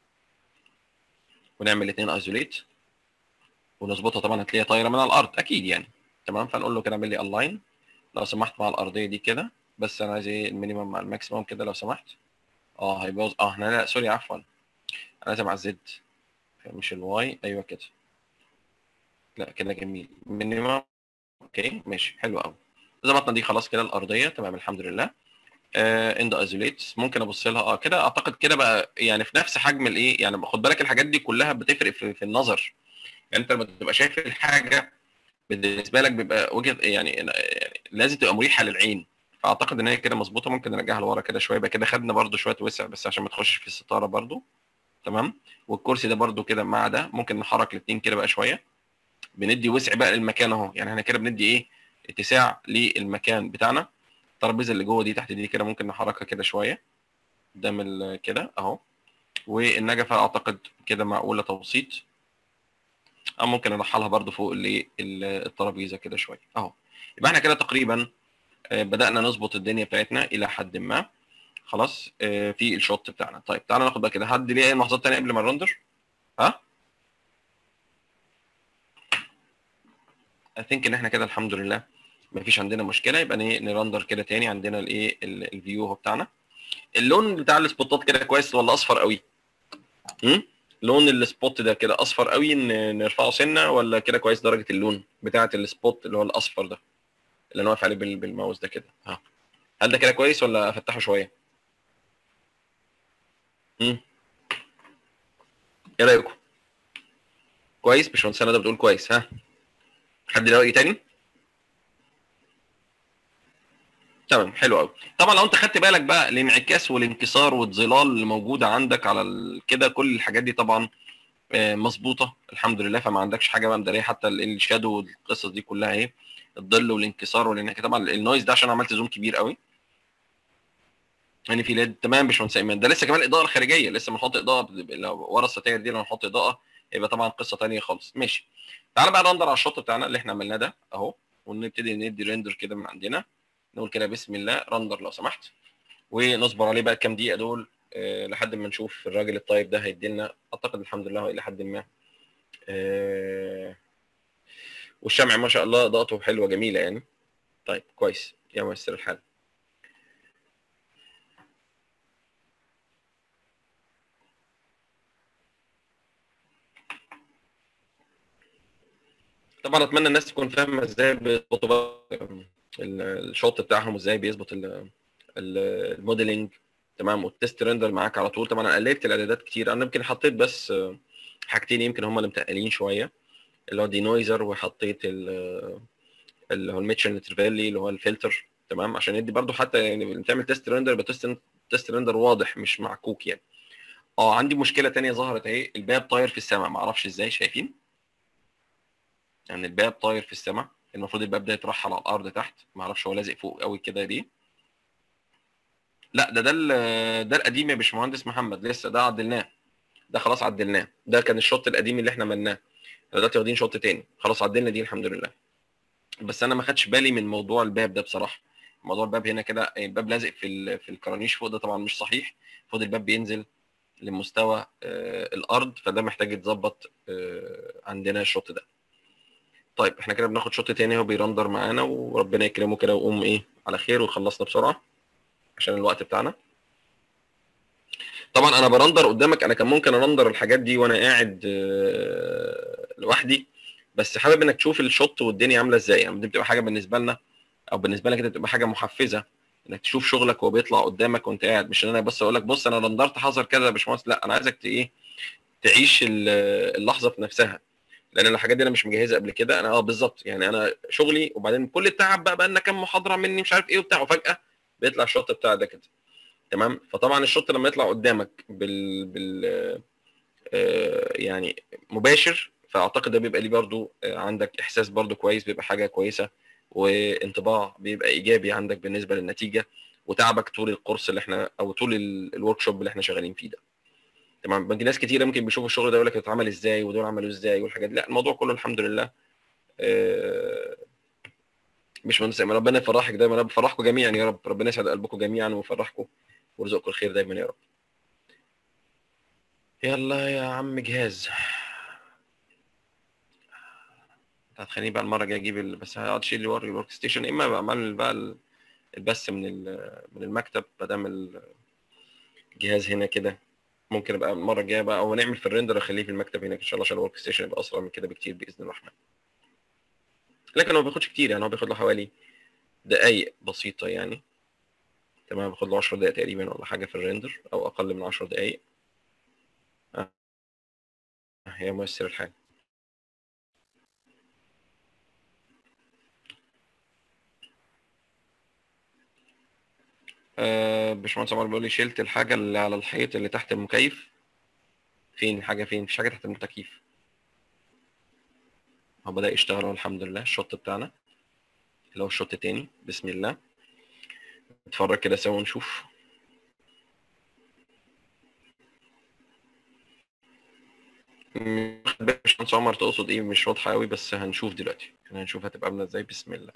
ونعمل الاثنين ايزوليت ونظبطها طبعا هتلاقيها طايره من على الارض اكيد يعني تمام فنقول له كده اعمل لي الاين لو سمحت مع الارضيه دي كده بس انا عايز ايه المينيمم مع الماكسيمم كده لو سمحت اه هيبوظ اه احنا لا سوري عفوا انا لازم على الزد مش الواي ايوه كده لا كده جميل مينيمم اوكي ماشي حلو قوي ظبطنا دي خلاص كده الارضيه تمام الحمد لله اند ايزوليت ممكن ابص لها اه كده اعتقد كده بقى يعني في نفس حجم الايه يعني خد بالك الحاجات دي كلها بتفرق في, في النظر يعني انت لما تبقى شايف الحاجه بالنسبه لك بيبقى وجهه يعني, يعني لازم تبقى مريحه للعين فاعتقد ان هي كده مظبوطه ممكن نرجعها لورا كده شويه يبقى كده خدنا برده شويه وسع بس عشان ما تخش في الستاره برده تمام والكرسي ده برده كده مع ده ممكن نحرك الاثنين كده بقى شويه بندي وسع بقى للمكان اهو يعني احنا كده بندي ايه اتساع للمكان بتاعنا الترابيزه اللي جوه دي تحت دي كده ممكن نحركها كده شويه قدام ال- كده اهو والنجفه اعتقد كده معقوله توسيط او ممكن ارحلها برده فوق الايه ال- الترابيزه كده شويه اهو يبقى احنا كده تقريبا آه، بدانا نظبط الدنيا بتاعتنا الى حد ما خلاص آه، في الشوت بتاعنا طيب تعالى ناخد بقى كده حد ليه اي ملاحظات تانية قبل ما نرندر ها اي ثينك ان احنا كده الحمد لله ما فيش عندنا مشكله يبقى ن- نرندر كده تاني عندنا الايه ال- الفيو اهو بتاعنا اللون بتاع السبوتات كده كويس ولا اصفر قوي امم لون السبوت ده كده اصفر قوي ن- نرفعه سنه ولا كده كويس درجه اللون بتاعه السبوت اللي هو الاصفر ده اللي انا واقف عليه بال- بالماوس ده كده ها هل ده كده كويس ولا افتحه شويه امم ايه رايكم كويس مش ده بتقول كويس ها حد له راي تاني تمام حلو قوي طبعا لو انت خدت بالك بقى الانعكاس والانكسار والظلال اللي موجوده عندك على ال- كده كل الحاجات دي طبعا آه، مظبوطه الحمد لله فما عندكش حاجه بقى مداريه حتى ال- الشادو والقصص دي كلها اهي الظل والانكسار والانعكاس طبعا النويز ده عشان عملت زوم كبير قوي يعني في ليد تمام باشمهندس ايمن ده لسه كمان الاضاءه الخارجيه لسه بنحط اضاءه ب- لو ورا الستاير دي لو نحط اضاءه يبقى طبعا قصه ثانيه خالص ماشي تعال بقى نرندر على الشوط بتاعنا اللي احنا عملناه ده اهو ونبتدي ندي ريندر كده من عندنا نقول كده بسم الله رندر لو سمحت ونصبر عليه بقى كام دقيقه دول آه، لحد ما نشوف الراجل الطيب ده هيدي لنا اعتقد الحمد لله هو الى حد ما آه، والشمع ما شاء الله اضاءته حلوه جميله يعني طيب كويس يا ميسر الحال طبعا اتمنى الناس تكون فاهمه ازاي بيظبطوا بقى ال- الشوط بتاعهم وازاي بيظبط ال- ال- الموديلنج تمام والتست ريندر معاك على طول طبعا انا قلبت الاعدادات كتير انا يمكن حطيت بس آه، حاجتين يمكن هم اللي متقلين شويه اللي هو دي نويزر وحطيت ال- اللي هو الميتشن انترفالي اللي هو الفلتر تمام عشان يدي برضو حتى يعني لما تعمل تيست ريندر يبقى تيست تيست ريندر واضح مش معكوك يعني اه عندي مشكله تانية ظهرت اهي الباب طاير في السماء ما اعرفش ازاي شايفين يعني الباب طاير في السماء المفروض الباب ده يترحل على الارض تحت ما اعرفش هو لازق فوق قوي كده ليه لا ده ده ال- ده القديم يا باشمهندس محمد لسه ده عدلناه ده خلاص عدلناه ده كان الشوط القديم اللي احنا عملناه احنا دلوقتي واخدين شوط تاني خلاص عدلنا دي الحمد لله بس انا ما خدش بالي من موضوع الباب ده بصراحه موضوع الباب هنا كده الباب لازق في ال- في الكرانيش فوق ده طبعا مش صحيح المفروض الباب بينزل لمستوى آه، الارض فده محتاج يتظبط آه، عندنا الشوط ده طيب احنا كده بناخد شوط تاني هو بيرندر معانا وربنا يكرمه كده ويقوم ايه على خير ويخلصنا بسرعه عشان الوقت بتاعنا طبعا انا برندر قدامك انا كان ممكن ارندر الحاجات دي وانا قاعد آه، لوحدي بس حابب انك تشوف الشوت والدنيا عامله ازاي يعني دي بتبقى حاجه بالنسبه لنا او بالنسبه لك انت بتبقى حاجه محفزه انك تشوف شغلك وهو بيطلع قدامك وانت قاعد مش ان انا بس اقول لك بص انا رندرت حصل كذا يا باشمهندس لا انا عايزك ت- ايه تعيش ال- اللحظه في نفسها لان الحاجات دي انا مش مجهزها قبل كده انا اه بالظبط يعني انا شغلي وبعدين كل التعب بقى بقى لنا كام محاضره مني مش عارف ايه وبتاع وفجاه بيطلع الشوت بتاع ده كده تمام فطبعا الشوت لما يطلع قدامك بال بال آه، يعني مباشر فاعتقد ده بيبقى ليه برضو آه، عندك احساس برضو كويس بيبقى حاجه كويسه وانطباع بيبقى ايجابي عندك بالنسبه للنتيجه وتعبك طول الكورس اللي احنا او طول الورك شوب اللي احنا شغالين فيه ده تمام بنجي ناس كتيره ممكن بيشوفوا الشغل ده يقول لك اتعمل ازاي ودول عملوا ازاي والحاجات دي لا الموضوع كله الحمد لله آه، مش مهندس أيمن، ربنا يفرحك دايما رب يفرحكم جميعا يا رب ربنا يسعد قلبكم جميعا ويفرحكم ويرزقكم الخير دايما يا رب يلا يا عم جهاز انت هتخليني بقى المره الجايه اجيب ال... بس هقعد اشيل لي ورق الورك ستيشن اما بعمل بقى ال- البث من ال... من المكتب ما دام الجهاز هنا كده ممكن ابقى المره الجايه بقى او نعمل في الريندر اخليه في المكتب هناك ان شاء الله عشان الورك ستيشن يبقى اسرع من كده بكتير باذن الرحمن لكن هو ما بياخدش كتير يعني هو بياخد له حوالي دقايق بسيطه يعني تمام بياخد له 10 دقايق تقريبا ولا حاجه في الريندر او اقل من 10 دقايق آه. هي ميسر الحال آه باشمهندس عمر بيقول لي شلت الحاجه اللي على الحيط اللي تحت المكيف فين الحاجه فين مفيش حاجه تحت المتكيف هو بدأ يشتغل أهو الحمد لله الشوط بتاعنا اللي هو الشوط التاني بسم الله نتفرج كده سوا ونشوف م- باشمهندس عمر تقصد ايه مش واضحه قوي بس هنشوف دلوقتي هنشوف هتبقى عامله ازاي بسم الله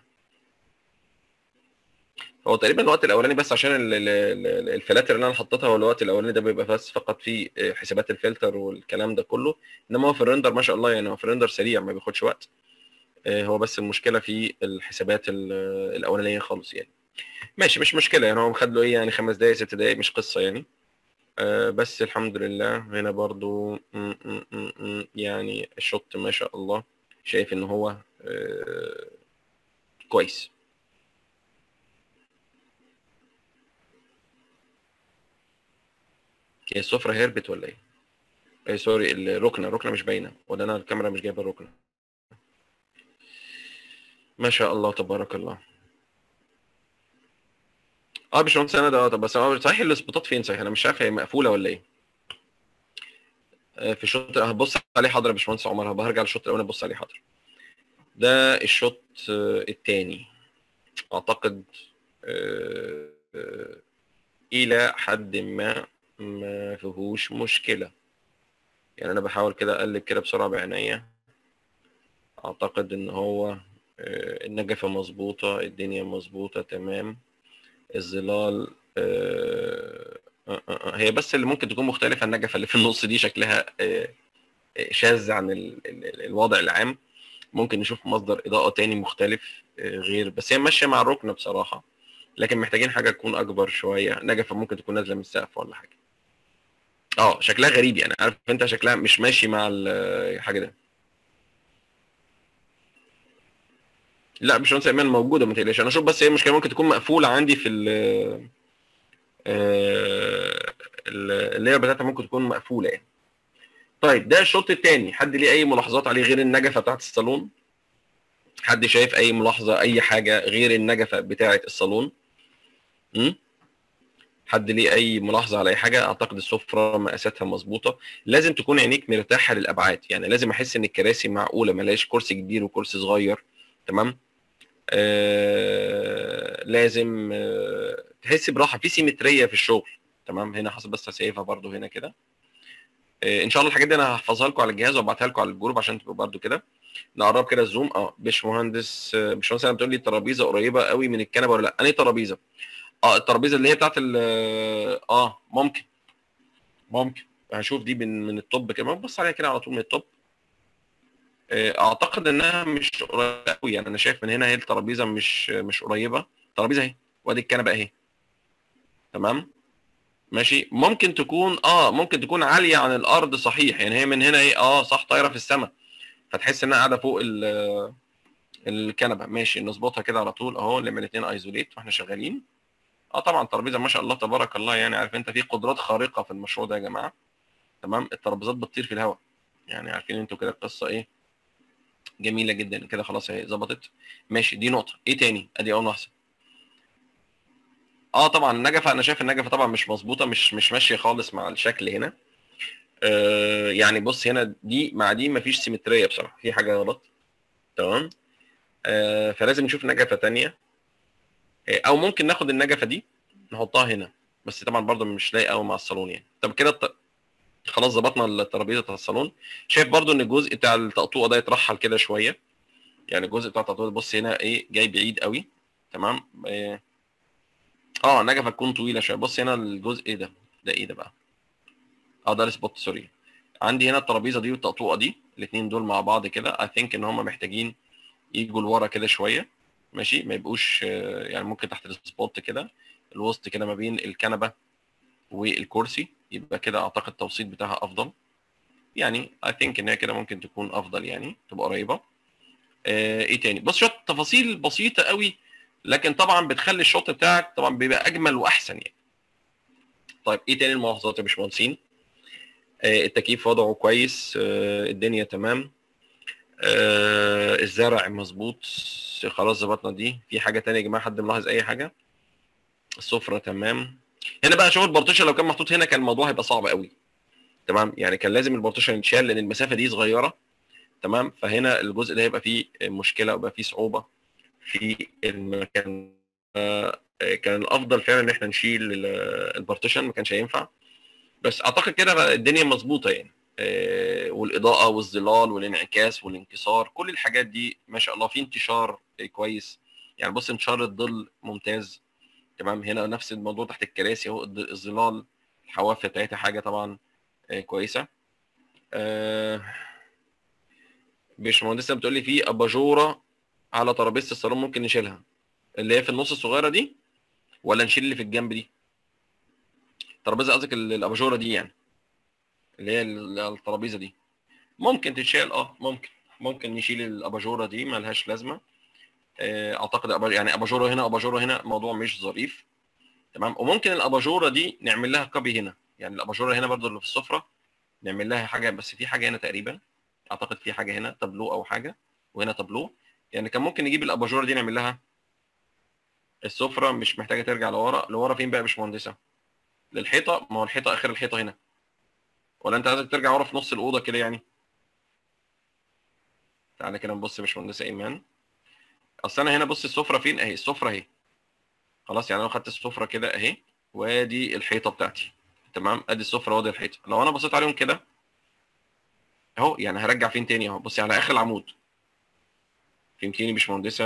هو تقريبا الوقت الاولاني بس عشان ال- ال- ال- الفلاتر اللي انا حطيتها هو الوقت الاولاني ده بيبقى بس فقط فيه حسابات الفلتر والكلام ده كله انما هو في الريندر ما شاء الله يعني هو في الريندر سريع ما بياخدش وقت آه، هو بس المشكله في الحسابات ال- الاولانيه خالص يعني ماشي مش مشكله يعني هو خد له ايه يعني خمس دقايق ست دقايق مش قصه يعني آه، بس الحمد لله هنا برضو م- م- م- م، يعني الشوت ما شاء الله شايف ان هو آه، كويس هي السفرة هربت ولا ايه؟ ايه سوري الركنة الركنة مش باينة ولا انا الكاميرا مش جايبة الركنة ما شاء الله تبارك الله اه باشمهندس انا ده طب بس هو صحيح الاسبوتات فين صحيح انا مش عارف هي مقفولة ولا ايه آه، في الشوط هبص عليه حاضر يا باشمهندس عمر هبقى هرجع للشوط الاولاني ابص عليه حاضر ده الشوط آه، التاني اعتقد آه، آه، الى حد ما ما فيهوش مشكلة يعني انا بحاول كده اقلب كده بسرعة بعينيا اعتقد ان هو آه، النجفة مظبوطة الدنيا مظبوطة تمام الظلال آه، آه، آه، هي بس اللي ممكن تكون مختلفة النجفة اللي في النص دي شكلها آه، آه، شاذ عن ال- ال- الوضع العام ممكن نشوف مصدر إضاءة تاني مختلف آه، غير بس هي ماشية مع الركنة بصراحة لكن محتاجين حاجة تكون أكبر شوية نجفة ممكن تكون نازلة من السقف ولا حاجة اه شكلها غريب يعني عارف انت شكلها مش ماشي مع ال- الحاجة ده لا مش ايمان موجوده ما تقلقش انا اشوف بس هي المشكله ممكن تكون مقفوله عندي في ال آه، ال- اللاير بتاعتها ممكن تكون مقفوله يعني طيب ده الشوط الثاني حد ليه اي ملاحظات عليه غير النجفه بتاعت الصالون حد شايف اي ملاحظه اي حاجه غير النجفه بتاعت الصالون امم حد ليه اي ملاحظه على اي حاجه اعتقد السفره مقاساتها مظبوطه لازم تكون عينيك مرتاحه للابعاد يعني لازم احس ان الكراسي معقوله ما الاقيش كرسي كبير وكرسي صغير تمام آه لازم آه تحس براحه في سيمتريه في الشغل تمام هنا حسب بس هسيفها برده هنا كده آه ان شاء الله الحاجات دي انا هحفظها لكم على الجهاز وابعتها لكم على الجروب عشان تبقوا برده كده نقرب كده الزوم اه باشمهندس آه، باشمهندس انا بتقول لي الترابيزه قريبه قوي من الكنبه ولا لا انهي ترابيزه اه الترابيزه اللي هي بتاعت ال اه ممكن ممكن هشوف دي من من التوب كده بص عليها كده على طول من التوب آه، اعتقد انها مش قريبه قوي يعني انا شايف من هنا هي الترابيزه مش مش قريبه الترابيزه اهي وادي الكنبه اهي تمام ماشي ممكن تكون اه ممكن تكون عاليه عن الارض صحيح يعني هي من هنا ايه اه صح طايره في السماء فتحس انها قاعده فوق ال- الكنبه ماشي نظبطها كده على طول اهو نعمل الاثنين ايزوليت واحنا شغالين اه طبعا ترابيزه ما شاء الله تبارك الله يعني عارف انت في قدرات خارقه في المشروع ده يا جماعه تمام الترابيزات بتطير في الهواء يعني عارفين انتوا كده القصه ايه جميله جدا كده خلاص اهي ظبطت ماشي دي نقطه ايه تاني ادي اول واحده اه طبعا النجفه انا شايف النجفه طبعا مش مظبوطه مش مش ماشيه خالص مع الشكل هنا آه يعني بص هنا دي مع دي مفيش سيمتريه بصراحه في حاجه غلط تمام آه فلازم نشوف نجفه تانية آه، او ممكن ناخد النجفه دي نحطها هنا بس طبعا برضه مش لايقه قوي مع الصالون يعني طب كده الت- خلاص ظبطنا الترابيزه بتاع الصالون شايف برضه ان الجزء بتاع التقطوعه ده يترحل كده شويه يعني الجزء بتاع التقطوعه بص هنا ايه جاي بعيد قوي تمام اه آه، النجفه تكون طويله شويه بص هنا الجزء ايه ده ده ايه ده بقى اه ده السبوت سوري عندي هنا الترابيزه دي والتقطوعه دي الاثنين دول مع بعض كده اي ثينك ان هم محتاجين يجوا لورا كده شويه ماشي ما يبقوش آه، يعني ممكن تحت السبوت كده الوسط كده ما بين الكنبه والكرسي يبقى كده اعتقد التوسيط بتاعها افضل يعني اي ثينك ان هي كده ممكن تكون افضل يعني تبقى قريبه آه، ايه تاني بص شويه تفاصيل بسيطه قوي لكن طبعا بتخلي الشوط بتاعك طبعا بيبقى اجمل واحسن يعني طيب ايه تاني الملاحظات يا باشمهندسين آه، التكييف وضعه كويس آه، الدنيا تمام آه، الزرع مظبوط خلاص ظبطنا دي في حاجه تانية يا جماعه حد ملاحظ اي حاجه السفره تمام هنا بقى شغل البارتيشن لو كان محطوط هنا كان الموضوع هيبقى صعب قوي تمام يعني كان لازم البارتيشن يتشال لان المسافه دي صغيره تمام فهنا الجزء ده هيبقى فيه مشكله ويبقى فيه صعوبه في المكان آه، كان الافضل فعلا ان احنا نشيل ال- البارتيشن ما كانش هينفع بس اعتقد كده بقى الدنيا مظبوطه يعني آه، والاضاءه والظلال والانعكاس والانكسار كل الحاجات دي ما شاء الله في انتشار كويس يعني بص انتشار الظل ممتاز تمام هنا نفس الموضوع تحت الكراسي اهو الض- الظلال الحواف بتاعتها حاجه طبعا آه، كويسه آه، باشمهندسه بتقول لي في اباجوره على ترابيزه الصالون ممكن نشيلها اللي هي في النص الصغيره دي ولا نشيل اللي في الجنب دي الترابيزه قصدك ال- الاباجوره دي يعني اللي هي ال- الترابيزه دي ممكن تتشال اه ممكن ممكن نشيل الاباجوره دي ملهاش لازمه آه، اعتقد أبا- يعني اباجوره هنا اباجوره هنا موضوع مش ظريف تمام وممكن الاباجوره دي نعمل لها كوبي هنا يعني الاباجوره هنا برضو اللي في السفره نعمل لها حاجه بس في حاجه هنا تقريبا اعتقد في حاجه هنا تابلو او حاجه وهنا تابلو يعني كان ممكن نجيب الاباجوره دي نعمل لها السفره مش محتاجه ترجع لورا لورا فين بقى يا باشمهندسه للحيطه ما هو الحيطه اخر الحيطه هنا ولا انت عايزك ترجع ورا في نص الاوضه كده يعني تعالى كده نبص يا باشمهندسه ايمان اصل انا هنا بص السفره فين اهي السفره اهي خلاص يعني انا خدت السفره كده اهي وادي الحيطه بتاعتي تمام ادي السفره وادي الحيطه لو انا بصيت عليهم كده اهو يعني هرجع فين تاني اهو بصي على اخر العمود فهمتيني يا باشمهندسه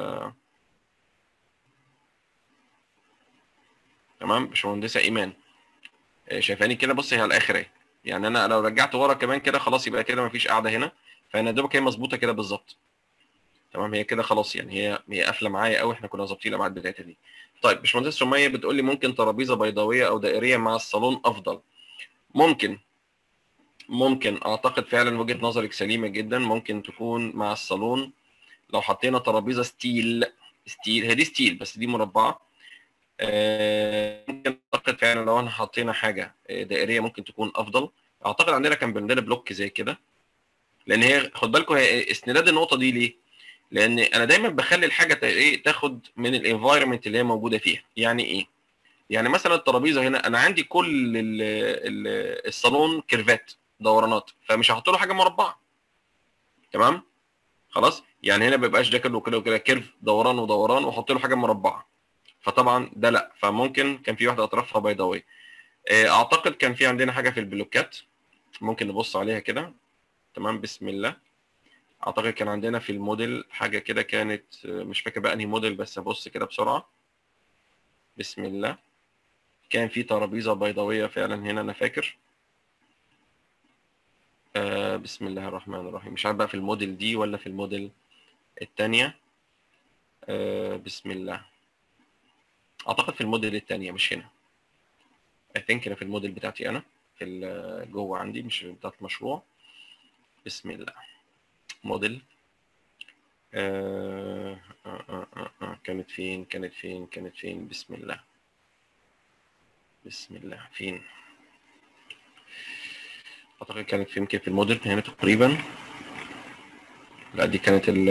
تمام باشمهندسه ايمان آه، شايفاني كده بصي هي على الاخر اهي يعني انا لو رجعت ورا كمان كده خلاص يبقى كده مفيش قاعده هنا فانا دوبك هي مظبوطه كده بالظبط تمام هي كده خلاص يعني هي هي قافله معايا قوي احنا كنا ظابطين الابعاد بتاعتها دي طيب باشمهندس سميه بتقول لي ممكن ترابيزه بيضاويه او دائريه مع الصالون افضل ممكن ممكن اعتقد فعلا وجهه نظرك سليمه جدا ممكن تكون مع الصالون لو حطينا ترابيزه ستيل ستيل هي دي ستيل بس دي مربعه آه، ممكن اعتقد فعلا لو احنا حطينا حاجه آه، دائريه ممكن تكون افضل اعتقد عندنا كان عندنا بلوك زي كده لان هي خد بالكم هي استناد النقطه دي ليه؟ لان انا دايما بخلي الحاجه تا- ايه تاخد من الانفايرمنت اللي هي موجوده فيها يعني ايه؟ يعني مثلا الترابيزه هنا انا عندي كل ال ال الصالون كيرفات دورانات فمش هحط له حاجه مربعه تمام خلاص يعني هنا ما بيبقاش ده كده وكده وكده كيرف دوران ودوران واحط له حاجه مربعه فطبعا ده لا فممكن كان في واحده اطرافها بيضاويه آه، اعتقد كان في عندنا حاجه في البلوكات ممكن نبص عليها كده تمام بسم الله اعتقد كان عندنا في الموديل حاجه كده كانت آه، مش فاكر بقى انهي موديل بس ابص كده بسرعه بسم الله كان في ترابيزه بيضاويه فعلا هنا انا فاكر آه بسم الله الرحمن الرحيم مش عارف بقى في الموديل دي ولا في الموديل الثانيه آه بسم الله اعتقد في الموديل الثانيه مش هنا اي ثينك انا في الموديل بتاعتي انا في ال- جوه عندي مش بتاعت المشروع بسم الله موديل آه آه آه آه آه. كانت فين كانت فين كانت فين بسم الله بسم الله فين اعتقد كانت في يمكن في الموديل هنا تقريبا لا دي كانت ال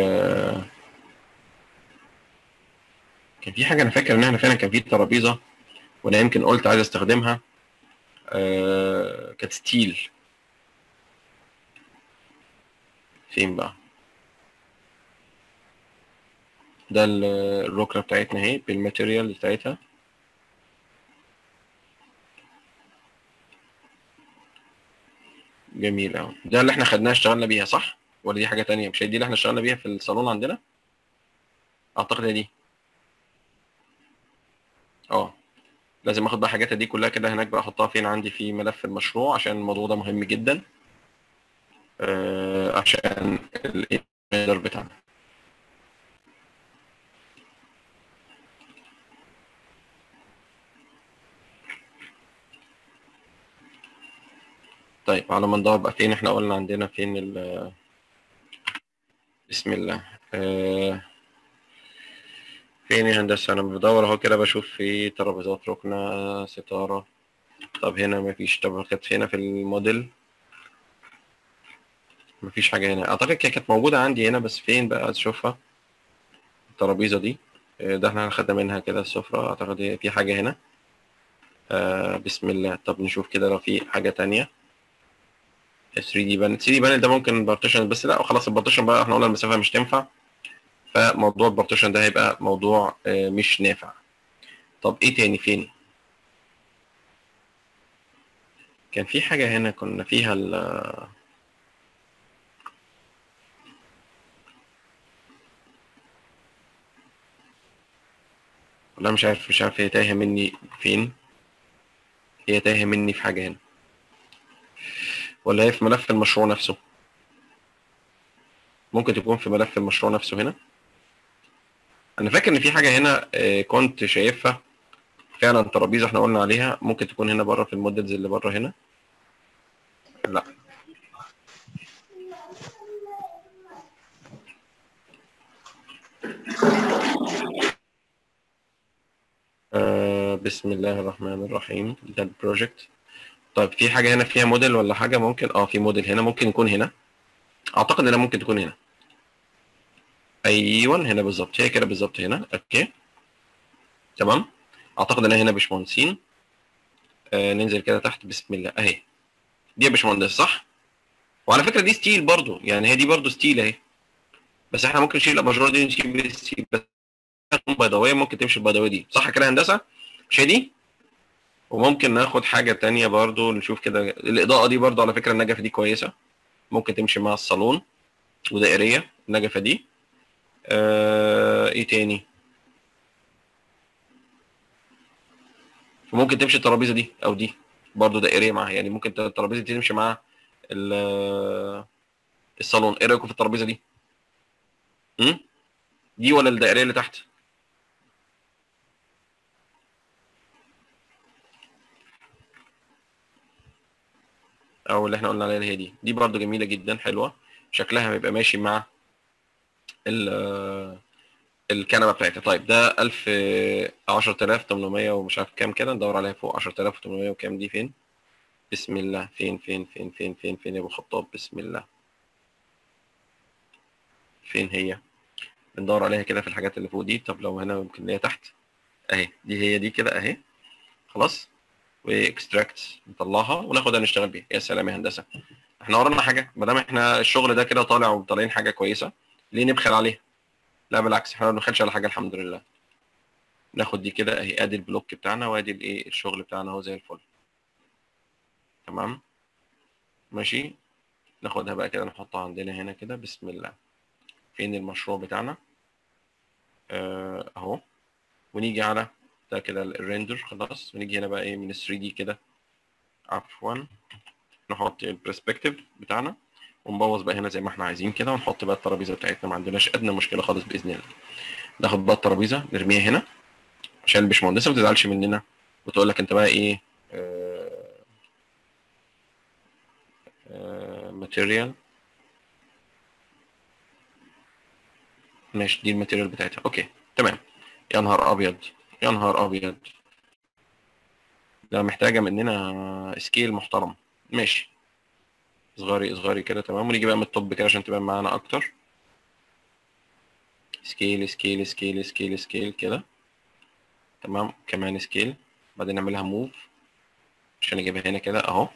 كان في حاجه انا فاكر ان احنا فعلا كان في ترابيزه وانا يمكن قلت عايز استخدمها آه كانت ستيل فين بقى ده ال- الركنه بتاعتنا اهي بالماتيريال بتاعتها جميل قوي ده اللي احنا خدناها اشتغلنا بيها صح ولا دي حاجه تانية مش هي دي اللي احنا اشتغلنا بيها في الصالون عندنا اعتقد هي دي اه لازم اخد بقى حاجاتها دي كلها كده هناك بقى احطها فين عندي في ملف المشروع عشان الموضوع ده مهم جدا آه عشان الايميلر بتاعنا طيب على ما ندور بقى فين احنا قلنا عندنا فين ال بسم الله آه فين يا هندسة أنا بدور أهو كده بشوف في ترابيزات ركنة ستارة طب هنا مفيش طب كانت هنا في الموديل مفيش حاجة هنا أعتقد كانت كانت موجودة عندي هنا بس فين بقى أشوفها الترابيزة دي آه، ده احنا خدنا منها كده السفرة أعتقد هي في حاجة هنا آه بسم الله طب نشوف كده لو في حاجة تانية 3 دي بانل 3 دي بانل ده ممكن بارتيشن بس لا خلاص البارتيشن بقى احنا قلنا المسافة مش تنفع فموضوع البارتيشن ده هيبقى موضوع آه، مش نافع طب ايه تاني فين كان في حاجة هنا كنا فيها ال والله مش عارف مش عارف هي تايهة مني فين هي تايهة مني في حاجة هنا ولا هي في ملف المشروع نفسه ممكن تكون في ملف المشروع نفسه هنا انا فاكر ان في حاجة هنا آه، كنت شايفها فعلا ترابيزة احنا قلنا عليها ممكن تكون هنا بره في المودلز اللي بره هنا لا آه بسم الله الرحمن الرحيم ده البروجكت طيب في حاجة هنا فيها موديل ولا حاجة ممكن اه في موديل هنا ممكن يكون هنا اعتقد انها ممكن تكون هنا ايوه هنا بالظبط هي كده بالظبط هنا اوكي تمام اعتقد انها هنا باشمهندسين آه ننزل كده تحت بسم الله اهي دي يا باشمهندس صح وعلى فكره دي ستيل برضو يعني هي دي برضو ستيل اهي بس احنا ممكن نشيل الاباجوره دي نشيل الستيل بس بيضاويه ممكن تمشي البيضاويه دي صح كده يا هندسه مش هي دي وممكن ناخد حاجه تانية برضو نشوف كده الاضاءه دي برضو على فكره النجفه دي كويسه ممكن تمشي مع الصالون ودائريه النجفه دي آه ايه تاني وممكن تمشي الترابيزه دي او دي برضو دائريه معاها يعني ممكن الترابيزه دي تمشي مع ال- الصالون ايه رايكم في الترابيزه دي امم دي ولا الدائريه اللي تحت او اللي احنا قلنا عليها اللي هي دي دي برضو جميله جدا حلوه شكلها هيبقى ماشي مع ال- الكنبه بتاعتها طيب ده 1000 10800 ومش عارف كام كده ندور عليها فوق 10800 وكام دي فين بسم الله فين فين فين فين فين فين يا ابو خطاب بسم الله فين هي بندور عليها كده في الحاجات اللي فوق دي طب لو هنا ممكن اللي هي تحت اهي دي هي دي كده اهي خلاص واكستراكت نطلعها وناخدها نشتغل بيها يا سلام يا هندسه احنا ورانا حاجه ما دام احنا الشغل ده كده طالع وطالعين حاجه كويسه ليه نبخل عليها لا بالعكس احنا ما بنبخلش على حاجه الحمد لله ناخد دي كده اهي ادي البلوك بتاعنا وادي الايه الشغل بتاعنا اهو زي الفل تمام ماشي ناخدها بقى كده نحطها عندنا هنا كده بسم الله فين المشروع بتاعنا آه، اهو ونيجي على ده كده الريندر خلاص ونيجي هنا بقى ايه من 3 دي كده عفوا نحط البرسبكتيف بتاعنا ونبوظ بقى هنا زي ما احنا عايزين كده ونحط بقى الترابيزه بتاعتنا ما عندناش ادنى مشكله خالص باذن الله ناخد بقى الترابيزه نرميها هنا عشان الباشمهندسه ما تزعلش مننا وتقول لك انت بقى ايه آه، ماتيريال ماشي دي الماتيريال بتاعتها اوكي تمام يا نهار ابيض يا نهار ابيض ده محتاجه مننا سكيل محترم ماشي صغاري صغاري كده تمام ونيجي بقى من التوب كده عشان تبان معانا اكتر سكيل سكيل سكيل سكيل سكيل كده تمام كمان سكيل بعدين نعملها موف عشان اجيبها هنا كده اهو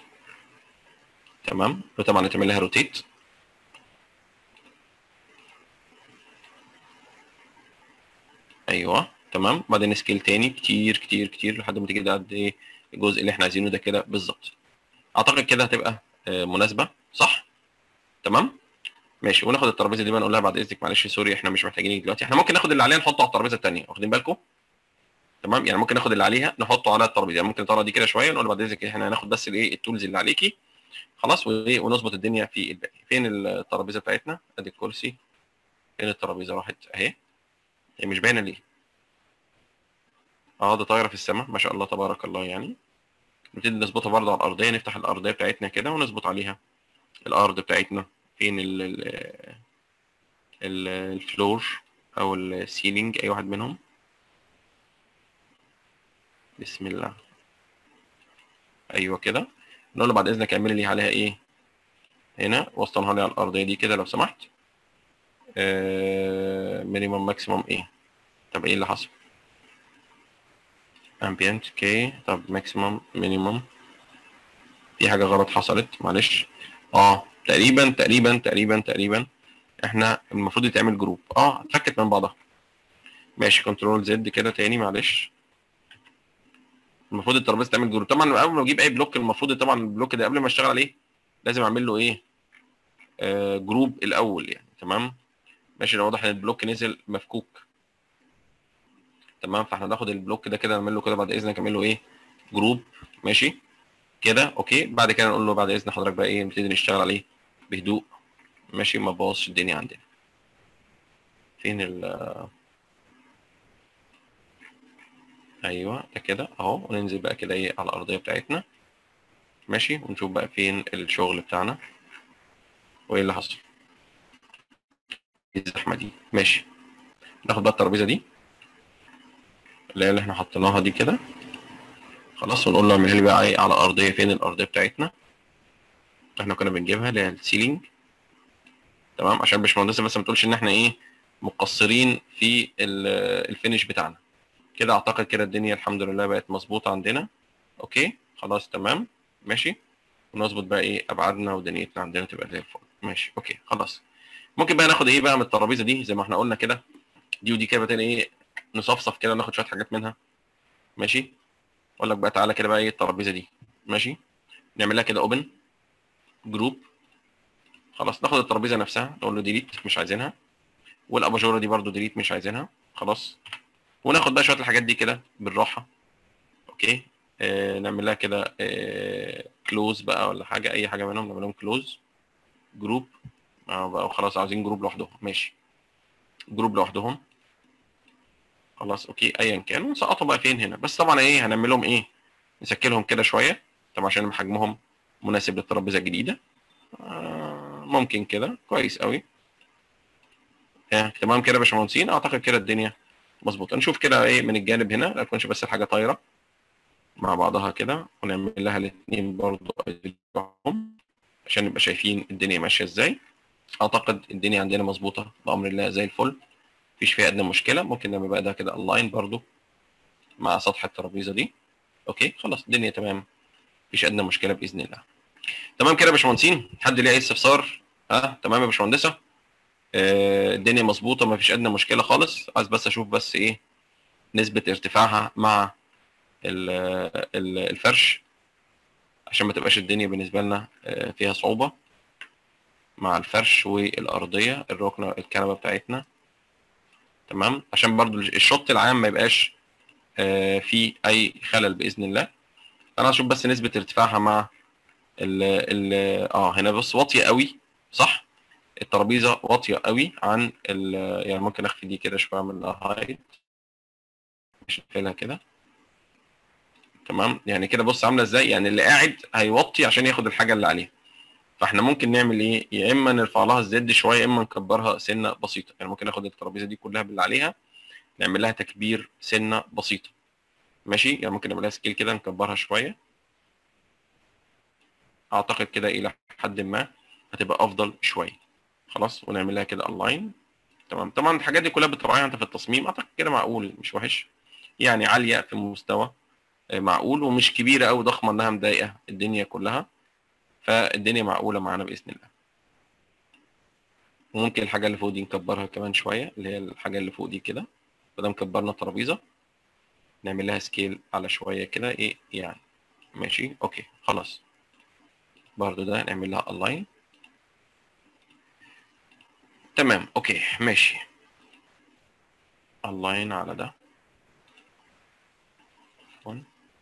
تمام وطبعا تعمل لها روتيت ايوه تمام بعدين سكيل تاني كتير كتير كتير لحد ما تيجي ده قد ايه الجزء اللي احنا عايزينه ده كده بالظبط اعتقد كده هتبقى آه، مناسبه صح تمام ماشي وناخد الترابيزه دي بقى نقول لها بعد اذنك معلش سوري احنا مش محتاجينك دلوقتي احنا ممكن ناخد اللي عليها نحطه على الترابيزه الثانيه واخدين بالكم تمام يعني ممكن ناخد اللي عليها نحطه على الترابيزه يعني ممكن نطلع دي كده شويه نقول بعد اذنك احنا هناخد بس الايه التولز اللي عليكي خلاص وايه ونظبط الدنيا في الباقي فين الترابيزه بتاعتنا ادي الكرسي فين الترابيزه راحت اهي هي مش باينه ليه اه ده طايره في السماء ما شاء الله تبارك الله يعني نبتدي نظبطها برضه على الارضيه نفتح الارضيه بتاعتنا كده ونظبط عليها الارض بتاعتنا فين ال ال ال- الفلور او السيلينج اي واحد منهم بسم الله ايوه كده نقول له بعد اذنك اعملي لي عليها ايه هنا وصلها لي على الارضيه دي كده لو سمحت مينيمم ماكسيمم ايه طب ايه اللي حصل ambient اوكي طب ماكسيمم مينيمم في حاجه غلط حصلت معلش اه تقريبا تقريبا تقريبا تقريبا احنا المفروض يتعمل جروب اه اتفكت من بعضها ماشي كنترول زد كده تاني معلش المفروض الترابيزه تعمل جروب طبعا اول ما اجيب اي بلوك المفروض طبعا البلوك ده قبل ما اشتغل عليه لازم اعمل له ايه آه جروب الاول يعني تمام ماشي ده واضح ان البلوك نزل مفكوك تمام فاحنا ناخد البلوك ده كده نعمل له كده بعد اذنك اعمل له ايه جروب ماشي كده اوكي بعد كده نقول له بعد اذن حضرتك بقى ايه نبتدي نشتغل عليه بهدوء ماشي ما تبوظش الدنيا عندنا فين ال ايوه ده كده اهو وننزل بقى كده ايه على الارضيه بتاعتنا ماشي ونشوف بقى فين الشغل بتاعنا وايه اللي حصل الزحمه دي ماشي ناخد بقى الترابيزه دي اللي هي اللي احنا حطيناها دي كده خلاص ونقول له اعملها لي بقى ايه على الارضيه فين الارضيه بتاعتنا احنا كنا بنجيبها اللي هي السيلينج تمام عشان باشمهندسه بس ما تقولش ان احنا ايه مقصرين في ال- الفينش بتاعنا كده اعتقد كده الدنيا الحمد لله بقت مظبوطه عندنا اوكي خلاص تمام ماشي ونظبط بقى ايه ابعادنا ودنيتنا عندنا تبقى زي الفل ماشي اوكي خلاص ممكن بقى ناخد ايه بقى من الترابيزه دي زي ما احنا قلنا كده دي ودي كده تاني ايه نصفصف كده ناخد شويه حاجات منها ماشي اقول لك بقى تعالى كده بقى ايه الترابيزه دي ماشي نعملها كده اوبن جروب خلاص ناخد الترابيزه نفسها نقول له ديليت مش عايزينها والاباجوره دي برضو ديليت مش عايزينها خلاص وناخد بقى شويه الحاجات دي كده بالراحه اوكي آه نعمل لها كده آه كلوز بقى ولا حاجه اي حاجه منهم نعمل لهم كلوز جروب اه بقى خلاص عاوزين جروب لوحدهم ماشي جروب لوحدهم خلاص اوكي ايا كان ونسقطهم بقى فين هنا بس طبعا ايه هنعمل لهم ايه نسكلهم كده شويه طبعا عشان حجمهم مناسب للترابيزه الجديده آه ممكن كده كويس قوي آه تمام كده يا باشمهندسين اعتقد كده الدنيا مظبوطه نشوف كده ايه من الجانب هنا لا تكونش بس الحاجه طايره مع بعضها كده ونعمل لها الاثنين برضو لوحدهم عشان نبقى شايفين الدنيا ماشيه ازاي اعتقد الدنيا عندنا مظبوطه بامر الله زي الفل مفيش فيها ادنى مشكله ممكن نعمل بقى ده كده اونلاين برضو مع سطح الترابيزه دي اوكي خلاص الدنيا تمام مفيش ادنى مشكله باذن الله تمام كده يا باشمهندسين حد ليه اي استفسار ها تمام يا باشمهندسه آه الدنيا مظبوطه مفيش ادنى مشكله خالص عايز بس اشوف بس ايه نسبه ارتفاعها مع ال ال الفرش عشان ما تبقاش الدنيا بالنسبه لنا آه، فيها صعوبه مع الفرش والارضيه الركنه الكنبه بتاعتنا تمام عشان برضو الشط العام ما يبقاش آه، فيه اي خلل باذن الله انا هشوف بس نسبه ارتفاعها مع ال ال اه هنا بص واطيه قوي صح الترابيزه واطيه قوي عن ال يعني ممكن اخفي دي كده شويه من الهايت مش نقفلها كده تمام يعني كده بص عامله ازاي يعني اللي قاعد هيوطي عشان ياخد الحاجه اللي عليها فاحنا ممكن نعمل ايه يا اما نرفع لها الزد شويه يا اما نكبرها سنه بسيطه يعني ممكن ناخد الترابيزه دي كلها باللي عليها نعمل لها تكبير سنه بسيطه ماشي يعني ممكن نعمل لها سكيل كده نكبرها شويه اعتقد كده الى حد ما هتبقى افضل شويه خلاص ونعمل لها كده الاين تمام طبعا الحاجات دي كلها بتراعيها انت في التصميم اعتقد كده معقول مش وحش يعني عاليه في المستوى آه، معقول ومش كبيره قوي ضخمه انها مضايقه الدنيا كلها فالدنيا معقوله معانا باذن الله ممكن الحاجه اللي فوق دي نكبرها كمان شويه اللي هي الحاجه اللي فوق دي كده بدل كبرنا الترابيزه نعمل لها سكيل على شويه كده ايه يعني ماشي اوكي خلاص برضو ده نعمل لها الاين تمام اوكي ماشي الاين على ده عفواً.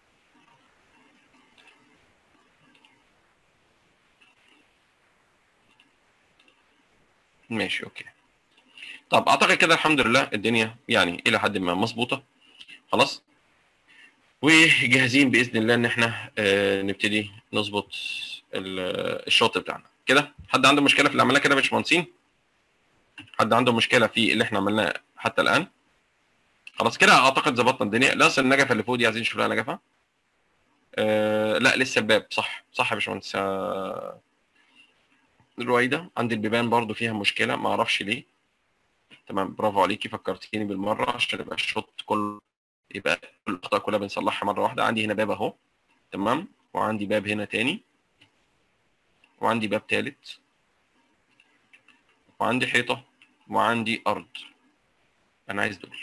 ماشي اوكي طب اعتقد كده الحمد لله الدنيا يعني الى حد ما مظبوطه خلاص وجاهزين باذن الله ان احنا آه، نبتدي نظبط ال- الشوط بتاعنا كده حد عنده مشكله في اللي عملناه كده يا باشمهندسين حد عنده مشكله في اللي احنا عملناه حتى الان خلاص كده اعتقد ظبطنا الدنيا لا أصل النجفه اللي فوق دي عايزين نشوف لها نجفه آه لا لسه الباب صح صح يا باشمهندس آه، رويده عندي البيبان برضو فيها مشكله ما اعرفش ليه تمام برافو عليكي فكرتيني بالمره عشان يبقى الشوط كله يبقى كل الاخطاء كلها بنصلحها مره واحده عندي هنا باب اهو تمام وعندي باب هنا تاني وعندي باب تالت وعندي حيطه وعندي ارض انا عايز دول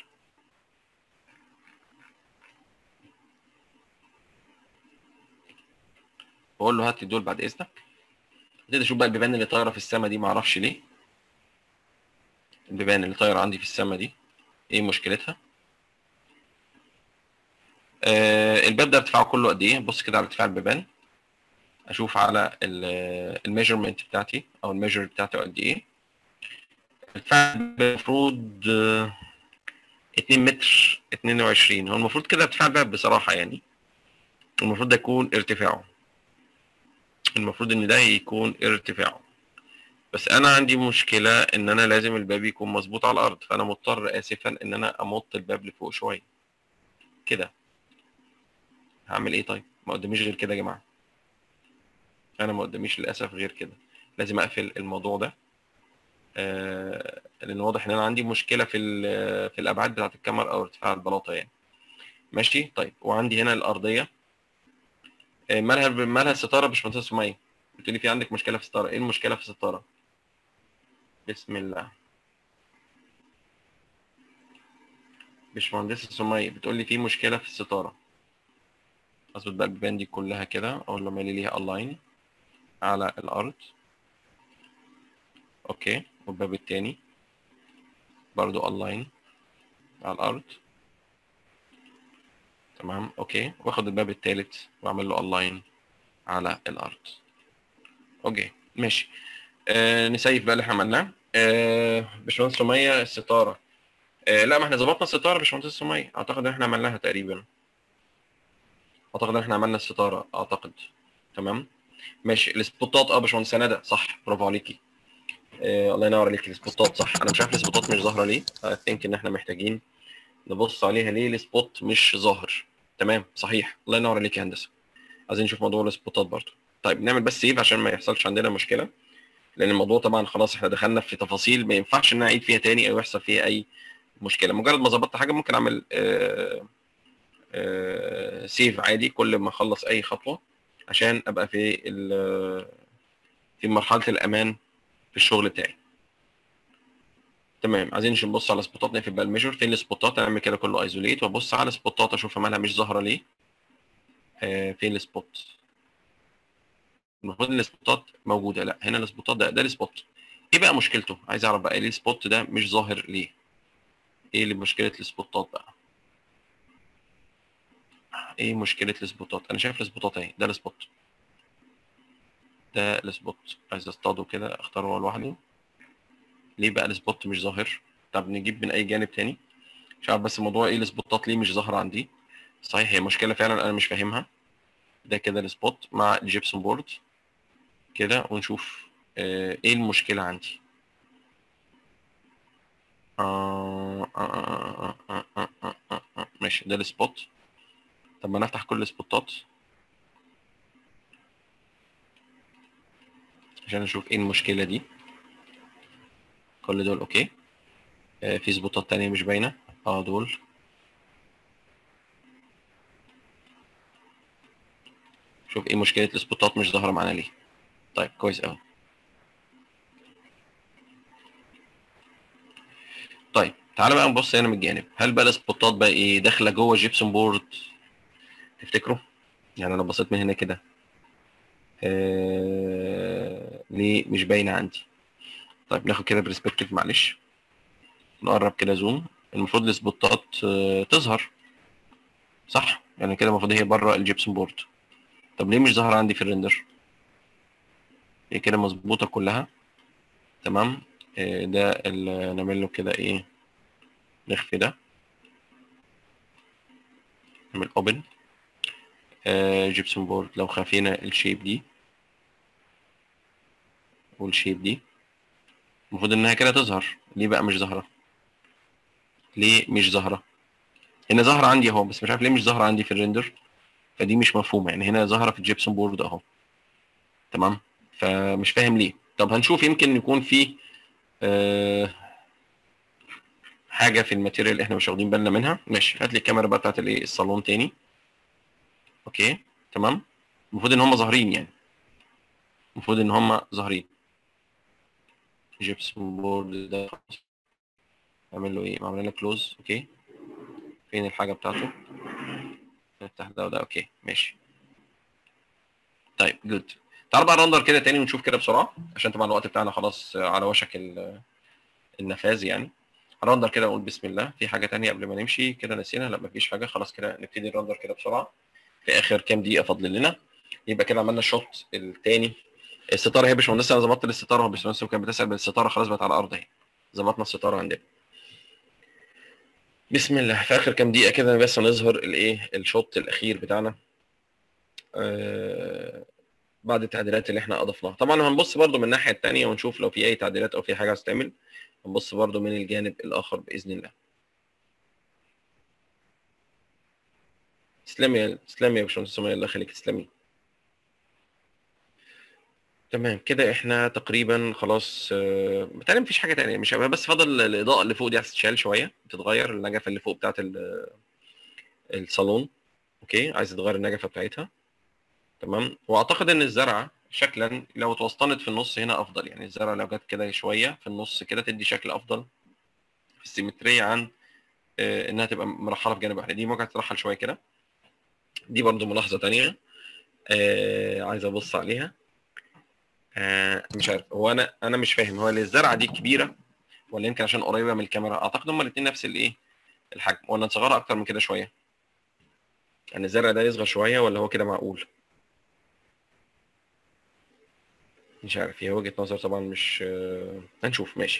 بقول له هات لي دول بعد اذنك ابتدي اشوف بقى البيبان اللي طايره في السما دي ما اعرفش ليه البيبان اللي طايره عندي في السما دي ايه مشكلتها آه الباب ده ارتفاعه كله قد ايه بص كده على ارتفاع البيبان اشوف على الميجرمنت بتاعتي او الميجر بتاعته قد ايه ارتفاع الباب المفروض آه، 2 متر 22 هو المفروض كده ارتفاع الباب بصراحه يعني المفروض ده يكون ارتفاعه المفروض ان ده يكون ارتفاعه بس انا عندي مشكله ان انا لازم الباب يكون مظبوط على الارض فانا مضطر اسفا ان انا امط الباب لفوق شويه كده هعمل ايه طيب ما قداميش غير كده يا جماعه انا ما قداميش للاسف غير كده لازم اقفل الموضوع ده آه لان واضح ان انا عندي مشكله في ال- في الابعاد بتاعه الكاميرا او ارتفاع البلاطه يعني ماشي طيب وعندي هنا الارضيه آه، مالها مالها الستاره يا باشمهندس سميه قلت لي في عندك مشكله في الستاره ايه المشكله في الستاره بسم الله باشمهندس سميه بتقول لي في مشكله في الستاره اظبط بقى البيبان دي كلها كده اقول له مالي ليها الاين على الارض اوكي والباب التاني برضو الاين على الارض تمام اوكي واخد الباب التالت واعمل له الاين على الارض اوكي ماشي آه نسيف بقى اللي احنا عملناه آه باشمهندس سميه الستاره آه لا ما احنا ظبطنا الستاره يا باشمهندس سميه اعتقد ان احنا عملناها تقريبا اعتقد ان احنا عملنا الستاره اعتقد تمام ماشي السبوتات اه يا باشمهندس ندى صح برافو عليكي آه الله ينور عليكي السبوتات صح انا مش عارف السبوتات مش ظاهره ليه اي ثينك ان احنا محتاجين نبص عليها ليه السبوت مش ظاهر تمام صحيح الله ينور عليك يا هندسه عايزين نشوف موضوع السبوتات برضه طيب نعمل بس سيف عشان ما يحصلش عندنا مشكله لان الموضوع طبعا خلاص احنا دخلنا في تفاصيل ما ينفعش ان انا اعيد فيها تاني او يحصل فيها اي مشكله مجرد ما ظبطت حاجه ممكن اعمل آه آه سيف عادي كل ما اخلص اي خطوه عشان ابقى في ال- في مرحله الامان في الشغل بتاعي تمام عايزين نبص على سبوتات نقفل بقى الميجر فين السبوتات اعمل كده كله ايزوليت وابص على سبوتات اشوف مالها مش ظاهره ليه آه فين السبوت المفروض ان السبوتات موجوده لا هنا السبوتات ده ده السبوت ايه بقى مشكلته عايز اعرف بقى ليه السبوت ده مش ظاهر ليه ايه اللي مشكله السبوتات بقى ايه مشكله السبوتات انا شايف السبوتات اهي ده السبوت ده السبوت عايز اصطاده كده اختاره هو لوحده ليه بقى السبوت مش ظاهر طب نجيب من اي جانب تاني مش عارف بس الموضوع ايه السبوتات ليه مش ظاهره عندي صحيح هي مشكله فعلا انا مش فاهمها ده كده السبوت مع الجيبسون بورد كده ونشوف آه، ايه المشكله عندي آه آه آه آه آه آه آه آه. ماشي ده السبوت طب ما نفتح كل السبوتات عشان نشوف ايه المشكله دي كل دول اوكي آه في سبوتات تانية مش باينه اه دول شوف ايه مشكله السبوتات مش ظاهره معانا ليه طيب كويس قوي طيب تعالى بقى نبص هنا من الجانب هل بقى السبوتات بقى ايه داخله جوه جيبسون بورد تفتكروا يعني انا بصيت من هنا كده آه... ليه مش باينه عندي طيب ناخد كده برسبكتيف معلش نقرب كده زوم المفروض السبوتات آه، تظهر صح يعني كده المفروض هي بره الجيبسون بورد طب ليه مش ظاهره عندي في الريندر هي كده مظبوطه كلها تمام آه، ده ال- نعمل له كده ايه نخفي ده نعمل اوبن جيبسون بورد لو خفينا الشيب دي والشيب دي المفروض انها كده تظهر ليه بقى مش ظاهره ليه مش ظاهره هنا ظاهره عندي اهو بس مش عارف ليه مش ظاهره عندي في الريندر فدي مش مفهومه يعني هنا ظاهره في الجيبسون بورد اهو تمام فمش فاهم ليه طب هنشوف يمكن يكون في آه حاجه في الماتيريال اللي احنا مش واخدين بالنا منها ماشي هات لي الكاميرا بقى بتاعت الايه الصالون تاني اوكي تمام المفروض ان هم ظاهرين يعني المفروض ان هم ظاهرين جيبسون بورد ده خلاص. اعمل له ايه اعمل له كلوز اوكي فين الحاجه بتاعته نفتح ده وده اوكي ماشي طيب جود تعال بقى نرندر كده تاني ونشوف كده بسرعه عشان طبعا الوقت بتاعنا خلاص على وشك ال- النفاذ يعني هنرندر كده ونقول بسم الله في حاجه تانية قبل ما نمشي كده نسينا لا مفيش حاجه خلاص كده نبتدي نرندر كده بسرعه في اخر كام دقيقه فاضل لنا يبقى كده عملنا الشوط الثاني الستاره هي يا باشمهندس انا ظبطت الستاره هو باشمهندس كان بتسال الستاره خلاص بقت على الارض اهي ظبطنا الستاره عندنا بسم الله في اخر كام دقيقه كده بس نظهر الايه الشوط الاخير بتاعنا آه بعد التعديلات اللي احنا اضفناها طبعا هنبص برضو من الناحيه الثانيه ونشوف لو في اي تعديلات او في حاجه عايز تعمل هنبص برضو من الجانب الاخر باذن الله تسلمي يا تسلمي يا باشمهندس سمية الله يخليك تسلمي تمام كده احنا تقريبا خلاص آه، بتهيألي مفيش حاجه تانية مش بس فاضل الاضاءه اللي فوق دي عايز تتشال شويه تتغير النجفه اللي فوق بتاعت ال- الصالون اوكي عايز تغير النجفه بتاعتها تمام واعتقد ان الزرعه شكلا لو اتوسطنت في النص هنا افضل يعني الزرعه لو جت كده شويه في النص كده تدي شكل افضل في السيمتريه عن آه، انها تبقى مرحله في جانب واحد دي ممكن ترحل شويه كده دي برضو ملاحظه تانية آه عايز ابص عليها آه مش عارف هو انا انا مش فاهم هو الزرعه دي كبيره ولا يمكن عشان قريبه من الكاميرا اعتقد هما الاثنين نفس الايه الحجم ولا نصغرها اكتر من كده شويه يعني الزرع ده يصغر شويه ولا هو كده معقول مش عارف هي وجهه نظر طبعا مش آه، هنشوف ماشي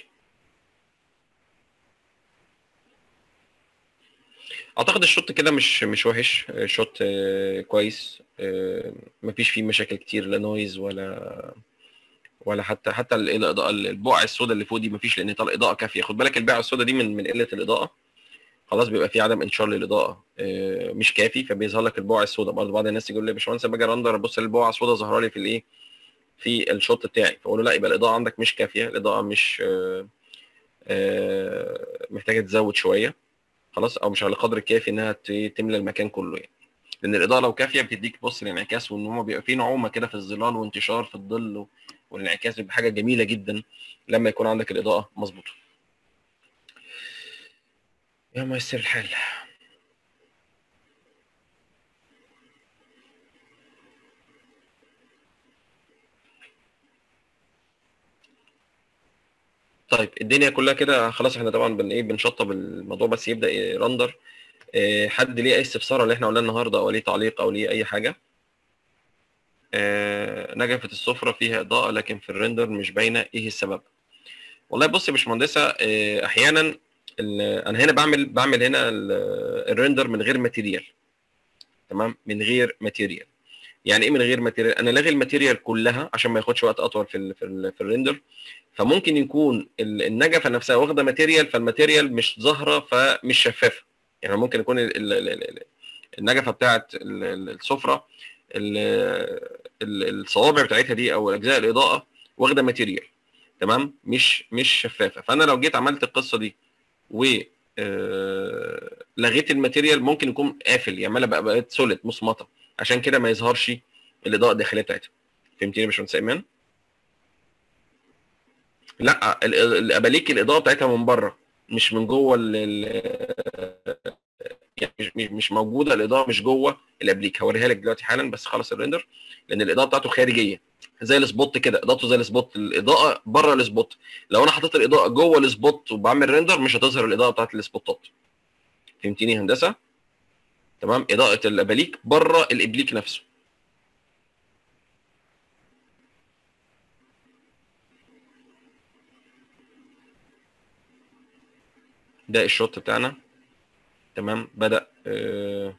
اعتقد الشوط كده مش مش وحش الشوط آه، كويس آه، مفيش فيه مشاكل كتير لا نويز ولا ولا حتى حتى الاضاءه البقع السوداء اللي فوق دي مفيش لان طلع اضاءه كافيه خد بالك البقع السوداء دي من من قله الاضاءه خلاص بيبقى في عدم انشار للاضاءه آه، مش كافي فبيظهر لك البقع السوداء برضه بعض الناس يقول لي يا باشمهندس أنا باجي رندر بص البقع السوداء ظاهره لي في الايه في الشوط بتاعي فاقول له لا يبقى الاضاءه عندك مش كافيه الاضاءه مش آه، آه، محتاجه تزود شويه خلاص او مش على القدر الكافي انها ت- تملى المكان كله يعني لان الاضاءه لو كافيه بتديك بص الانعكاس وان هو بيبقى فيه نعومه كده في الظلال وانتشار في الظل و- والانعكاس بيبقى حاجه جميله جدا لما يكون عندك الاضاءه مظبوطه يا ميسر الحال طيب الدنيا كلها كده خلاص احنا طبعا بن ايه بنشطب الموضوع بس يبدا يرندر اه حد ليه اي استفسار اللي احنا قلناه النهارده او ليه تعليق او ليه اي حاجه اه نجفه السفره فيها اضاءه لكن في الريندر مش باينه ايه السبب والله بص يا باشمهندسه اه احيانا ال- انا هنا بعمل بعمل هنا ال- الريندر من غير ماتيريال تمام من غير ماتيريال يعني ايه من غير ماتيريال انا لاغي الماتيريال كلها عشان ما ياخدش وقت اطول في ال في, ال في الريندر فممكن يكون ال- النجفه نفسها واخده ماتيريال فالماتيريال مش ظاهره فمش شفافه يعني ممكن يكون ال- ال- ال- ال- النجفه بتاعت ال- ال- السفره ال- ال- الصوابع بتاعتها دي او اجزاء الاضاءه واخده ماتيريال تمام مش مش شفافه فانا لو جيت عملت القصه دي و آه، لغيت الماتيريال ممكن يكون قافل يعني بقى بقت سوليد مصمطه عشان كده ما يظهرش الاضاءه الداخليه بتاعتها فهمتني يا باشمهندس ايمان؟ لا ال- ال- الاباليك الاضاءه بتاعتها من بره مش من جوه ال ال- يعني مش- مش مش موجوده الاضاءه مش جوه الابليك هوريها لك دلوقتي حالا بس خلص الريندر لان الاضاءه بتاعته خارجيه زي السبوت كده اضاءته زي السبوت الاضاءه بره السبوت لو انا حطيت الاضاءه جوه السبوت وبعمل ريندر مش هتظهر الاضاءه بتاعت السبوتات فهمتني يا هندسه تمام اضاءه الاباليك بره الابليك نفسه ده الشوت بتاعنا تمام بدأ آه،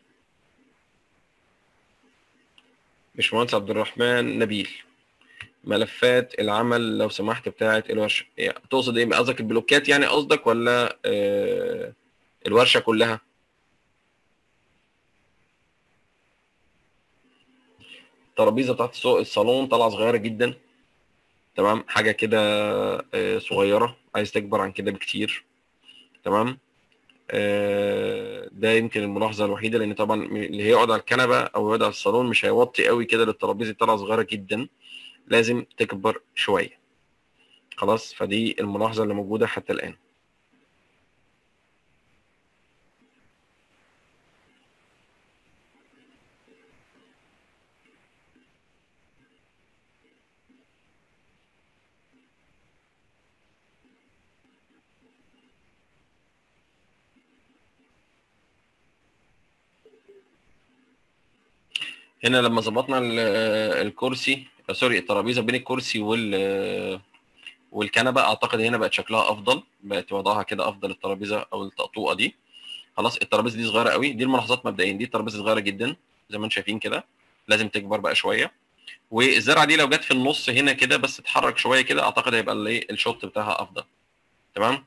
باشمهندس عبد الرحمن نبيل ملفات العمل لو سمحت بتاعه الورشه يعني تقصد ايه قصدك البلوكات يعني قصدك ولا آه، الورشه كلها الترابيزه بتاعت السو- الصالون طالعه صغيره جدا تمام حاجه كده آه، صغيره عايز تكبر عن كده بكتير تمام آه، ده يمكن الملاحظه الوحيده لان طبعا اللي هيقعد على الكنبه او يقعد على الصالون مش هيوطي قوي كده للترابيزه طالعه صغيره جدا لازم تكبر شويه خلاص فدي الملاحظه اللي موجوده حتى الان هنا لما ظبطنا ال- الكرسي آه، سوري الترابيزه بين الكرسي وال والكنبه اعتقد هنا بقت شكلها افضل بقت وضعها كده افضل الترابيزه او الطقطوقه دي خلاص الترابيزه دي صغيره قوي دي الملاحظات مبدئيا دي الترابيزه صغيره جدا زي ما انتم شايفين كده لازم تكبر بقى شويه والزرعه دي لو جت في النص هنا كده بس تتحرك شويه كده اعتقد هيبقى الايه الشوت بتاعها افضل تمام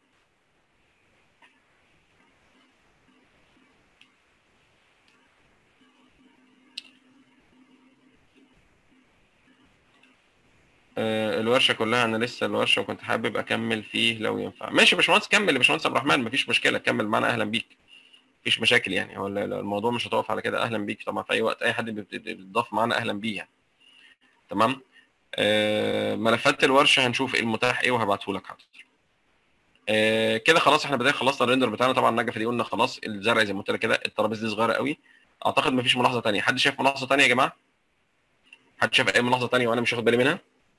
آه، الورشه كلها انا لسه الورشه وكنت حابب اكمل فيه لو ينفع ماشي يا باشمهندس كمل يا باشمهندس عبد الرحمن مفيش مشكله كمل معانا اهلا بيك مفيش مشاكل يعني هو ال- الموضوع مش هتقف على كده اهلا بيك طبعا في اي وقت اي حد بيت- بيتضاف معانا اهلا بيه يعني تمام آه، ملفات الورشه هنشوف ايه المتاح ايه وهبعته لك حاضر آه، كده خلاص احنا بدأنا خلصنا الريندر بتاعنا طبعا النجفه دي قلنا خلاص الزرع زي ما قلت لك كده الترابيزه دي صغيره قوي اعتقد مفيش ملاحظه ثانيه حد شايف ملاحظه ثانيه يا جماعه حد شايف اي ملاحظه ثانيه وانا مش واخد بالي منها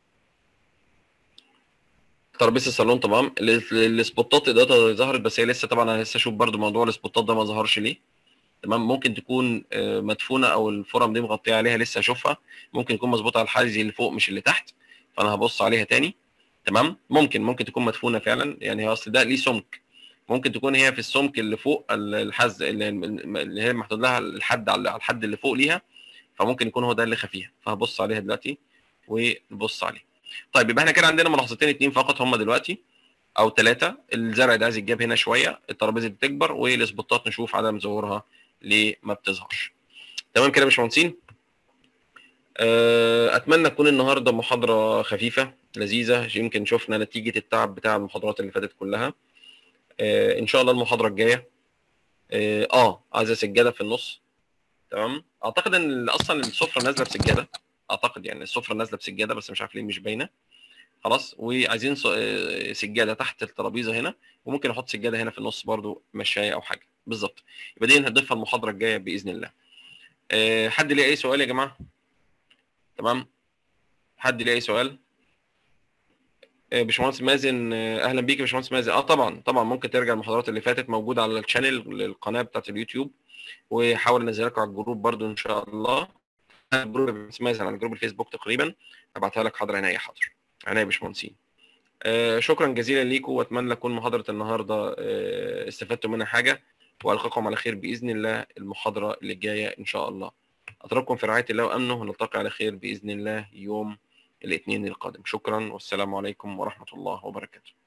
ترابيزه الصالون تمام ال- السبوتات اضاءتها ظهرت بس هي لسه طبعا انا لسه اشوف برضو موضوع السبوتات ده ما ظهرش ليه تمام ممكن تكون آه، مدفونه او الفرم دي مغطيه عليها لسه اشوفها ممكن يكون مظبوطه على الحاجز اللي فوق مش اللي تحت فانا هبص عليها تاني تمام ممكن ممكن تكون مدفونه فعلا يعني هي اصل ده ليه سمك ممكن تكون هي في السمك اللي فوق ال- الحز اللي اللي هي محطوط لها الحد على على الحد اللي فوق ليها فممكن يكون هو ده اللي خفيها فهبص عليها دلوقتي ونبص عليه طيب يبقى احنا كده عندنا ملاحظتين اتنين فقط هم دلوقتي او ثلاثه الزرع ده عايز يتجاب هنا شويه الترابيزه دي تكبر والسبوتات نشوف عدم ظهورها ليه ما بتظهرش تمام كده يا باشمهندسين آه، اتمنى تكون النهارده محاضره خفيفه لذيذه يمكن شفنا نتيجه التعب بتاع المحاضرات اللي فاتت كلها آه، ان شاء الله المحاضره الجايه اه آه، عايزه سجاده في النص تمام اعتقد ان اصلا السفره نازله بسجاده اعتقد يعني السفره نازله بسجاده بس مش عارف ليه مش باينه خلاص وعايزين س- آه، سجاده تحت الترابيزه هنا وممكن احط سجاده هنا في النص برضو مشايه او حاجه بالظبط يبقى دي هنضيفها المحاضره الجايه باذن الله آه، حد ليه اي سؤال يا جماعه تمام حد ليه اي سؤال آه، باشمهندس مازن آه، اهلا بيك يا باشمهندس مازن اه طبعا طبعا ممكن ترجع المحاضرات اللي فاتت موجوده على الشانل القناه بتاعت اليوتيوب وحاول انزلها لكم على الجروب برضو ان شاء الله جروب يا باشمهندس مازن على جروب الفيسبوك تقريبا هبعتها لك حاضر عينيا حاضر عينيا يا باشمهندسين آه، شكرا جزيلا ليكم واتمنى تكون محاضره النهارده آه، استفدتوا منها حاجه والقاكم على خير باذن الله المحاضره اللي جايه ان شاء الله اترككم في رعايه الله وامنه ونلتقي على خير باذن الله يوم الاثنين القادم شكرا والسلام عليكم ورحمه الله وبركاته